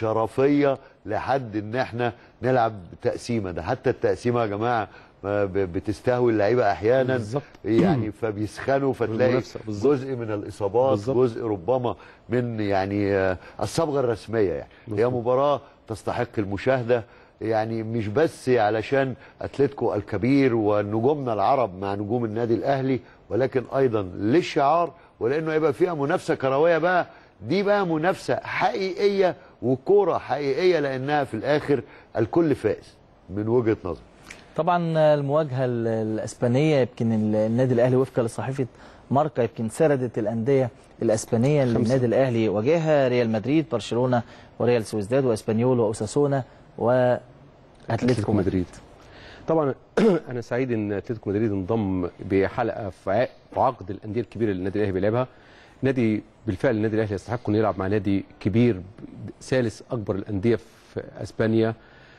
شرفيه لحد ان احنا نلعب تقسيمه ده حتى التقسيمه يا جماعه ما ب- بتستهوي اللعيبه احيانا بالظبط. يعني فبيسخنوا فتلاقي بالمنافسة، بالظبط. جزء من الاصابات بالظبط. جزء ربما من يعني آه، الصبغه الرسميه يعني هي مباراه تستحق المشاهده يعني مش بس علشان اتلتيكو الكبير ونجومنا العرب مع نجوم النادي الاهلي ولكن ايضا للشعار ولانه يبقى فيها منافسه كرويه بقى دي بقى منافسه حقيقيه وكوره حقيقيه لانها في الاخر الكل فائز من وجهه نظري طبعا المواجهه ال- الاسبانيه يمكن ال- النادي الاهلي وفقا لصحيفه ماركا يمكن سردت الانديه الاسبانيه اللي النادي الاهلي واجهها ريال مدريد برشلونه وريال سويسداد واسبانيول واوساسونا واتلتيكو مدريد طبعا انا سعيد ان اتلتيكو مدريد انضم بحلقه في ع- في عقد الانديه الكبيره اللي النادي الاهلي بيلعبها نادي بالفعل النادي الاهلي يستحق انه يلعب مع نادي كبير ثالث اكبر الانديه في اسبانيا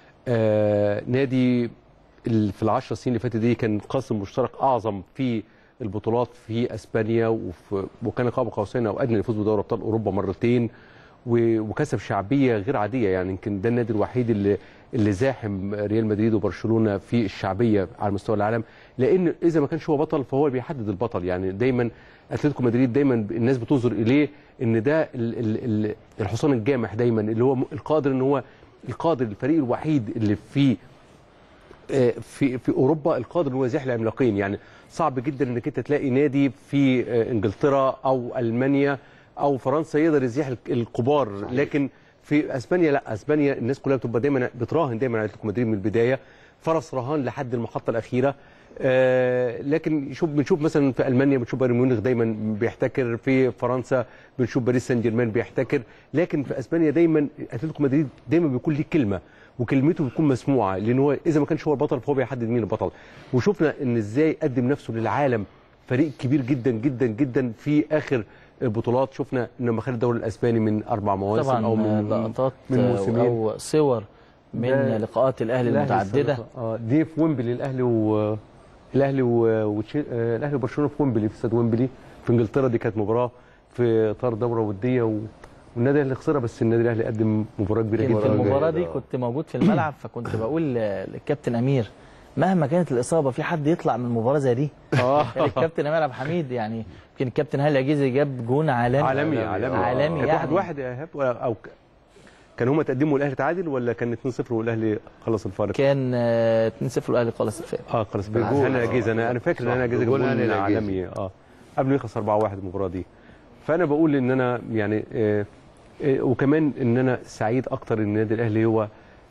آه نادي ال- في العشر سنين اللي فاتت دي كان قاسم مشترك اعظم في البطولات في اسبانيا وفي وكان قاب قوسين او ادنى للفوز بدوري ابطال اوروبا مرتين و- وكسب شعبيه غير عاديه يعني يمكن ده النادي الوحيد اللي اللي زاحم ريال مدريد وبرشلونه في الشعبيه على مستوى العالم لان اذا ما كانش هو بطل فهو بيحدد البطل يعني دايما اتلتيكو مدريد دايما الناس بتنظر اليه ان ده ال- ال- ال- الحصان الجامح دايما اللي هو م- القادر ان هو القادر الفريق الوحيد اللي في آه، في في اوروبا القادر ان هو يزيح العملاقين يعني صعب جدا انك انت تلاقي نادي في آه، انجلترا او المانيا او فرنسا يقدر يزيح الك- الكبار لكن في اسبانيا لا اسبانيا الناس كلها بتبقى دايما بتراهن دايما على اتلتيكو مدريد من البدايه فرس رهان لحد المحطه الاخيره آه لكن شوف بنشوف مثلا في المانيا بنشوف بايرن ميونخ دايما بيحتكر في فرنسا بنشوف باريس سان جيرمان بيحتكر لكن في اسبانيا دايما اتلتيكو مدريد دايما بيكون ليه كلمه وكلمته بتكون مسموعه لان هو اذا ما كانش هو البطل فهو بيحدد مين البطل وشفنا ان ازاي قدم نفسه للعالم فريق كبير جدا جدا جدا في اخر البطولات شفنا لما خد الدوري الاسباني من اربع مواسم طبعا او من لقطات من موسمين او صور من ده لقاءات الاهلي الأهلي المتعدده السابقة. اه دي في ويمبلي الاهلي و الاهلي و... وتشي... آه، الاهلي وبرشلونه في ويمبلي في استاد ويمبلي في انجلترا دي كانت مباراه في اطار دوره وديه و... والنادي الاهلي خسرها بس النادي الاهلي قدم مباراه كبيره يمكن جدا المباراه دي كنت موجود في الملعب فكنت بقول ل- للكابتن امير مهما كانت الاصابه في حد يطلع من مباراه زي دي اه كان الكابتن امير عبد الحميد يعني يمكن الكابتن هاني العجيزي جاب جون عالمي عالمي عالمي عالمي كانت يعني واحد واحد يا ايهاب ولا- او ك- كان هما تقدموا الاهلي تعادل ولا كان 2-0 والاهلي خلص الفارق؟ كان آه، 2-0 الاهلي خلص الفرق اه خلاص بجول. هاني العجيزي انا انا فاكر ان صح، هاني العجيزي جاب بجول هاني جول العجيزي. عالمي اه قبل ما يخلص 4-1 المباراه دي فانا بقول ان انا يعني آه آه وكمان ان انا سعيد اكتر ان النادي الاهلي هو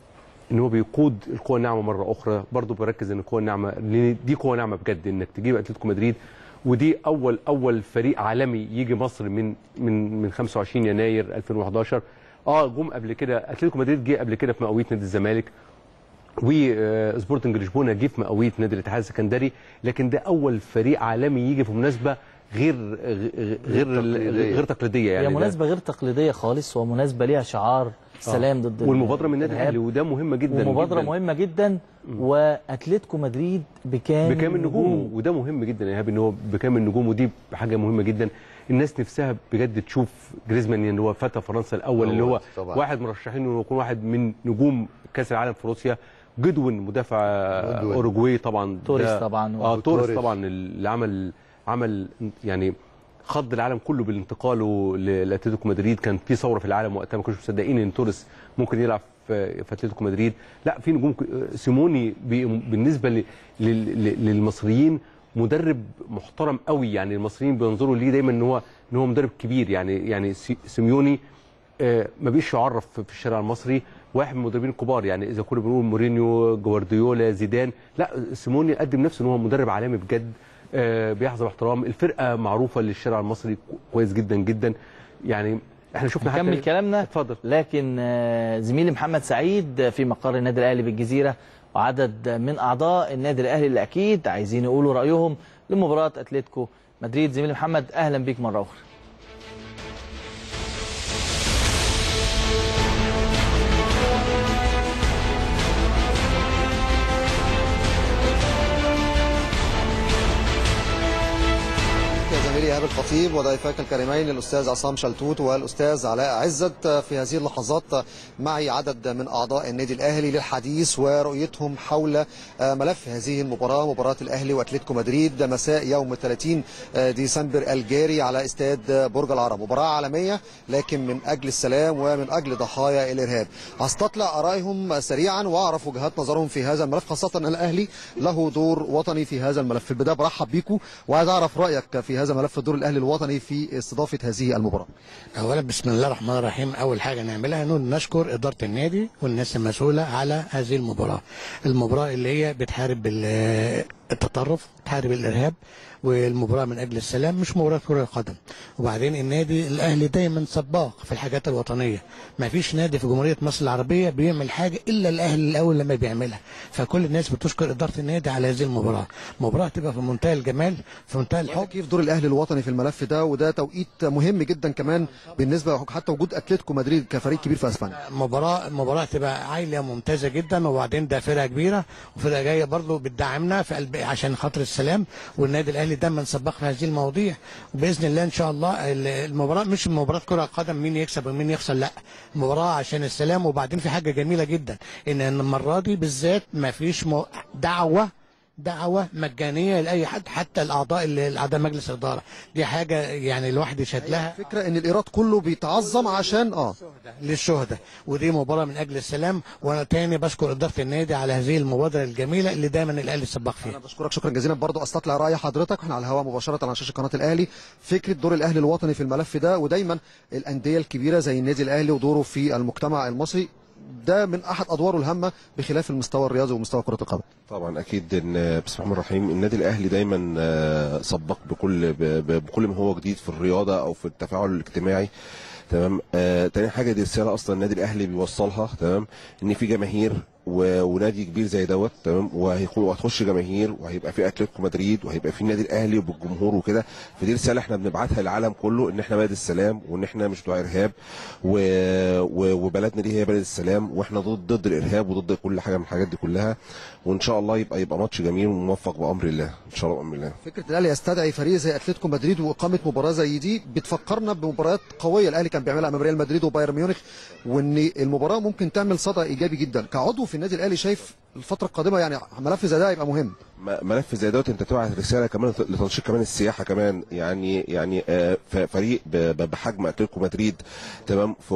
ان هو بيقود القوى الناعمه مره اخرى برضه بركز ان القوى الناعمه لان دي قوه ناعمه بجد انك تجيب اتلتيكو مدريد ودي اول اول فريق عالمي يجي مصر من من من 25 يناير 2011 اه جم قبل كده اتلتيكو مدريد جه قبل كده في مقاويه نادي الزمالك وسبورتنج لشبونه جه في مقاويه نادي الاتحاد السكندري لكن ده اول فريق عالمي يجي في مناسبه غير غير تقليدية. غير تقليديه يعني هي ده- مناسبه غير تقليديه خالص ومناسبه ليها شعار سلام ضد والمبادره من النادي الإرهاب. الاهلي وده مهمه جدا ومبادره جداً. مهمه جدا واتلتيكو مدريد بكامل بكامل نجومه وده مهم جدا يا ايهاب ان هو بكامل نجومه ودي حاجه مهمه جدا الناس نفسها بجد تشوف جريزمان اللي هو فتى فرنسا الاول اللي هو طبعاً. واحد مرشحين انه يكون واحد من نجوم كاس العالم في روسيا جدون مدافع جدون. اوروجواي طبعا توريس ده- طبعاً. اه توريس وتوريس. طبعا اللي عمل عمل يعني خض العالم كله بالانتقاله ل- لاتلتيكو مدريد كان في ثوره في العالم وقتها ما كانوش مصدقين ان توريس ممكن يلعب في في اتلتيكو مدريد لا في نجوم ك- سيموني بي- بالنسبه ل- لل- لل- للمصريين مدرب محترم قوي يعني المصريين بينظروا ليه دايما ان هو ان هو مدرب كبير يعني يعني سي- سيميوني آه، ما بيش يعرف في الشارع المصري واحد من المدربين الكبار يعني اذا كنا بنقول مورينيو جوارديولا زيدان لا سيموني قدم نفسه ان هو مدرب عالمي بجد آه، بيحظى باحترام الفرقه معروفه للشارع المصري كويس جدا جدا يعني احنا شفنا حتى- نكمل كلامنا اتفضل لكن آه، زميلي محمد سعيد في مقر النادي الاهلي بالجزيره وعدد من اعضاء النادي الاهلي اللي اكيد عايزين يقولوا رايهم لمباراه اتلتيكو مدريد زميلي محمد اهلا بيك مره اخرى يا زميلي ايهاب الخطيب وضيفاك الكريمين الاستاذ عصام شلتوت والاستاذ علاء عزت في هذه اللحظات معي عدد من اعضاء النادي الاهلي للحديث ورؤيتهم حول ملف هذه المباراه مباراه الاهلي واتلتيكو مدريد مساء يوم 30 ديسمبر الجاري على استاد برج العرب مباراه عالميه لكن من اجل السلام ومن اجل ضحايا الارهاب هستطلع ارائهم سريعا واعرف وجهات نظرهم في هذا الملف خاصه ان الاهلي له دور وطني في هذا الملف في البدايه برحب بيكم وعايز اعرف رايك في هذا ملف دور الاهلي الوطني في استضافه هذه المباراه اولا بسم الله الرحمن الرحيم اول حاجه نعملها انه نشكر اداره النادي والناس المسؤوله على هذه المباراه المباراه اللي هي بتحارب ال- التطرف بتحارب الارهاب والمباراه من اجل السلام مش مباراه كره القدم وبعدين النادي الاهلي دايما سباق في الحاجات الوطنيه ما فيش نادي في جمهوريه مصر العربيه بيعمل حاجه الا الاهلي الاول لما بيعملها فكل الناس بتشكر اداره النادي على هذه المباراه مباراه تبقى في منتهى الجمال في منتهى الحب كيف دور الاهلي الوطني في الملف ده وده توقيت مهم جدا كمان بالنسبه حتى وجود اتلتيكو مدريد كفريق كبير في اسبانيا مباراة مباراة تبقى عائلة ممتازة جدا وبعدين ده فرقة كبيرة وفرقة جاية برضو بتدعمنا في قلب عشان خاطر السلام والنادي الأهلي دايما سباق في هذه المواضيع وبإذن الله إن شاء الله ال- المباراة مش مباراة كرة قدم مين يكسب ومين يخسر لا مباراة عشان السلام وبعدين في حاجة جميلة جدا إن المرة دي بالذات ما فيش م- دعوة دعوة مجانية لأي حد حتى الأعضاء اللي أعضاء مجلس الإدارة دي حاجة يعني الواحد يشهد لها فكره ان الايراد كله بيتعظم عشان اه للشهداء ودي مباراه من اجل السلام وانا تاني بشكر اداره النادي على هذه المبادره الجميله اللي دايما الاهلي سباق فيها بشكرك شكرا جزيلا برضو استطلع راي حضرتك احنا على الهواء مباشره على شاشه قناه الاهلي فكره دور الاهلي الوطني في الملف ده ودايما الانديه الكبيره زي النادي الاهلي ودوره في المجتمع المصري ده من احد ادواره الهامه بخلاف المستوى الرياضي ومستوى كره القدم طبعا اكيد ان بسم الله الرحمن الرحيم النادي الاهلي دايما آه، سبق بكل ب- ب- بكل ما هو جديد في الرياضه او في التفاعل الاجتماعي تمام آه تاني حاجه دي رساله اصلا النادي الاهلي بيوصلها تمام ان في جماهير و- ونادي كبير زي دوت تمام وهيكون وهتخش جماهير وهيبقى في اتلتيكو مدريد وهيبقى في النادي الاهلي وبالجمهور وكده فدي رساله احنا بنبعتها للعالم كله ان احنا بلد السلام وان احنا مش بتوع ارهاب و... و... وبلدنا دي هي بلد السلام واحنا ضد ضد الارهاب وضد كل حاجه من الحاجات دي كلها وان شاء الله يبقى يبقى ماتش جميل وموفق بامر الله ان شاء الله بامر الله فكره الاهلي يستدعي فريق زي اتلتيكو مدريد واقامه مباراه زي دي بتفكرنا بمباريات قويه الاهلي كان بيعملها امام ريال مدريد وبايرن ميونخ وان المباراه ممكن تعمل صدى ايجابي جدا كعضو في النادي الاهلي شايف الفتره القادمه يعني ملف زي ده هيبقى مهم م- ملف زي دوت انت تبعت رساله كمان لتنشيط كمان السياحه كمان يعني يعني آه، ف- فريق ب- ب- بحجم اتلتيكو مدريد تمام ف-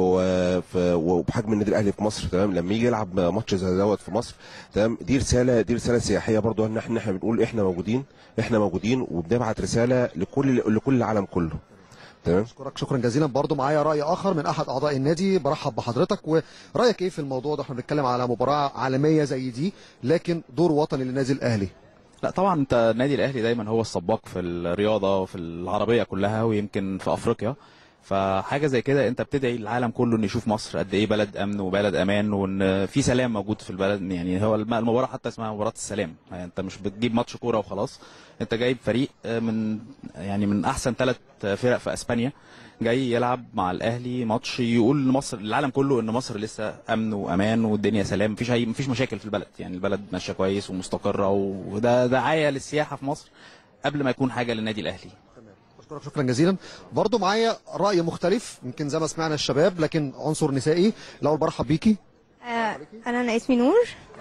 ف- وبحجم النادي الاهلي في مصر تمام لما يجي يلعب ماتش زي دوت في مصر تمام دي رساله دي رساله سياحيه برضو ان احنا احنا بنقول احنا موجودين احنا موجودين وبنبعت رساله لكل لكل العالم كله تمام اشكرك شكرا جزيلا برضو معايا راي اخر من احد اعضاء النادي برحب بحضرتك ورايك ايه في الموضوع ده احنا بنتكلم على مباراه عالميه زي دي لكن دور وطني للنادي الاهلي لا طبعا انت النادي الاهلي دايما هو السباق في الرياضه وفي العربيه كلها ويمكن في افريقيا فحاجه زي كده انت بتدعي العالم كله ان يشوف مصر قد ايه بلد امن وبلد امان وان في سلام موجود في البلد يعني هو الم- المباراه حتى اسمها مباراه السلام يعني انت مش بتجيب ماتش كوره وخلاص انت جايب فريق من يعني من احسن ثلاث فرق في اسبانيا جاي يلعب مع الاهلي ماتش يقول لمصر العالم كله ان مصر لسه امن وامان والدنيا سلام مفيش اي مفيش مشاكل في البلد يعني البلد ماشيه كويس ومستقره وده دعايه للسياحه في مصر قبل ما يكون حاجه للنادي الاهلي اشكرك شكرا جزيلا برضو معايا راي مختلف يمكن زي ما سمعنا الشباب لكن عنصر نسائي الاول برحب بيكي آه، انا انا اسمي نور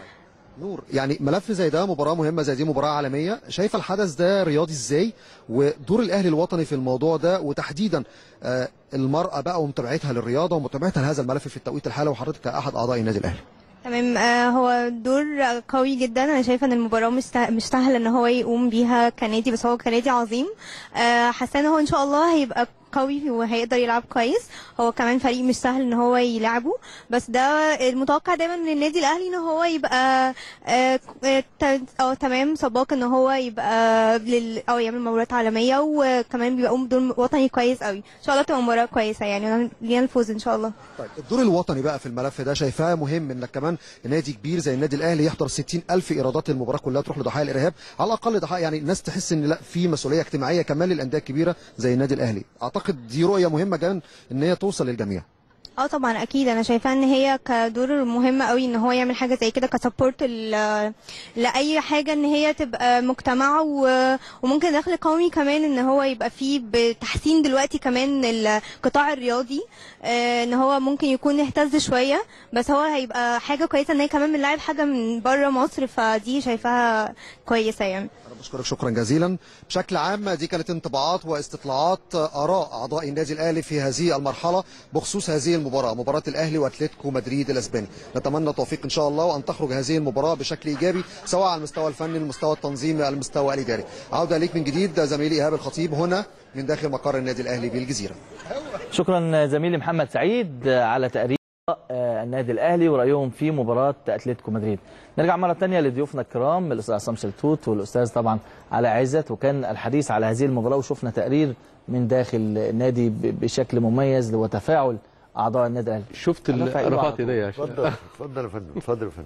نور يعني ملف زي ده مباراه مهمه زي دي مباراه عالميه شايفه الحدث ده رياضي ازاي ودور الاهلي الوطني في الموضوع ده وتحديدا آه، المراه بقى ومتابعتها للرياضه ومتابعتها لهذا الملف في التوقيت الحالي وحضرتك كاحد اعضاء النادي الاهلي تمام آه، هو دور قوي جدا انا شايفه ان المباراه مش سه- مش سهل ان هو يقوم بيها كنادي بس هو كنادي عظيم آه، حاسه ان هو ان شاء الله هيبقى قوي وهيقدر يلعب كويس هو كمان فريق مش سهل ان هو يلعبه بس ده المتوقع دايما من النادي الاهلي ان هو يبقى آه، آه، ت- اه تمام سباق ان هو يبقى لل او يعمل مباريات عالميه وكمان بيبقى يقوم بدور وطني كويس قوي ان شاء الله تبقى مباراه كويسه يعني لينا الفوز ان شاء الله طيب الدور الوطني بقى في الملف ده شايفاه مهم انك كمان نادي كبير زي النادي الاهلي يحضر 60 الف ايرادات المباراه كلها تروح لضحايا الارهاب على الاقل ضحايا يعني الناس تحس ان لا في مسؤوليه اجتماعيه كمان للانديه الكبيره زي النادي الاهلي اعتقد دي رؤيه مهمه جدا ان هي توصل للجميع اه طبعا اكيد انا شايفاه ان هي كدور مهم قوي ان هو يعمل حاجه زي كده كسبورت ل- لاي حاجه ان هي تبقى مجتمع و- وممكن دخل قومي كمان ان هو يبقى فيه بتحسين دلوقتي كمان القطاع الرياضي آه، ان هو ممكن يكون اهتز شويه بس هو هيبقى حاجه كويسه ان هي كمان بنلعب حاجه من بره مصر فدي شايفاها كويسه يعني انا بشكرك شكرا جزيلا بشكل عام دي كانت انطباعات واستطلاعات اراء اعضاء النادي الاهلي في هذه المرحله بخصوص هذه المباراه مباراه الاهلي واتلتيكو مدريد الاسباني نتمنى التوفيق ان شاء الله وان تخرج هذه المباراه بشكل ايجابي سواء على المستوى الفني المستوى التنظيمي المستوى الاداري عوده ليك من جديد زميلي ايهاب الخطيب هنا من داخل مقر النادي الاهلي بالجزيره شكرا زميلي محمد سعيد على تقرير آه، النادي الاهلي ورايهم في مباراه اتلتيكو مدريد نرجع مره ثانيه لضيوفنا الكرام الاستاذ عصام شلتوت والاستاذ طبعا على عزت وكان الحديث على هذه المباراه وشفنا تقرير من داخل النادي ب- بشكل مميز وتفاعل اعضاء النادي الاهلي شفت أنا ال- فايق رفعت على طول. ايديا عشان اتفضل اتفضل يا فندم اتفضل يا فندم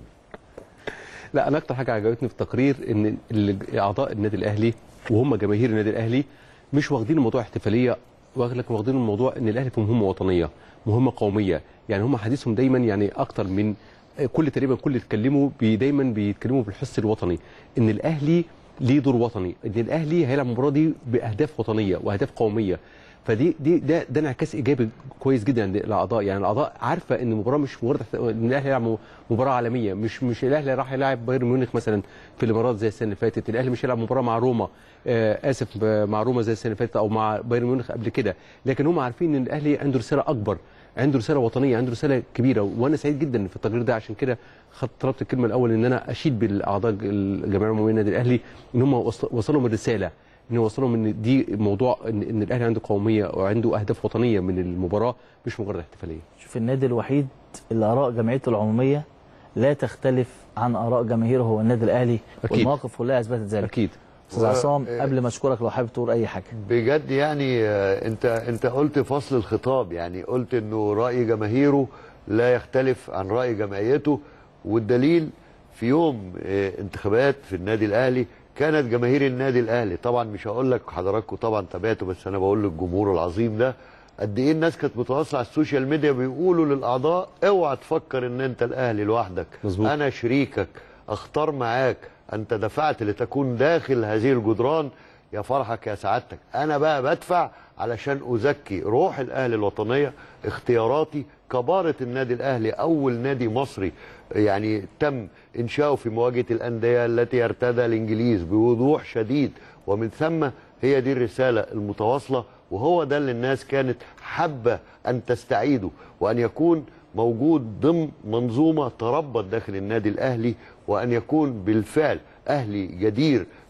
لا انا اكتر حاجه عجبتني في التقرير ان ال- اعضاء النادي الاهلي وهم جماهير النادي الاهلي مش واخدين الموضوع احتفاليه لكن واخدين الموضوع ان الاهلي في مهمه وطنيه مهمه قوميه يعني هم حديثهم دايما يعني اكتر من كل تقريبا كل اللي اتكلموا بي دايما بيتكلموا بالحس الوطني ان الاهلي ليه دور وطني ان الاهلي هيلعب المباراه دي باهداف وطنيه واهداف قوميه فدي دي ده ده انعكاس ايجابي كويس جدا عند الاعضاء يعني الاعضاء عارفه ان المباراه مش مجرد ان الاهلي يلعب مباراه عالميه مش مش الاهلي راح يلعب بايرن ميونخ مثلا في الامارات زي السنه اللي فاتت الاهلي مش هيلعب مباراه مع روما آه اسف آه، مع روما زي السنه اللي فاتت او مع بايرن ميونخ قبل كده لكن هم عارفين ان الاهلي عنده رساله اكبر عنده رساله وطنيه عنده رساله كبيره وانا سعيد جدا في التقرير ده عشان كده خدت طلبت الكلمه الاول ان انا اشيد بالاعضاء الجمعيه العموميه النادي الاهلي ان هم وص- وصلهم الرساله ان وصلهم ان دي موضوع ان, إن الاهلي عنده قوميه وعنده اهداف وطنيه من المباراه مش مجرد احتفاليه شوف النادي الوحيد اللي اراء جمعيته العموميه لا تختلف عن اراء جماهيره هو النادي الاهلي أكيد. والمواقف كلها اثبتت ذلك اكيد استاذ و- عصام آه، قبل ما اشكرك لو حابب تقول اي حاجه بجد يعني آه، انت انت قلت فصل الخطاب يعني قلت انه راي جماهيره لا يختلف عن راي جمعيته والدليل في يوم آه، انتخابات في النادي الاهلي كانت جماهير النادي الاهلي طبعا مش هقول لك حضراتكم طبعا تابعته بس انا بقول للجمهور العظيم ده قد ايه الناس كانت متواصله على السوشيال ميديا بيقولوا للاعضاء اوعى تفكر ان انت الاهلي لوحدك مظبوط. انا شريكك اختار معاك انت دفعت لتكون داخل هذه الجدران يا فرحك يا سعادتك انا بقى بدفع علشان ازكي روح الاهلي الوطنيه اختياراتي كبارة النادي الاهلي اول نادي مصري يعني تم انشاؤه في مواجهه الانديه التي ارتدى الانجليز بوضوح شديد ومن ثم هي دي الرساله المتواصله وهو ده اللي الناس كانت حابه ان تستعيده وان يكون موجود ضمن منظومه تربت داخل النادي الاهلي وان يكون بالفعل اهلي جدير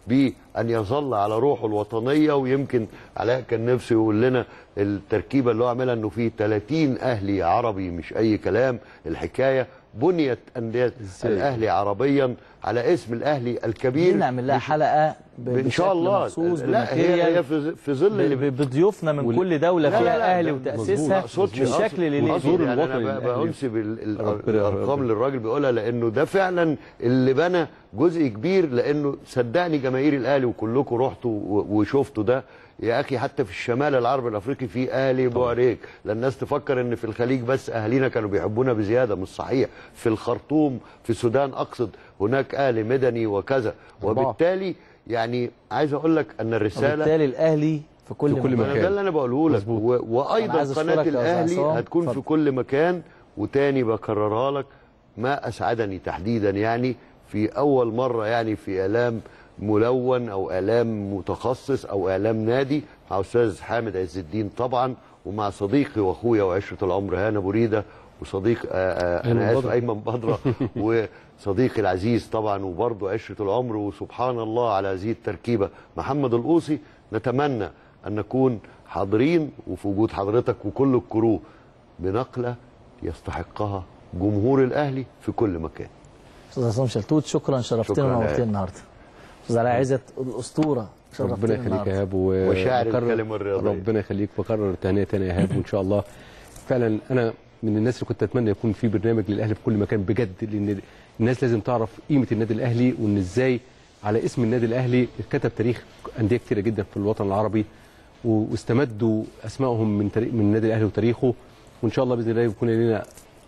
بأن يظل على روحه الوطنية ويمكن علاء كان نفسه يقول لنا التركيبة اللي هو عملها انه في 30 اهلي عربي مش اي كلام الحكاية بنيت أندية الأهلي عربيا على اسم الأهلي الكبير دي نعمل لها حلقه ب- ان شاء بشكل الله مخصوص لا هي بماتيريال هي في في ظل ب- اللي ب- بضيوفنا من وال- كل دوله لا، لا، فيها لا، اهلي ده وتاسيسها ما اقصدش بالشكل اللي ليه أقصد يعني الوطني انا ب- الأهلي. بنسب ال- ال- ربنا الارقام اللي الراجل بيقولها لانه ده فعلا اللي بنى جزء كبير لانه صدقني جماهير الاهلي وكلكم رحتوا و- وشفتوا ده يا اخي حتى في الشمال العربي الافريقي في اهلي بوعريك لا الناس تفكر ان في الخليج بس اهالينا كانوا بيحبونا بزياده مش صحيح في الخرطوم في السودان اقصد هناك اهلي مدني وكذا وبالتالي يعني عايز اقول لك ان الرساله وبالتالي الاهلي في كل, في كل مكان. ما ده اللي انا بقوله لك و... أنا وايضا عايز قناه أشكرك يا أستاذ الاهلي عصام. هتكون في اتفضل. كل مكان وتاني بكررها لك ما اسعدني تحديدا يعني في اول مره يعني في اعلام ملون او اعلام متخصص او اعلام نادي مع استاذ حامد عز الدين طبعا ومع صديقي واخويا وعشره العمر هانا بريده وصديق آه آه أيمن انا اسف بدرة. ايمن بدره وصديقي العزيز طبعا وبرضه عشره العمر وسبحان الله على هذه التركيبه محمد القوسي نتمنى ان نكون حاضرين وفي وجود حضرتك وكل الكرو بنقله يستحقها جمهور الاهلي في كل مكان استاذ عصام شلتوت شكرا شرفتنا شكراً يا ونورتنا إيهاب. النهارده استاذ علاء عزت الاسطوره ربنا شرفتنا يخليك يا النهارده ايهاب و- وشاعر وبكرر- الكلمة الرياضية. ربنا يخليك بكرر التهنئه تاني يا ايهاب وان شاء الله فعلا انا من الناس اللي كنت اتمنى يكون في برنامج للاهلي في كل مكان بجد لان الناس لازم تعرف قيمه النادي الاهلي وان ازاي على اسم النادي الاهلي اتكتب تاريخ انديه كتيره جدا في الوطن العربي و- واستمدوا اسمائهم من تاريخ من النادي الاهلي وتاريخه وان شاء الله باذن الله يكون لنا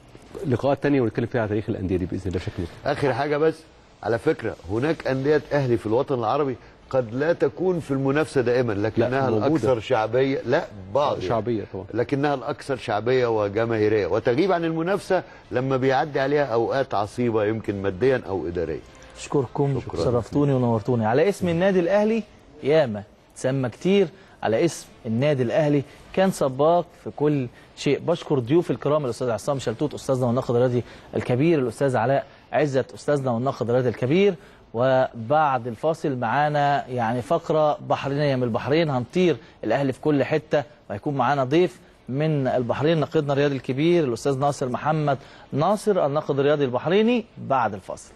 لقاءات تانية ونتكلم فيها على تاريخ الانديه دي باذن الله بشكل مستمر اخر حاجه بس على فكره هناك انديه اهلي في الوطن العربي قد لا تكون في المنافسه دائما لكنها موجودة. الاكثر شعبيه لا بعض يعني. شعبيه طبعا لكنها الاكثر شعبيه وجماهيريه وتغيب عن المنافسه لما بيعدي عليها اوقات عصيبه يمكن ماديا او اداريا اشكركم شكراً. شرفتوني ونورتوني على اسم النادي الاهلي ياما تسمى كتير على اسم النادي الاهلي كان سباق في كل شيء بشكر ضيوف الكرام الاستاذ عصام شلتوت استاذنا والناقد الرياضي الكبير الاستاذ علاء عزت استاذنا والناقد الرياضي الكبير وبعد الفاصل معانا يعني فقره بحرينيه من البحرين هنطير الاهلي في كل حته وهيكون معانا ضيف من البحرين ناقدنا الرياضي الكبير الاستاذ ناصر محمد ناصر الناقد الرياضي البحريني بعد الفاصل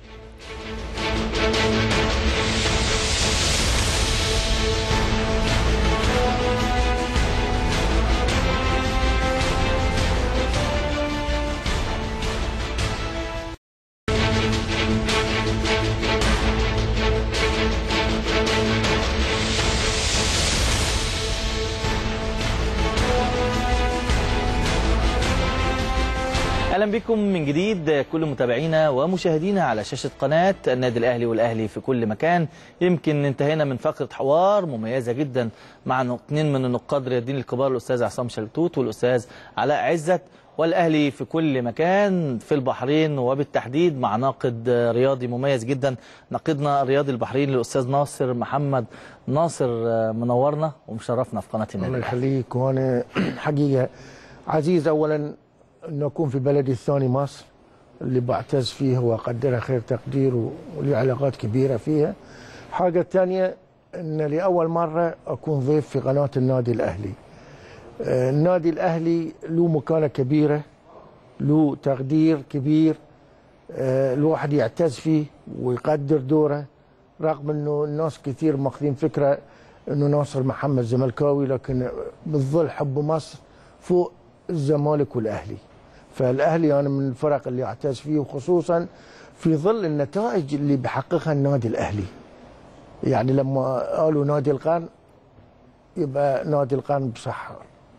اهلا بكم من جديد كل متابعينا ومشاهدينا على شاشه قناه النادي الاهلي والاهلي في كل مكان يمكن انتهينا من فقره حوار مميزه جدا مع اثنين من النقاد الرياضيين الكبار الاستاذ عصام شلتوت والاستاذ علاء عزت والاهلي في كل مكان في البحرين وبالتحديد مع ناقد رياضي مميز جدا ناقدنا الرياضي البحريني الاستاذ ناصر محمد ناصر منورنا ومشرفنا في قناه النادي الله الأهلي. يخليك وانا حقيقه عزيز اولا ان اكون في بلدي الثاني مصر اللي بعتز فيه واقدرها خير تقدير و- ولي علاقات كبيره فيها. حاجه ثانيه ان لاول مره اكون ضيف في قناه النادي الاهلي. آه، النادي الاهلي له مكانه كبيره له تقدير كبير آه، الواحد يعتز فيه ويقدر دوره رغم انه الناس كثير ماخذين فكره انه ناصر محمد زملكاوي لكن بالظل حب مصر فوق الزمالك والاهلي فالاهلي انا من الفرق اللي اعتز فيه وخصوصا في ظل النتائج اللي بيحققها النادي الاهلي يعني لما قالوا نادي القرن يبقى نادي القرن بصحة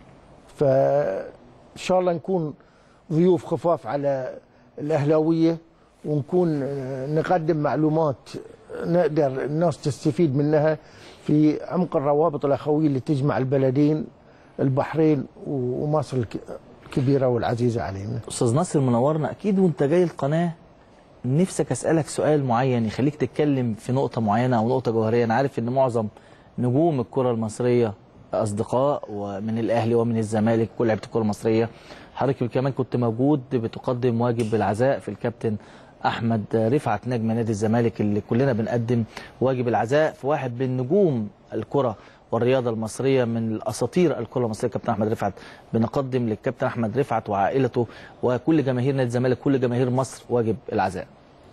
فإن شاء الله نكون ضيوف خفاف على الأهلاوية ونكون آه، نقدم معلومات نقدر الناس تستفيد منها في عمق الروابط الأخوية اللي تجمع البلدين البحرين ومصر الك- الكبيرة والعزيزة علينا استاذ ناصر منورنا اكيد وانت جاي القناه نفسك اسالك سؤال معين يخليك تتكلم في نقطه معينه او نقطه جوهريه انا عارف ان معظم نجوم الكره المصريه اصدقاء ومن الاهلي ومن الزمالك كل لعيبه الكره المصريه حضرتك كمان كنت موجود بتقدم واجب بالعزاء في الكابتن احمد رفعت نجم نادي الزمالك اللي كلنا بنقدم واجب العزاء في واحد من نجوم الكره والرياضه المصريه من الاساطير الكره المصريه كابتن احمد رفعت بنقدم للكابتن احمد رفعت وعائلته وكل جماهير نادي الزمالك كل جماهير مصر واجب العزاء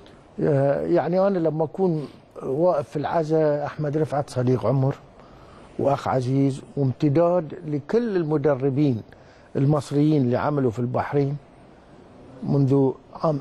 يعني انا لما اكون واقف في العزاء احمد رفعت صديق عمر واخ عزيز وامتداد لكل المدربين المصريين اللي عملوا في البحرين منذ عام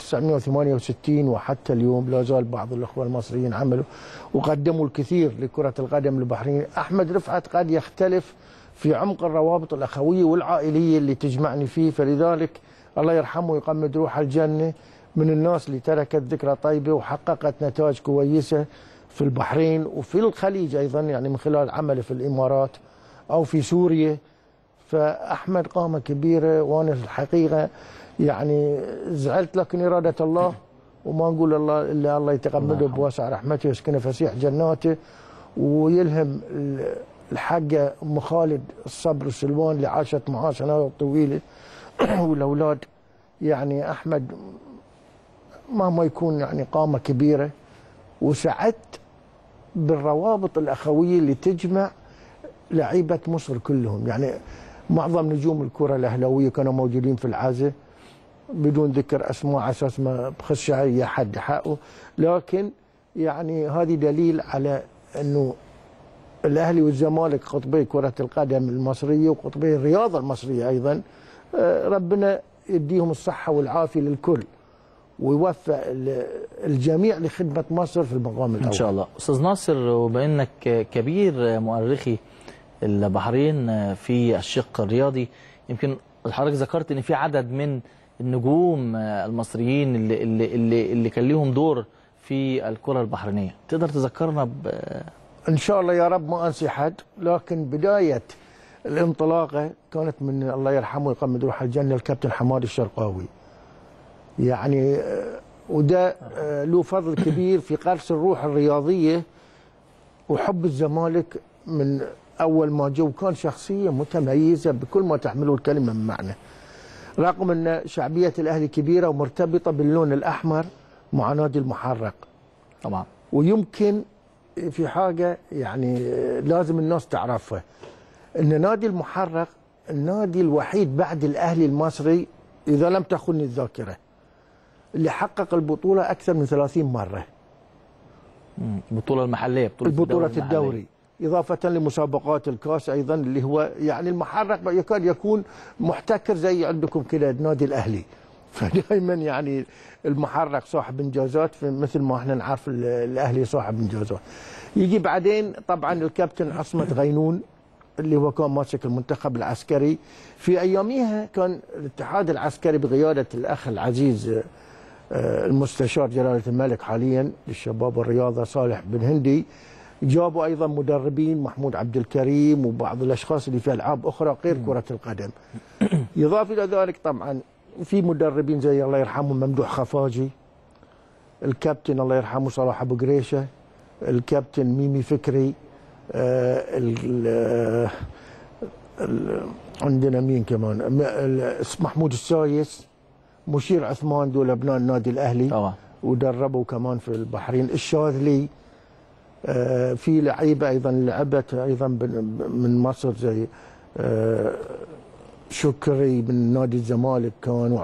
1968 وحتى اليوم لا زال بعض الاخوه المصريين عملوا وقدموا الكثير لكره القدم البحرينيه، احمد رفعت قد يختلف في عمق الروابط الاخويه والعائليه اللي تجمعني فيه فلذلك الله يرحمه ويقمد روح الجنه من الناس اللي تركت ذكرى طيبه وحققت نتائج كويسه في البحرين وفي الخليج ايضا يعني من خلال عمله في الامارات او في سوريا فاحمد قامه كبيره وانا في الحقيقه يعني زعلت لكن اراده الله وما نقول الله الا الله يتقبله بواسع رحمته ويسكنه فسيح جناته ويلهم الحاجه ام خالد الصبر السلوان اللي عاشت معاه سنوات طويله والاولاد يعني احمد مهما يكون يعني قامه كبيره وسعدت بالروابط الاخويه اللي تجمع لعيبه مصر كلهم يعني معظم نجوم الكره الاهلاويه كانوا موجودين في العزاء بدون ذكر اسماء على اساس ما بخش اي حد حقه لكن يعني هذه دليل على انه الاهلي والزمالك قطبي كره القدم المصريه وقطبي الرياضه المصريه ايضا ربنا يديهم الصحه والعافيه للكل ويوفق الجميع لخدمه مصر في المقام الاول ان شاء الله استاذ ناصر وبانك كبير مؤرخي البحرين في الشق الرياضي يمكن حضرتك ذكرت ان في عدد من النجوم المصريين اللي اللي اللي, اللي كان ليهم دور في الكره البحرينيه تقدر تذكرنا ب ان شاء الله يا رب ما انسي حد لكن بدايه الانطلاقه كانت من الله يرحمه ويقمد روح الجنه الكابتن حماد الشرقاوي يعني وده له فضل كبير في قرص الروح الرياضيه وحب الزمالك من اول ما جو كان شخصيه متميزه بكل ما تحمله الكلمه من معنى رغم ان شعبيه الاهلي كبيره ومرتبطه باللون الاحمر مع نادي المحرق طبعا ويمكن في حاجه يعني لازم الناس تعرفها ان نادي المحرق النادي الوحيد بعد الاهلي المصري اذا لم تخني الذاكره اللي حقق البطوله اكثر من 30 مره البطوله المحليه بطوله البطوله الدوري الدوري إضافة لمسابقات الكاس أيضا اللي هو يعني المحرك يكاد يكون محتكر زي عندكم كده نادي الأهلي فدائما يعني المحرك صاحب إنجازات مثل ما احنا نعرف الأهلي صاحب إنجازات يجي بعدين طبعا الكابتن عصمت غينون اللي هو كان ماسك المنتخب العسكري في أياميها كان الاتحاد العسكري بقيادة الأخ العزيز المستشار جلالة الملك حاليا للشباب والرياضة صالح بن هندي جابوا ايضا مدربين محمود عبد الكريم وبعض الاشخاص اللي في العاب اخرى غير كره القدم. يضاف الى ذلك طبعا في مدربين زي الله يرحمه ممدوح خفاجي الكابتن الله يرحمه صلاح ابو قريشه الكابتن ميمي فكري آه ال ال عندنا مين كمان محمود السايس مشير عثمان دول ابناء النادي الاهلي طبعا ودربوا كمان في البحرين الشاذلي آه في لعيبه ايضا لعبت ايضا من مصر زي آه شكري من نادي الزمالك كان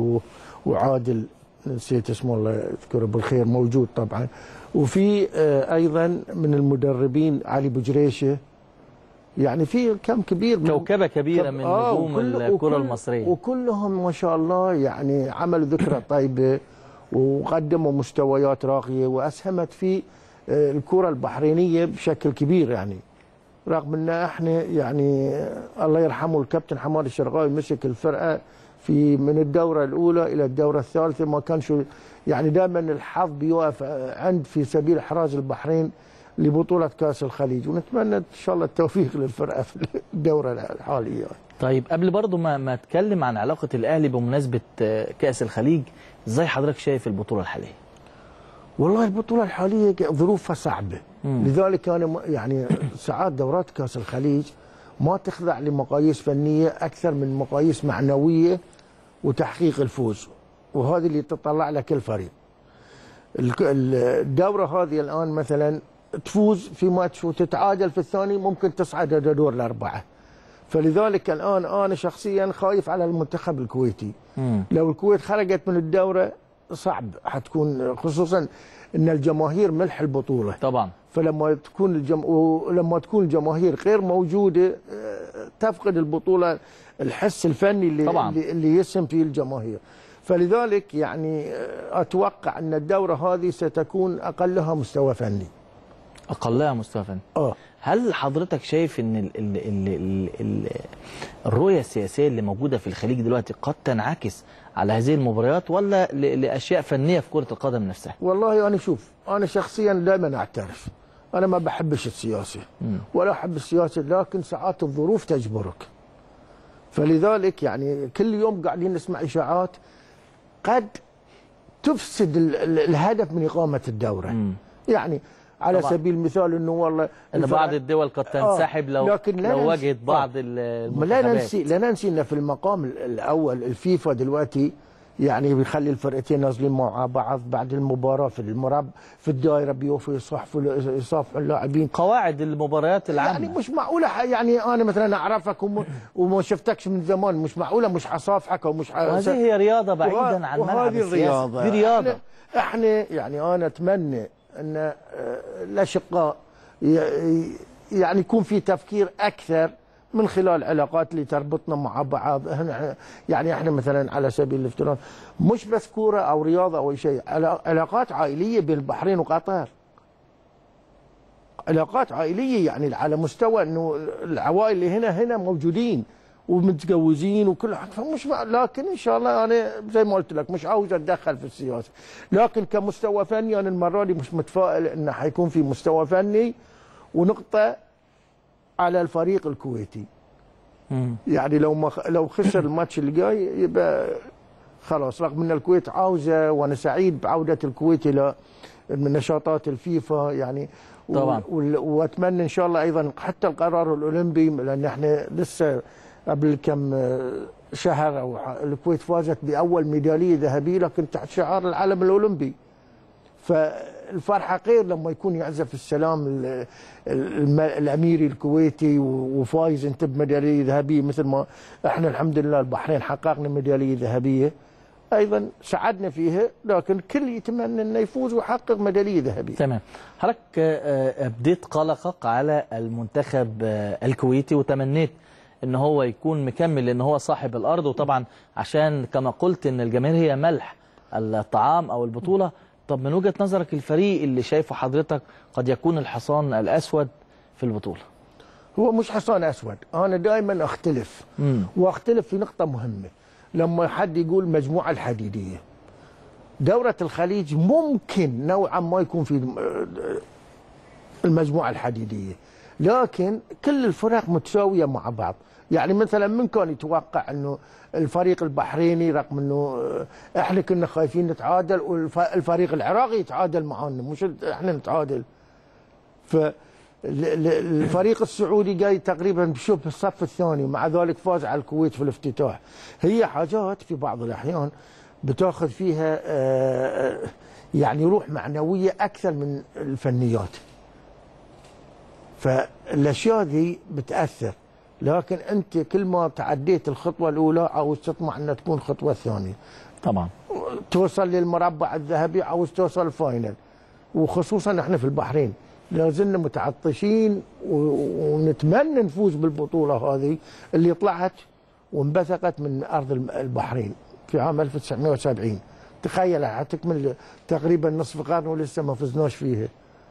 وعادل نسيت اسمه الله يذكره بالخير موجود طبعا وفي آه ايضا من المدربين علي بجريشه يعني في كم كبير من كوكبه كبيره من آه نجوم وكل الكره وكل المصريه وكلهم ما شاء الله يعني عملوا ذكرى طيبه وقدموا مستويات راقيه واسهمت في الكره البحرينيه بشكل كبير يعني رغم ان احنا يعني الله يرحمه الكابتن حماد الشرقاوي مسك الفرقه في من الدوره الاولى الى الدوره الثالثه ما كانش يعني دائما الحظ بيوقف عند في سبيل احراز البحرين لبطوله كاس الخليج ونتمنى ان شاء الله التوفيق للفرقه في الدوره الحاليه طيب قبل برضو ما ما اتكلم عن علاقه الاهلي بمناسبه كاس الخليج ازاي حضرتك شايف البطوله الحاليه والله البطولة الحالية ظروفها صعبة مم. لذلك أنا يعني ساعات دورات كأس الخليج ما تخضع لمقاييس فنية أكثر من مقاييس معنوية وتحقيق الفوز وهذه اللي تطلع لها كل فريق الك- ال- الدوره هذه الان مثلا تفوز في ماتش وتتعادل في الثاني ممكن تصعد الى دور الاربعه فلذلك الان انا شخصيا خايف على المنتخب الكويتي مم. لو الكويت خرجت من الدوره صعب حتكون خصوصا ان الجماهير ملح البطوله طبعا فلما تكون الجم... ولما تكون الجماهير غير موجوده آه، تفقد البطوله الحس الفني اللي طبعاً. اللي, اللي يسهم فيه الجماهير فلذلك يعني آه، اتوقع ان الدوره هذه ستكون اقلها مستوى فني اقلها مستوى فني اه هل حضرتك شايف ان ال ال ال ال ال الرؤيه السياسيه اللي موجوده في الخليج دلوقتي قد تنعكس على هذه المباريات ولا ل- لاشياء فنيه في كره القدم نفسها؟ والله انا شوف انا شخصيا دائما اعترف انا ما بحبش السياسه ولا احب السياسه لكن ساعات الظروف تجبرك فلذلك يعني كل يوم قاعدين نسمع اشاعات قد تفسد ال- ال- الهدف من اقامه الدوره يعني على طبعاً. سبيل المثال انه والله ان الفرق- بعض الدول قد تنسحب لو لكن لا لو ننسى- واجهت بعض آه. ال- ما لا المنتخبات ننسي لا ننسي ان في المقام ال- الاول الفيفا دلوقتي يعني بيخلي الفرقتين نازلين مع بعض بعد المباراه في المرب في الدائره بيوفوا يصحفوا يصافحوا اللاعبين قواعد المباريات العامه يعني مش معقوله ح- يعني انا مثلا اعرفك وم- وما شفتكش من زمان مش معقوله مش حصافحك او مش ح- وهذه هي رياضه بعيدا وه- عن ملعب وهذه السياسه الرياضه دي رياضه احنا, احنا يعني انا اتمنى ان آه، الاشقاء ي- يعني يكون في تفكير اكثر من خلال العلاقات اللي تربطنا مع بعض احنا يعني احنا مثلا على سبيل الافتراض مش بس كوره او رياضه او شيء علا- علاقات عائليه بين البحرين وقطر علاقات عائليه يعني على مستوى انه العوائل اللي هنا هنا موجودين ومتجوزين وكل حاجه فمش مع- لكن ان شاء الله انا زي ما قلت لك مش عاوز اتدخل في السياسه لكن كمستوى فني انا المره دي مش متفائل انه حيكون في مستوى فني ونقطه على الفريق الكويتي يعني لو ما خ- لو خسر الماتش اللي جاي يبقى خلاص رغم ان الكويت عاوزه وانا سعيد بعوده الكويت الى من نشاطات الفيفا يعني و- طبعاً. وال- واتمنى ان شاء الله ايضا حتى القرار الاولمبي لان احنا لسه قبل كم آه، شهر او ح- الكويت فازت باول ميداليه ذهبيه لكن تحت شعار العالم الاولمبي فالفرحه غير لما يكون يعزف السلام ال- الم- الاميري الكويتي و- وفايز انت بميداليه ذهبيه مثل ما احنا الحمد لله البحرين حققنا ميداليه ذهبيه ايضا سعدنا فيها لكن كل يتمنى انه يفوز ويحقق ميداليه ذهبيه تمام حضرتك آه، آه، بديت قلقك على المنتخب آه، الكويتي وتمنيت ان هو يكون مكمل لان هو صاحب الارض وطبعا عشان كما قلت ان الجماهير هي ملح الطعام او البطوله طب من وجهه نظرك الفريق اللي شايفه حضرتك قد يكون الحصان الاسود في البطوله هو مش حصان اسود انا دائما اختلف مم. واختلف في نقطه مهمه لما حد يقول مجموعه الحديديه دوره الخليج ممكن نوعا ما يكون في المجموعه الحديديه لكن كل الفرق متساويه مع بعض يعني مثلا من كان يتوقع انه الفريق البحريني رغم انه آه، احنا كنا خايفين نتعادل والفريق العراقي يتعادل معانا مش احنا نتعادل ف ال- ال- الفريق السعودي جاي تقريبا بشبه الصف الثاني ومع ذلك فاز على الكويت في الافتتاح هي حاجات في بعض الاحيان بتاخذ فيها آه، آه، يعني روح معنويه اكثر من الفنيات فالاشياء دي بتاثر لكن انت كل ما تعديت الخطوه الاولى عاوز تطمع انها تكون الخطوه الثانيه طبعا توصل للمربع الذهبي عاوز توصل الفاينل وخصوصا احنا في البحرين لازلنا متعطشين و- ونتمنى نفوز بالبطوله هذه اللي طلعت وانبثقت من ارض الم- البحرين في عام 1970 تخيل حتكمل تقريبا نصف قرن ولسه ما فزناش فيها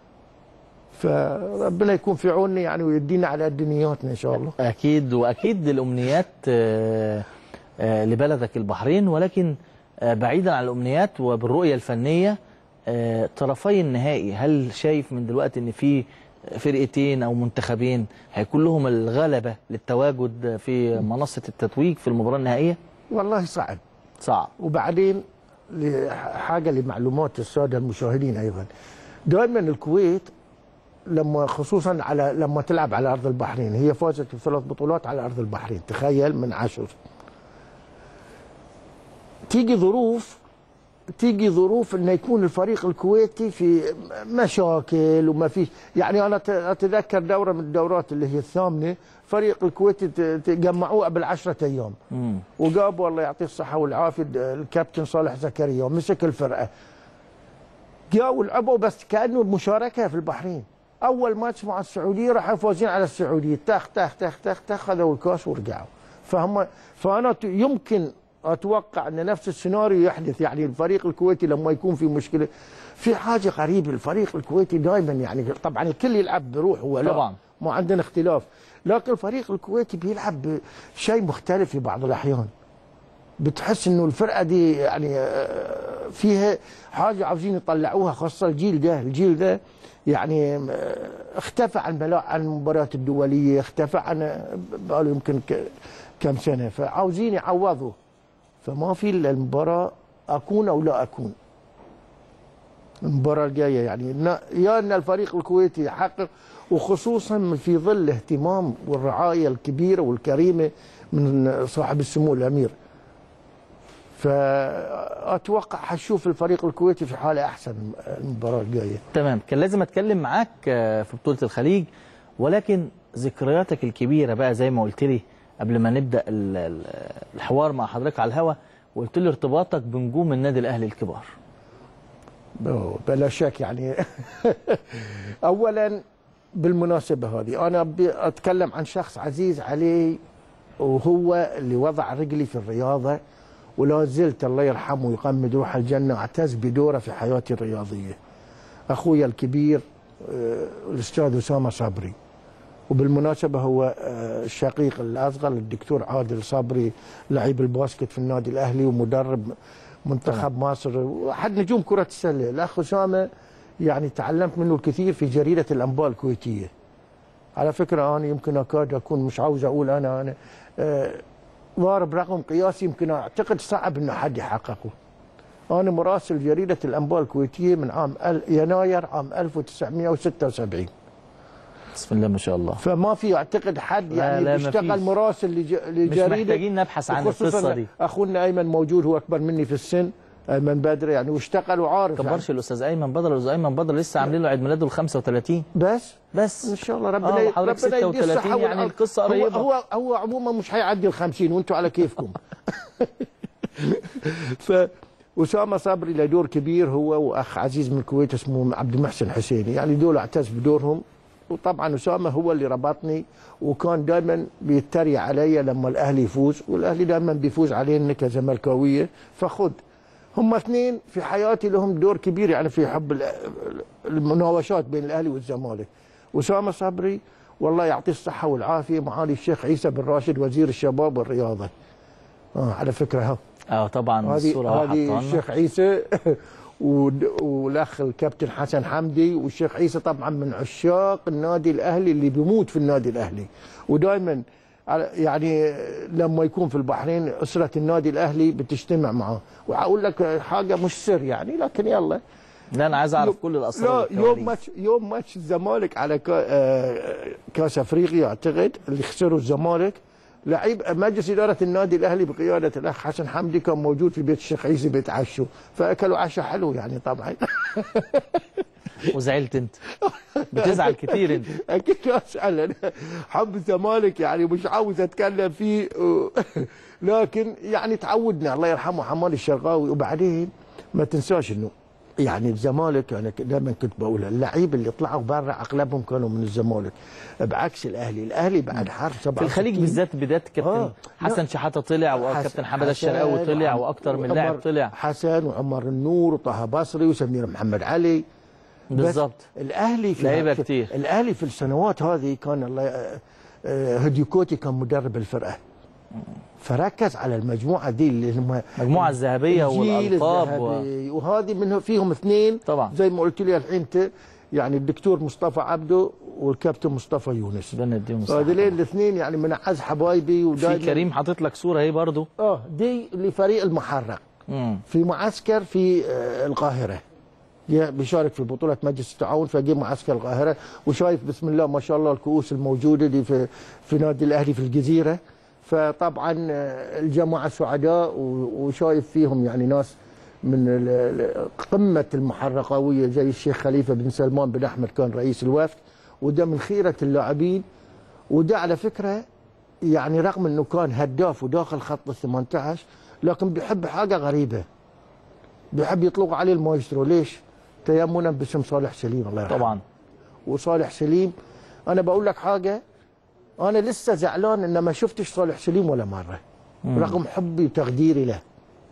فربنا يكون في عوننا يعني ويدينا على قد نياتنا ان شاء الله اكيد واكيد الامنيات آه، آه، لبلدك البحرين ولكن آه، بعيدا عن الامنيات وبالرؤيه الفنيه آه، طرفي النهائي هل شايف من دلوقتي ان في فرقتين او منتخبين هيكون لهم الغلبه للتواجد في منصه التتويج في المباراه النهائيه؟ والله صعب صعب وبعدين حاجه لمعلومات الساده المشاهدين ايضا دائما الكويت لما خصوصا على لما تلعب على ارض البحرين هي فازت بثلاث بطولات على ارض البحرين تخيل من عشر تيجي ظروف تيجي ظروف انه يكون الفريق الكويتي في مشاكل وما فيش يعني انا ت- اتذكر دوره من الدورات اللي هي الثامنه فريق الكويتي ت- ت- جمعوه قبل عشرة ايام مم. وجابوا الله يعطيه الصحه والعافيه الد- الكابتن صالح زكريا ومسك الفرقه جاوا لعبوا بس كانه مشاركه في البحرين اول ماتش مع السعوديه راحوا فوزين على السعوديه تخ تخ تخ تخ تخ خذوا الكاس ورجعوا فهم فانا ت- يمكن اتوقع ان نفس السيناريو يحدث يعني الفريق الكويتي لما يكون في مشكله في حاجه غريبه الفريق الكويتي دائما يعني طبعا الكل يلعب بروح ولا طبعاً. ما عندنا اختلاف لكن الفريق الكويتي بيلعب بشيء مختلف في بعض الاحيان بتحس انه الفرقه دي يعني آه، فيها حاجه عاوزين يطلعوها خاصه الجيل ده الجيل ده يعني آه، اختفى عن ملا- عن المباريات الدوليه اختفى عن بقاله يمكن ك- كم سنه فعاوزين يعوضوا فما في الا المباراه اكون او لا اكون المباراه الجايه يعني إن- يا ان الفريق الكويتي يحقق وخصوصا في ظل الاهتمام والرعايه الكبيره والكريمه من صاحب السمو الامير فاتوقع حشوف الفريق الكويتي في حاله احسن المباراه الجايه تمام كان لازم اتكلم معاك آه، في بطوله الخليج ولكن ذكرياتك الكبيره بقى زي ما قلت لي قبل ما نبدا ال- ال- الحوار مع حضرتك على الهوا وقلت لي ارتباطك بنجوم النادي الاهلي الكبار أوه، بلا شك يعني اولا بالمناسبه هذه انا أبي اتكلم عن شخص عزيز علي وهو اللي وضع رجلي في الرياضه ولا زلت الله يرحمه ويقمد روح الجنه اعتز بدوره في حياتي الرياضيه اخوي الكبير آه، الاستاذ اسامه صبري وبالمناسبه هو آه، الشقيق الاصغر الدكتور عادل صبري لعيب الباسكت في النادي الاهلي ومدرب منتخب مصر واحد نجوم كره السله الاخ اسامه يعني تعلمت منه الكثير في جريده الانباء الكويتيه على فكره انا يمكن اكاد اكون مش عاوز اقول انا انا آه، ضارب رقم قياسي يمكن اعتقد صعب انه حد يحققه انا مراسل جريده الانباء الكويتيه من عام ال- يناير عام 1976 بسم الله ما شاء الله فما في اعتقد حد لا، يعني لا، بيشتغل مفيش. مراسل لج... لجريده محتاجين نبحث عن وخصوصاً القصة دي. اخونا ايمن موجود هو اكبر مني في السن ايمن بدر يعني واشتغل وعارف كبرش الاستاذ ايمن بدر الاستاذ ايمن بدر لسه عاملين له عيد ميلاده ال 35 بس بس ان شاء الله ربنا آه، ي- وحضرتك ربنا يديه 36 الصحة يعني والعافية. القصة هو قريبة. هو هو عموما مش هيعدي ال 50 وانتم على كيفكم ف اسامه صبري له دور كبير هو واخ عزيز من الكويت اسمه عبد المحسن حسيني يعني دول اعتز بدورهم وطبعا اسامه هو اللي ربطني وكان دائما بيتريق علي لما الاهلي يفوز والاهلي دائما بيفوز علينا كزملكاويه فخذ هم اثنين في حياتي لهم دور كبير يعني في حب ال- المناوشات بين الاهلي والزمالك اسامه صبري والله يعطيه الصحه والعافيه معالي الشيخ عيسى بن راشد وزير الشباب والرياضه اه على فكره ها اه طبعا هذه الصوره هذه حطها لنا. الشيخ عيسى ود- والاخ الكابتن حسن حمدي والشيخ عيسى طبعا من عشاق النادي الاهلي اللي بيموت في النادي الاهلي ودائما يعني لما يكون في البحرين اسره النادي الاهلي بتجتمع معه واقول لك حاجه مش سر يعني لكن يلا لا انا عايز اعرف كل الاسرار لا يوم ماتش يوم ماتش الزمالك على كا آه، كاس افريقيا اعتقد اللي خسروا الزمالك لعيب مجلس اداره النادي الاهلي بقياده الاخ حسن حمدي كان موجود في بيت الشيخ عيسى بيتعشوا فاكلوا عشاء حلو يعني طبعا وزعلت انت بتزعل كتير انت اكيد اسال أنا حب الزمالك يعني مش عاوز اتكلم فيه لكن يعني تعودنا الله يرحمه حماد الشرقاوي وبعدين ما تنساش انه يعني الزمالك انا دائما كنت بقول اللعيبه اللي طلعوا برا اغلبهم كانوا من الزمالك بعكس الاهلي الاهلي بعد حرب 67 في الخليج بالذات بدايه كابتن آه، حسن لا. شحاته طلع وكابتن حماده حسن الشرقاوي طلع وعم- واكتر من وعمر لاعب طلع حسن وعمر النور وطه بصري وسمير محمد علي بس بالظبط الاهلي في لعيبة في- كتير. الاهلي في السنوات هذه كان الله آه، آه، هديكوتي كان مدرب الفرقه فركز على المجموعه دي اللي هم المجموعة الذهبية الجيل والألقاب و- الذهبي وهذه من فيهم اثنين طبعا زي ما قلت لي الحين انت يعني الدكتور مصطفى عبده والكابتن مصطفى يونس ربنا يديهم الصحة هذول الاثنين يعني من اعز حبايبي في ودايما كريم حاطط لك صوره اهي برضو اه دي لفريق المحرق مم. في معسكر في آه، القاهره جه بيشارك في بطوله مجلس التعاون فجه معسكر القاهره وشايف بسم الله ما شاء الله الكؤوس الموجوده دي في في نادي الاهلي في الجزيره فطبعا آه، الجماعه سعداء و- وشايف فيهم يعني ناس من ال- ال- قمه المحرقويه زي الشيخ خليفه بن سلمان بن احمد كان رئيس الوفد وده من خيره اللاعبين وده على فكره يعني رغم انه كان هداف وداخل خط ال 18 لكن بيحب حاجه غريبه بيحب يطلق عليه المايسترو ليش؟ تيمنا باسم صالح سليم الله يرحمه طبعا وصالح سليم انا بقول لك حاجه انا لسه زعلان ان ما شفتش صالح سليم ولا مره مم. رغم حبي وتقديري له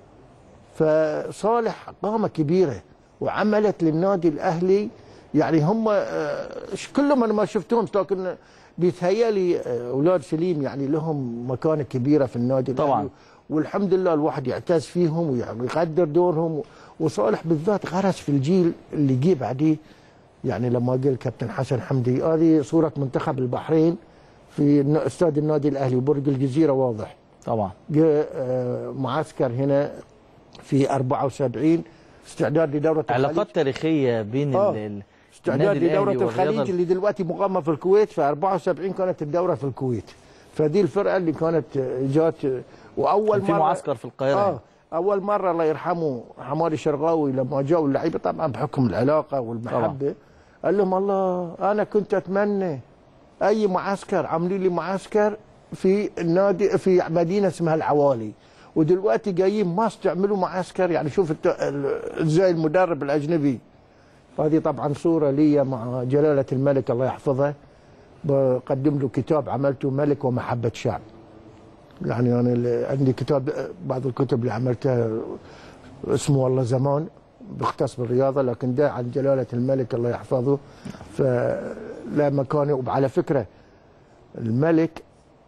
فصالح قامه كبيره وعملت للنادي الاهلي يعني هم آه، كلهم انا ما شفتهم لكن بيتهيألي آه، اولاد سليم يعني لهم مكانه كبيره في النادي طبعاً. الاهلي والحمد لله الواحد يعتز فيهم ويقدر دورهم وصالح بالذات غرس في الجيل اللي جه بعديه يعني لما قال كابتن حسن حمدي هذه صوره منتخب البحرين في الن- استاد النادي الاهلي وبرج الجزيره واضح طبعا جاء آه، معسكر هنا في 74 استعداد لدوره الخليج علاقات تاريخيه بين آه. ال- ال- استعداد النادي الأهلي لدورة والرياضة الخليج اللي دلوقتي مقامة في الكويت في 74 كانت الدورة في الكويت فدي الفرقة اللي كانت آه، جات آه، وأول كان في مرة معسكر في القاهرة آه هنا. أول مرة الله يرحمه حمادي شرقاوي لما جاوا اللعيبة طبعا بحكم العلاقة والمحبة قال لهم الله أنا كنت أتمنى أي معسكر عاملين لي معسكر في النادي في مدينة اسمها العوالي ودلوقتي جايين مصر تعملوا معسكر يعني شوف الت- ال- ازاي المدرب الأجنبي هذه طبعا صورة لي مع جلالة الملك الله يحفظه بقدم له كتاب عملته ملك ومحبة شعب يعني أنا اللي عندي كتاب بعض الكتب اللي عملتها اسمه والله زمان بيختص بالرياضة لكن ده عن جلالة الملك الله يحفظه فلا مكانه وعلى فكرة الملك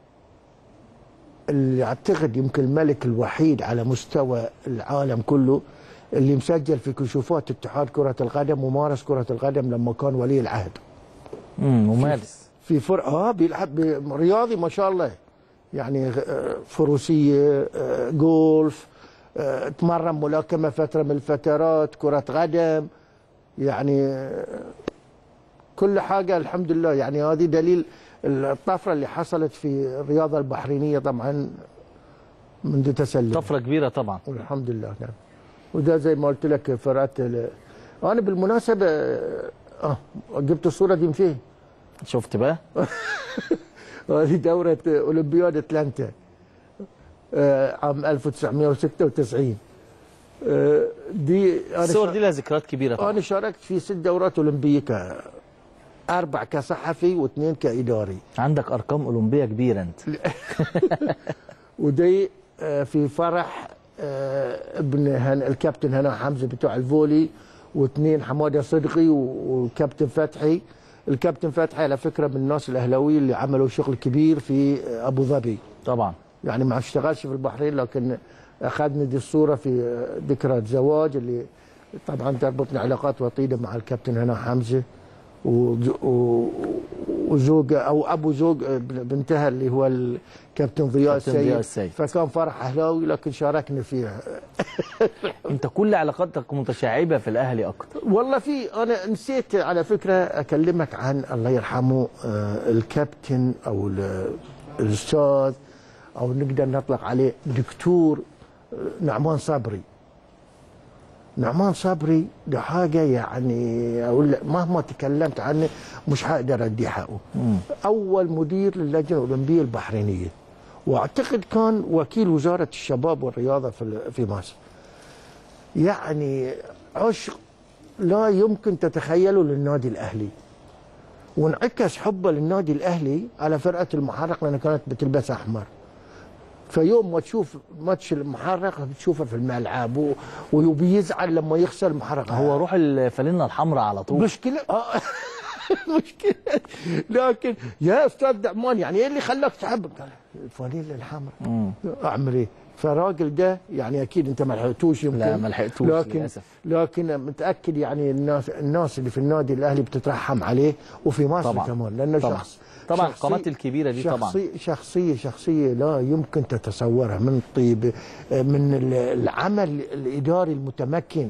اللي اعتقد يمكن الملك الوحيد على مستوى العالم كله اللي مسجل في كشوفات اتحاد كرة القدم ومارس كرة القدم لما كان ولي العهد امم ممارس في فرقة اه بيلعب ب- رياضي ما شاء الله يعني آه، فروسية آه، جولف آه، اتمرن ملاكمة فترة من الفترات كرة قدم يعني آه، كل حاجة الحمد لله يعني هذه دليل الطفرة اللي حصلت في الرياضة البحرينية طبعا منذ تسلم طفره كبيره طبعا والحمد لله نعم وده زي ما قلت لك فرقات ال- انا بالمناسبه اه جبت الصوره دي من فين؟ شفت بقى؟ هذه دوره اولمبياد اتلانتا آه، عام 1996 آه، دي انا الصور شا- دي لها ذكريات كبيره طبعا انا شاركت في ست دورات اولمبيه ك اربع كصحفي واثنين كاداري عندك ارقام اولمبيه كبيره انت ودي آه، في فرح آه، ابن هن الكابتن هنا حمزه بتوع الفولي واثنين حماده صدقي و- وكابتن فتحي الكابتن فتحي على فكره من الناس الاهلاويه اللي عملوا شغل كبير في آه، ابو ظبي طبعا يعني ما اشتغلش في البحرين لكن اخذني دي الصوره في آه، ذكرى زواج اللي طبعا تربطني علاقات وطيده مع الكابتن هنا حمزه وز- و- وزوج او ابو زوج بنتها اللي هو الكابتن ضياء كابتن ضياء السيد السيد. فكان فرح اهلاوي لكن شاركني فيها انت كل علاقاتك متشعبه في الاهلي اكتر والله في انا نسيت على فكره اكلمك عن الله يرحمه آه، الكابتن او ال- الاستاذ او نقدر نطلق عليه دكتور آه، نعمان صبري نعمان صبري ده حاجه يعني اقول لك مهما تكلمت عنه مش هقدر ادي حقه اول مدير للجنه الاولمبيه البحرينيه واعتقد كان وكيل وزاره الشباب والرياضه في في مصر يعني عشق لا يمكن تتخيله للنادي الاهلي وانعكس حبه للنادي الاهلي على فرقه المحرق لانها كانت بتلبس احمر فيوم ما تشوف ماتش المحرق بتشوفه في الملعب و- وبيزعل لما يخسر المحرق هو روح الفالنه الحمراء على طول مشكله اه مشكله لكن يا استاذ دعمان يعني ايه اللي خلاك تحب قال الفانيلا الحمراء مم. اعمل ايه فالراجل ده يعني اكيد انت ما لحقتوش يمكن لا، ما لحقتوش لكن للأسف. لكن متاكد يعني الناس الناس اللي في النادي الاهلي بتترحم عليه وفي مصر طبعا. كمان لانه طبعا. شخص طبعا شخصي- القامات الكبيره دي طبعا شخصية شخصية شخصية لا يمكن تتصورها من طيب من ال- العمل الإداري المتمكن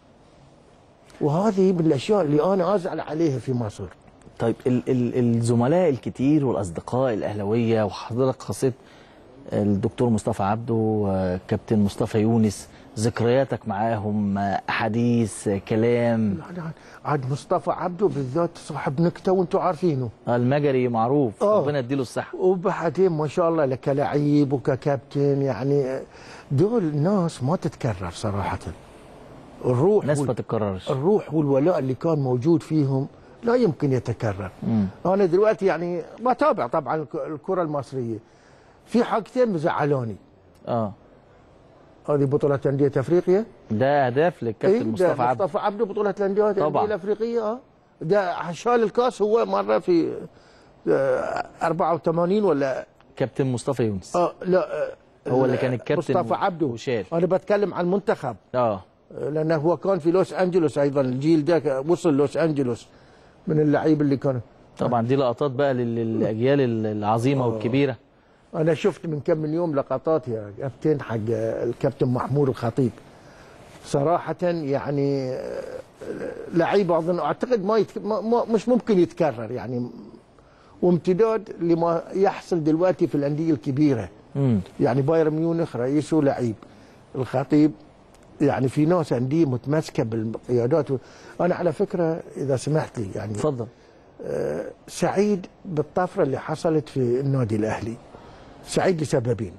وهذه من الأشياء اللي أنا أزعل عليها في مصر طيب ال ال الزملاء الكتير والاصدقاء الاهلاويه وحضرتك خاصه الدكتور مصطفى عبده آه، كابتن مصطفى يونس ذكرياتك معاهم آه، احاديث آه، كلام عاد- عاد مصطفى عبده بالذات صاحب نكته وانتم عارفينه المجري معروف آه. ربنا يديله الصحه وبعدين ما شاء الله لك لعيب وككابتن يعني دول ناس ما تتكرر صراحة الروح ناس وال- ما تتكررش الروح والولاء اللي كان موجود فيهم لا يمكن يتكرر مم. انا دلوقتي يعني بتابع طبعا الك- الكره المصريه في حاجتين مزعلوني اه هذه بطوله انديه افريقيا ده اهداف للكابتن إيه، ده مصطفى عبده مصطفى عبده بطوله الانديه طبعاً. الانديه الافريقيه اه ده شال الكاس هو مره في آه، 84 ولا كابتن مصطفى يونس اه لا آه، هو اللي كان الكابتن مصطفى عبده وشال انا بتكلم عن المنتخب اه لانه هو كان في لوس انجلوس ايضا الجيل ده وصل لوس انجلوس من اللعيب اللي كان طبعا دي لقطات بقى لل- للاجيال العظيمه والكبيره انا شفت من كم من يوم لقطات يا كابتن حق الكابتن محمود الخطيب صراحة يعني آه، لعيب اظن اعتقد ما, يتك... ما ما- مش ممكن يتكرر يعني وامتداد لما يحصل دلوقتي في الانديه الكبيره مم. يعني بايرن ميونخ رئيسه لعيب الخطيب يعني في ناس انديه متمسكه بالقيادات انا على فكره اذا سمحت لي يعني اتفضل آه، سعيد بالطفره اللي حصلت في النادي الاهلي سعيد لسببين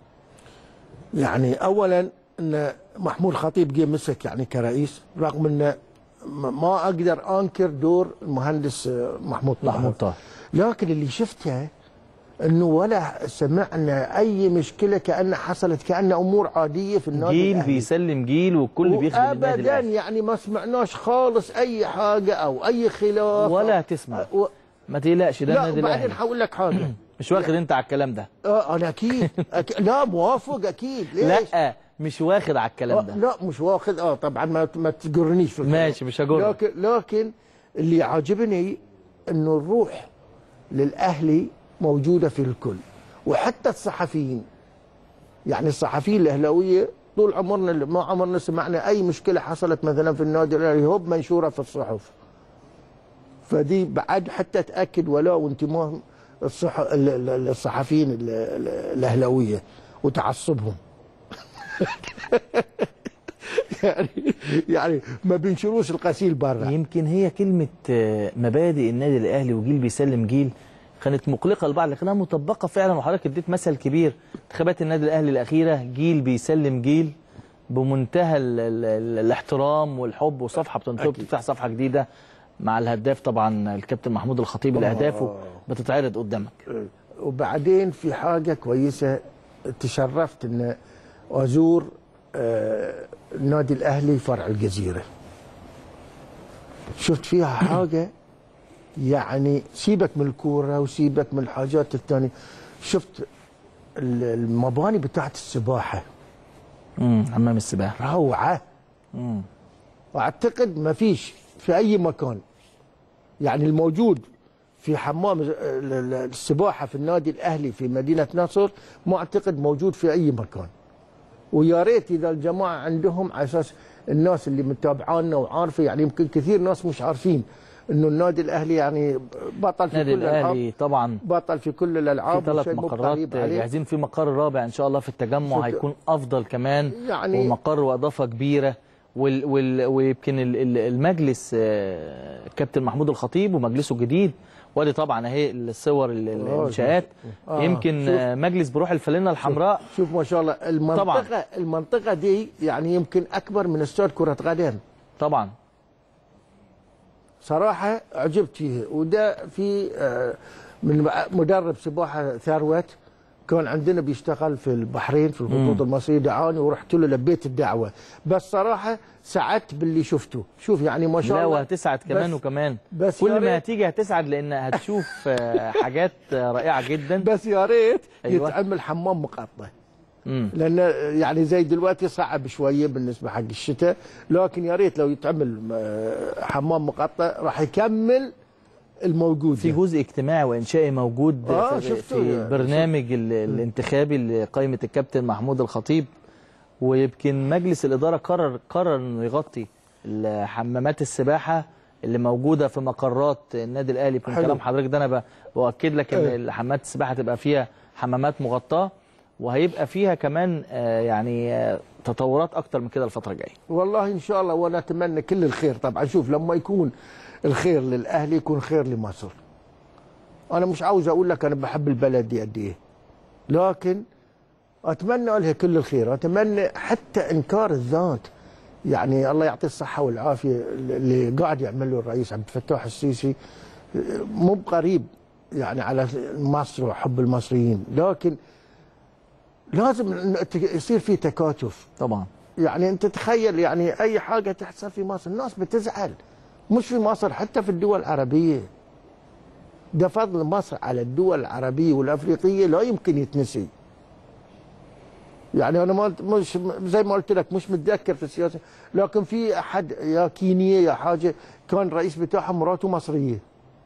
يعني اولا ان محمود خطيب جه مسك يعني كرئيس رغم ان م- ما اقدر انكر دور المهندس آه، محمود طاهر محمود طاهر لكن اللي شفته انه ولا سمعنا اي مشكله كان حصلت كان امور عاديه في النادي جيل الأهلي. بيسلم جيل والكل بيخدم النادي ابدا الاهلي يعني ما سمعناش خالص اي حاجه او اي خلاف ولا هتسمع و... ما تقلقش ده لا النادي وبعدين الاهلي هقول لك حاجه مش واخد انت على الكلام ده اه انا اكيد, أكيد. لا موافق اكيد ليش؟ لا مش واخد على الكلام آه ده لا مش واخد اه طبعا ما ما تجرنيش في الكلام. ماشي مش هجرك لكن لكن اللي عاجبني انه الروح للاهلي موجوده في الكل وحتى الصحفيين يعني الصحفيين الاهلاويه طول عمرنا ما عمرنا سمعنا اي مشكله حصلت مثلا في النادي الاهلي هوب منشوره في الصحف فدي بعد حتى تاكد ولاء وانتماء الصح... ال- ال- الصحفيين ال- ال- الاهلاويه وتعصبهم يعني يعني ما بينشروش الغسيل برا يمكن هي كلمة آه، مبادئ النادي الأهلي وجيل بيسلم جيل كانت مقلقة لبعض لكنها مطبقة فعلا وحضرتك اديت مثل كبير انتخابات النادي الأهلي الأخيرة جيل بيسلم جيل بمنتهى ال ال ال الاحترام والحب وصفحة بتنطق بتفتح صفحة جديدة مع الهداف طبعا الكابتن محمود الخطيب اللي أهدافه بتتعرض قدامك وبعدين في حاجه كويسه تشرفت ان ازور آه، النادي الاهلي فرع الجزيره شفت فيها حاجه يعني سيبك من الكوره وسيبك من الحاجات الثانيه شفت ال- المباني بتاعت السباحه امم حمام السباحة روعه مم. واعتقد ما فيش في اي مكان يعني الموجود في حمام ال- ال- السباحه في النادي الاهلي في مدينه نصر ما اعتقد موجود في اي مكان ويا ريت اذا الجماعه عندهم على اساس الناس اللي متابعانا وعارفه يعني يمكن كثير ناس مش عارفين انه النادي الاهلي يعني بطل في النادي كل الالعاب الأهلي طبعا بطل في كل الالعاب في ثلاث وشيء مو مقرات قريب عليه. جاهزين في مقر رابع ان شاء الله في التجمع في- هيكون افضل كمان يعني- ومقر واضافه كبيره وال وال ويمكن ال- ال- المجلس آه، كابتن محمود الخطيب ومجلسه الجديد وادي طبعا اهي الصور ال- ال- آه، الانشاءات آه، يمكن شوف. آه، مجلس بروح الفلينه الحمراء شوف ما شاء الله المنطقه طبعاً. المنطقه دي يعني يمكن اكبر من استاد كره قدم طبعا صراحة عجبت فيه وده في آه، من مدرب سباحة ثروت كان عندنا بيشتغل في البحرين في الخطوط المصرية دعاني ورحت له لبيت الدعوة بس صراحة سعدت باللي شفته شوف يعني ما شاء لا الله وهتسعد كمان بس- وكمان بس كل يا ما ريت- هتيجي هتسعد لان هتشوف آه، حاجات آه، رائعه جدا بس يا ريت أيوة. يتعمل حمام مقطع مم. لان يعني زي دلوقتي صعب شويه بالنسبه حق الشتاء لكن يا ريت لو يتعمل آه، حمام مقطع راح يكمل الموجود في ده. جزء اجتماعي وانشائي موجود آه، في, شفته في يعني. البرنامج ال- الانتخابي لقائمه الكابتن محمود الخطيب ويمكن مجلس الاداره قرر قرر انه يغطي ال- حمامات السباحه اللي موجوده في مقرات النادي الاهلي يمكن حلو. كلام حضرتك ده انا ب- باكد لك ان إيه. الحمامات السباحه تبقى فيها حمامات مغطاه وهيبقى فيها كمان آه، يعني آه، تطورات اكتر من كده الفتره الجايه والله ان شاء الله وانا اتمنى كل الخير طبعا شوف لما يكون الخير للاهلي يكون خير لمصر انا مش عاوز اقول لك انا بحب البلد دي قد ايه لكن اتمنى لها كل الخير اتمنى حتى انكار الذات يعني الله يعطيه الصحه والعافيه اللي قاعد يعمله الرئيس عبد الفتاح السيسي مو بقريب يعني على مصر وحب المصريين لكن لازم إن يصير في تكاتف طبعا يعني انت تخيل يعني اي حاجه تحصل في مصر الناس بتزعل مش في مصر حتى في الدول العربيه ده فضل مصر على الدول العربيه والافريقيه لا يمكن يتنسي يعني انا ما قلت- مش زي ما قلت لك مش متذكر في السياسه لكن في احد يا كينيا يا حاجه كان الرئيس بتاعهم مراته مصريه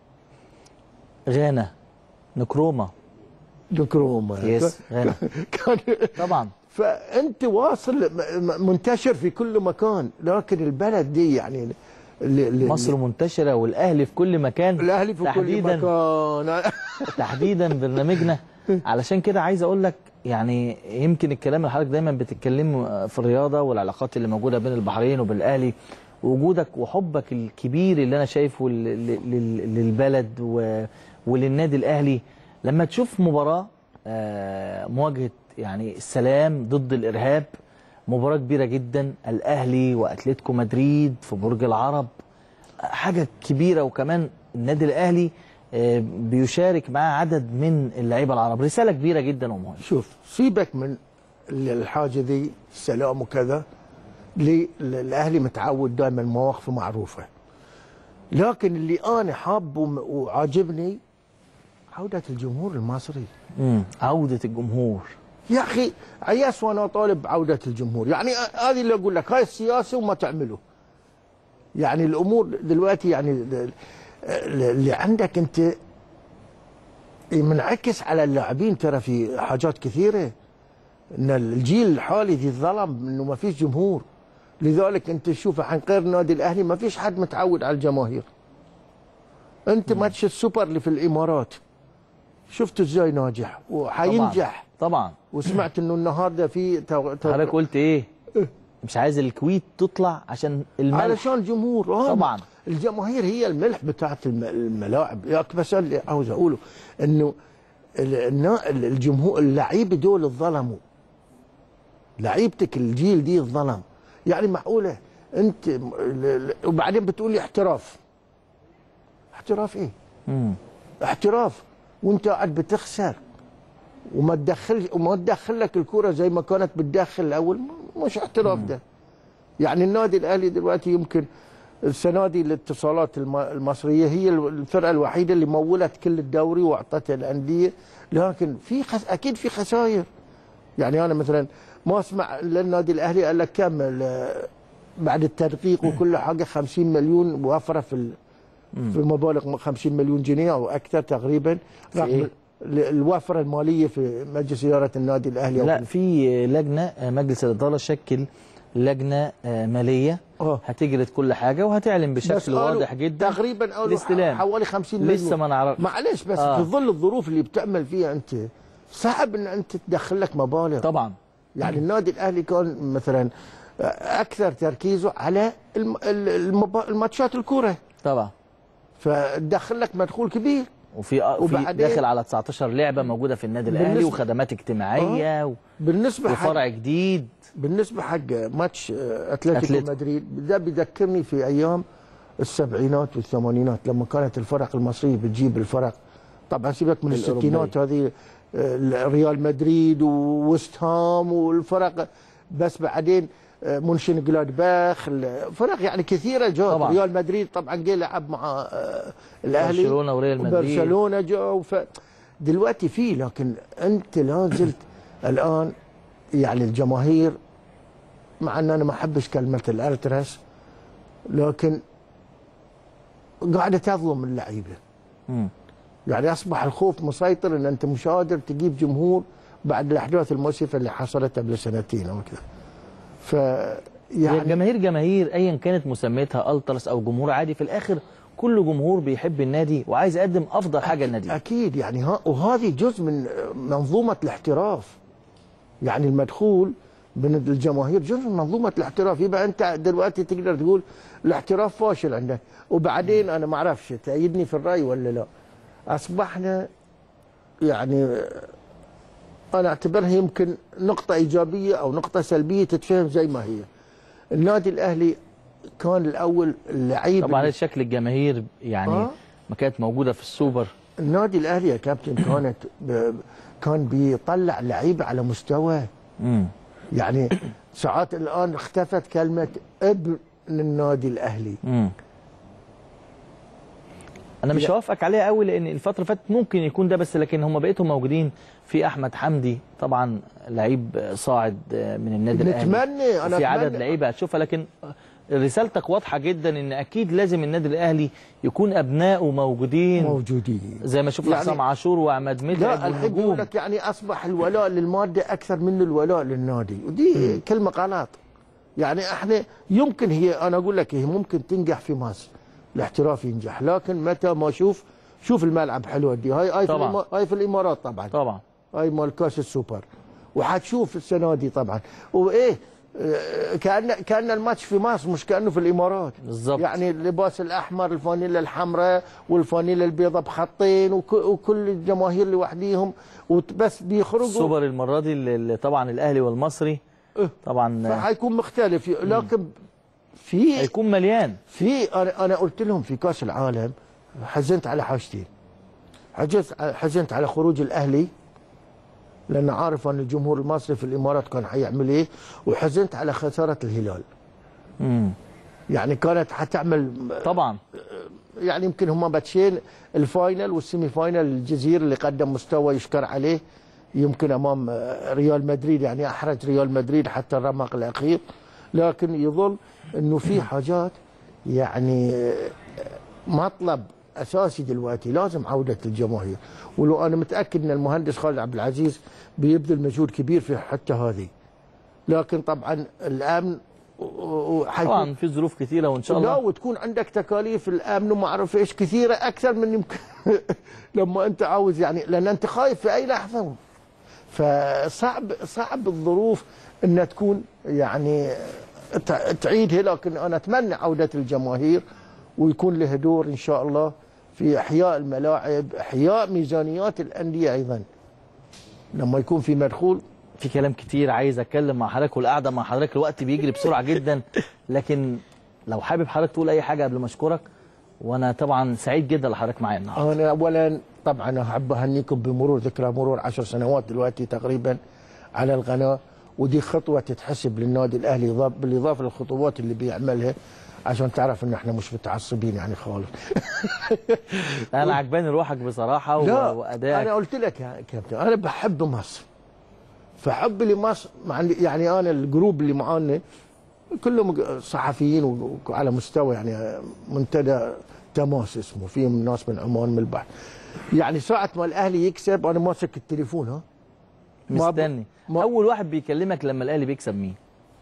غانا نكروما نكروما يس غانا كان طبعا فانت واصل م- م- منتشر في كل مكان لكن البلد دي يعني ل- ل- مصر منتشره والاهلي في كل مكان الاهلي في كل تحديدا مكان تحديدا برنامجنا علشان كده عايز اقول لك يعني يمكن الكلام اللي حضرتك دايما بتتكلمه في الرياضه والعلاقات اللي موجوده بين البحرين وبالاهلي وجودك وحبك الكبير اللي انا شايفه لل- لل- للبلد و- وللنادي الاهلي لما تشوف مباراه آه، مواجهه يعني السلام ضد الارهاب مباراه كبيره جدا الاهلي واتلتيكو مدريد في برج العرب حاجه كبيره وكمان النادي الاهلي آه، بيشارك معاه عدد من اللعيبه العرب رساله كبيره جدا ومهمه شوف سيبك من الحاجه دي السلام وكذا ليه؟ الاهلي متعود دائما مواقفه معروفه لكن اللي انا حابه وم- وعاجبني عوده الجمهور المصري امم عوده الجمهور يا اخي عياس وانا طالب عوده الجمهور يعني هذه اللي اقول لك هاي السياسه وما تعمله يعني الامور دلوقتي يعني ال- ال- اللي عندك انت منعكس على اللاعبين ترى في حاجات كثيره ان الجيل الحالي ذي الظلم انه ما فيش جمهور لذلك انت تشوف عن غير النادي الاهلي ما فيش حد متعود على الجماهير انت ماتش السوبر اللي في الامارات شفته ازاي ناجح وحينجح طبعا وسمعت انه النهارده في تو... تو... حضرتك قلت ايه مش عايز الكويت تطلع عشان الملح علشان الجمهور آه، طبعا الجماهير هي الملح بتاعت الم- الملاعب يا بس اللي عاوز اقوله انه ال- النا- الجمهور اللعيبه دول اتظلموا لعيبتك الجيل دي اتظلم يعني معقوله انت م- ال- ال- وبعدين بتقول لي احتراف احتراف ايه؟ امم احتراف وانت قاعد بتخسر وما تدخل وما تدخل لك الكوره زي ما كانت بتدخل الاول مش احتراف ده يعني النادي الاهلي دلوقتي يمكن السنه دي الاتصالات الم- المصريه هي الفرقه الوحيده اللي مولت كل الدوري واعطتها الانديه لكن في خس... اكيد في خسائر يعني انا مثلا ما اسمع للنادي الاهلي قال لك كم ال- بعد التدقيق وكل حاجه 50 مليون وفره في ال... في مبالغ 50 مليون جنيه او اكثر تقريبا في رغم إيه؟ ال- الوفره الماليه في مجلس اداره النادي الاهلي أو لا في- في لجنه آه، مجلس الاداره شكل لجنه آه، ماليه هتجرد كل حاجه وهتعلن بس بشكل قالوا واضح جدا تقريبا قالوا الاستلام. حوالي 50 مليون لسه ما نعرف معلش بس آه. في ظل الظروف اللي بتعمل فيها انت صعب ان انت تدخل لك مبالغ طبعا يعني النادي الاهلي كان مثلا اكثر تركيزه على الم... ال- المبا... الماتشات الكوره طبعا فتدخل لك مدخول كبير وفي آه، في وبعدين- داخل على 19 لعبه موجوده في النادي الاهلي بالنسبة- وخدمات اجتماعيه و... بالنسبه وفرع جديد بالنسبه حق ماتش آه، اتلتيكو أتلتيكو. مدريد ده بيذكرني في ايام السبعينات والثمانينات لما كانت الفرق المصريه بتجيب الفرق طبعا سيبك من الأوروبية. الستينات هذه آه، ريال مدريد وويست هام والفرق بس بعدين آه، منشن جلادباخ فرق يعني كثيره جات طبعا. ريال مدريد طبعا جه لعب مع آه، الاهلي برشلونة وريال مدريد. برشلونه جو ف دلوقتي في لكن انت لا زلت الان يعني الجماهير مع ان انا ما احبش كلمه الالتراس لكن قاعده تظلم اللعيبه مم. يعني اصبح الخوف مسيطر ان انت مش قادر تجيب جمهور بعد الاحداث المؤسفه اللي حصلت قبل سنتين او كذا ف يعني يعني الجماهير جماهير ايا كانت مسميتها التراس او جمهور عادي في الاخر كل جمهور بيحب النادي وعايز يقدم افضل حاجه للنادي اكيد يعني ها وهذه جزء من منظومه الاحتراف يعني المدخول من الجماهير جزء من منظومه الاحتراف يبقى انت دلوقتي تقدر تقول الاحتراف فاشل عندك وبعدين انا ما اعرفش تأيدني في الراي ولا لا اصبحنا يعني انا اعتبرها يمكن نقطه ايجابيه او نقطه سلبيه تتفهم زي ما هي النادي الاهلي كان الاول اللعيب طبعا اللي- شكل الجماهير يعني آه. ما كانت موجوده في السوبر النادي الاهلي يا كابتن كانت ب... كان بيطلع لعيبه على مستوى مم. يعني ساعات الان اختفت كلمه ابن النادي الاهلي مم. انا مش لا. هوافقك عليها قوي لان الفتره اللي فاتت ممكن يكون ده بس لكن هم بقيتهم موجودين في احمد حمدي طبعا لعيب صاعد من النادي الاهلي نتمنى انا في عدد أتمنى لعيبه هتشوفها لكن رسالتك واضحه جدا ان اكيد لازم النادي الاهلي يكون ابنائه موجودين موجودين زي ما شفنا يعني- حسام عاشور وعماد متعب لا الحين يقول والنجوم لك يعني اصبح الولاء للماده اكثر من الولاء للنادي ودي كلمه غلط يعني احنا يمكن هي انا اقول لك هي ممكن تنجح في مصر الاحتراف ينجح لكن متى ما اشوف شوف الملعب حلو دي هاي هاي في, طبعاً. الإما- هاي في الامارات طبعا طبعا هاي مال كاس السوبر وحتشوف السنه دي طبعا وايه آه، كان كان الماتش في مصر مش كانه في الامارات بالظبط يعني اللباس الاحمر الفانيلا الحمراء والفانيلا البيضاء بخطين وك- وكل الجماهير لوحديهم وبس بيخرجوا السوبر المره دي اللي اللي طبعا الاهلي والمصري طبعا فحيكون مختلف لكن في هيكون مليان في انا انا قلت لهم في كاس العالم حزنت على حاجتين حزنت حزنت على خروج الاهلي لان عارف ان الجمهور المصري في الامارات كان حيعمل ايه وحزنت على خساره الهلال مم. يعني كانت حتعمل طبعا يعني يمكن هم ماتشين الفاينل والسيمي فاينل الجزيره اللي قدم مستوى يشكر عليه يمكن امام آه، ريال مدريد يعني احرج ريال مدريد حتى الرمق الاخير لكن يظل انه في حاجات يعني آه، مطلب اساسي دلوقتي لازم عوده الجماهير ولو انا متاكد ان المهندس خالد عبد العزيز بيبذل مجهود كبير في الحته هذه لكن طبعا الامن و- و- وحيكون- طبعا في ظروف كثيره وان شاء لا الله وتكون عندك تكاليف الامن وما اعرف ايش كثيره اكثر من يمكن لما انت عاوز يعني لان انت خايف في اي لحظه فصعب صعب الظروف انها تكون يعني تع- تعيدها لكن انا اتمنى عوده الجماهير ويكون له دور ان شاء الله في احياء الملاعب احياء ميزانيات الانديه ايضا لما يكون في مدخول في كلام كتير عايز اتكلم مع حضرتك والقعده مع حضرتك الوقت بيجري بسرعه جدا لكن لو حابب حضرتك تقول اي حاجه قبل ما اشكرك وانا طبعا سعيد جدا لحضرتك معايا النهارده انا اولا طبعا احب اهنيكم بمرور ذكرى مرور عشر سنوات دلوقتي تقريبا على القناه ودي خطوه تتحسب للنادي الاهلي إضاف- بالاضافه للخطوات اللي بيعملها عشان تعرف ان احنا مش متعصبين يعني خالص انا عجباني روحك بصراحه و- لا وادائك انا قلت لك يا كابتن انا بحب مصر فحبي لمصر مع يعني انا الجروب اللي معانا كلهم صحفيين وعلى مستوى يعني منتدى تماس اسمه فيهم ناس من عمان من البحر يعني ساعة ما الاهلي يكسب انا ماسك التليفون ها ما ب- مستني اول واحد بيكلمك لما الاهلي بيكسب مين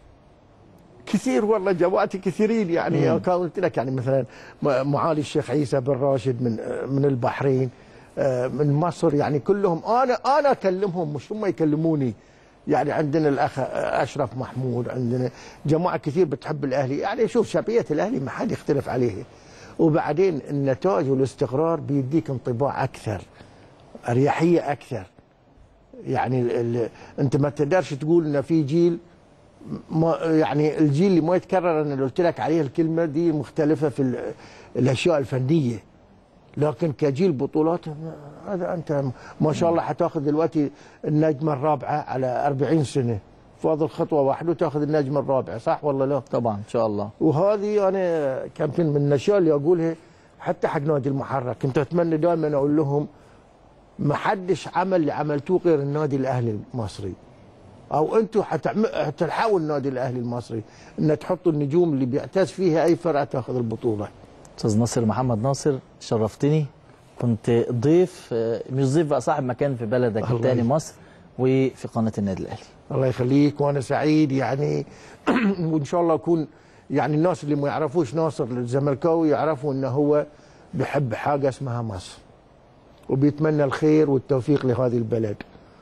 كثير والله جواتي كثيرين يعني مم. كان قلت لك يعني مثلا م- معالي الشيخ عيسى بن راشد من من البحرين آه، من مصر يعني كلهم انا انا اكلمهم مش هم يكلموني يعني عندنا الاخ اشرف محمود عندنا جماعه كثير بتحب الاهلي يعني شوف شعبيه الاهلي ما حد يختلف عليه وبعدين النتائج والاستقرار بيديك انطباع اكثر اريحيه اكثر يعني ال ال انت ما تقدرش تقول ان في جيل ما يعني الجيل اللي ما يتكرر انا اللي قلت لك عليه الكلمه دي مختلفه في ال- الاشياء الفنيه لكن كجيل بطولات هذا انت ما شاء الله حتاخذ دلوقتي النجمه الرابعه على 40 سنه فاضل خطوه واحده وتاخذ النجمه الرابعه صح ولا لا؟ طبعا ان شاء الله وهذه انا كابتن من الاشياء اللي اقولها حتى حق نادي المحرك كنت اتمنى دائما اقول لهم ما حدش عمل اللي عملتوه غير النادي الاهلي المصري او انتم حتلحقوا النادي الاهلي المصري ان تحطوا النجوم اللي بيعتز فيها اي فرقه تاخذ البطوله استاذ ناصر محمد ناصر شرفتني كنت ضيف آه، مش ضيف بقى صاحب مكان في بلدك الله الثاني يخليك. مصر وفي قناه النادي الاهلي الله يخليك وانا سعيد يعني وان شاء الله اكون يعني الناس اللي ما يعرفوش ناصر الزملكاوي يعرفوا انه هو بحب حاجه اسمها مصر وبيتمنى الخير والتوفيق لهذه البلد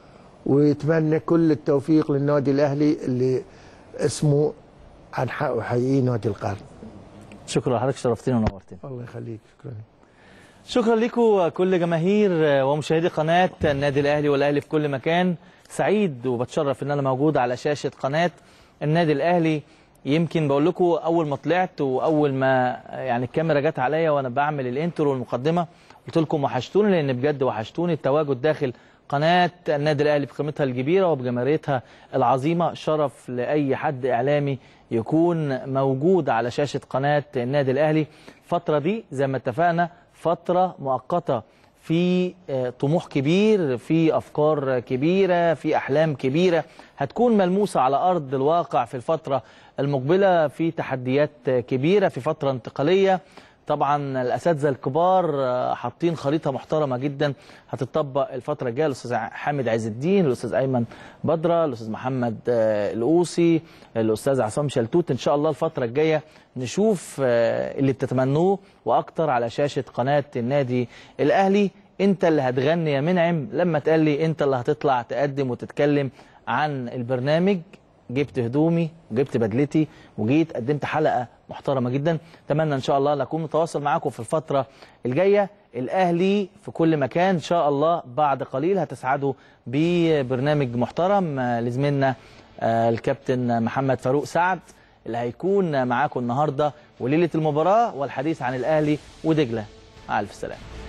ويتمنى كل التوفيق للنادي الاهلي اللي اسمه عن حقه حقيقي نادي القرن شكرا لحضرتك شرفتني ونورتني الله يخليك شكرا شكرا لكم كل جماهير ومشاهدي قناة النادي الأهلي والأهلي في كل مكان سعيد وبتشرف إن أنا موجود على شاشة قناة النادي الأهلي يمكن بقول لكم أول ما طلعت وأول ما يعني الكاميرا جت عليا وأنا بعمل الانترو والمقدمة قلت لكم وحشتوني لأن بجد وحشتوني التواجد داخل قناة النادي الأهلي بقيمتها الكبيرة وبجماهيريتها العظيمة شرف لأي حد إعلامي يكون موجود على شاشة قناة النادي الأهلي الفترة دي زي ما اتفقنا فترة مؤقتة في آه، طموح كبير في أفكار كبيرة في أحلام كبيرة هتكون ملموسة على أرض الواقع في الفترة المقبلة في تحديات كبيرة في فترة انتقالية طبعا الاساتذه الكبار آه، حاطين خريطه محترمه جدا هتطبق الفتره الجايه الاستاذ حامد عز الدين الاستاذ ايمن بدره الاستاذ محمد آه، القوسي الاستاذ عصام شلتوت ان شاء الله الفتره الجايه نشوف آه، اللي بتتمنوه واكتر على شاشه قناه النادي الاهلي انت اللي هتغني يا منعم لما تقال لي انت اللي هتطلع تقدم وتتكلم عن البرنامج جبت هدومي وجبت بدلتي وجيت قدمت حلقه محترمه جدا اتمنى ان شاء الله ان اكون متواصل معاكم في الفتره الجايه الاهلي في كل مكان ان شاء الله بعد قليل هتسعدوا ببرنامج محترم آه، لزميلنا آه، الكابتن محمد فاروق سعد اللي هيكون معاكم النهارده وليله المباراه والحديث عن الاهلي ودجله مع الف سلامه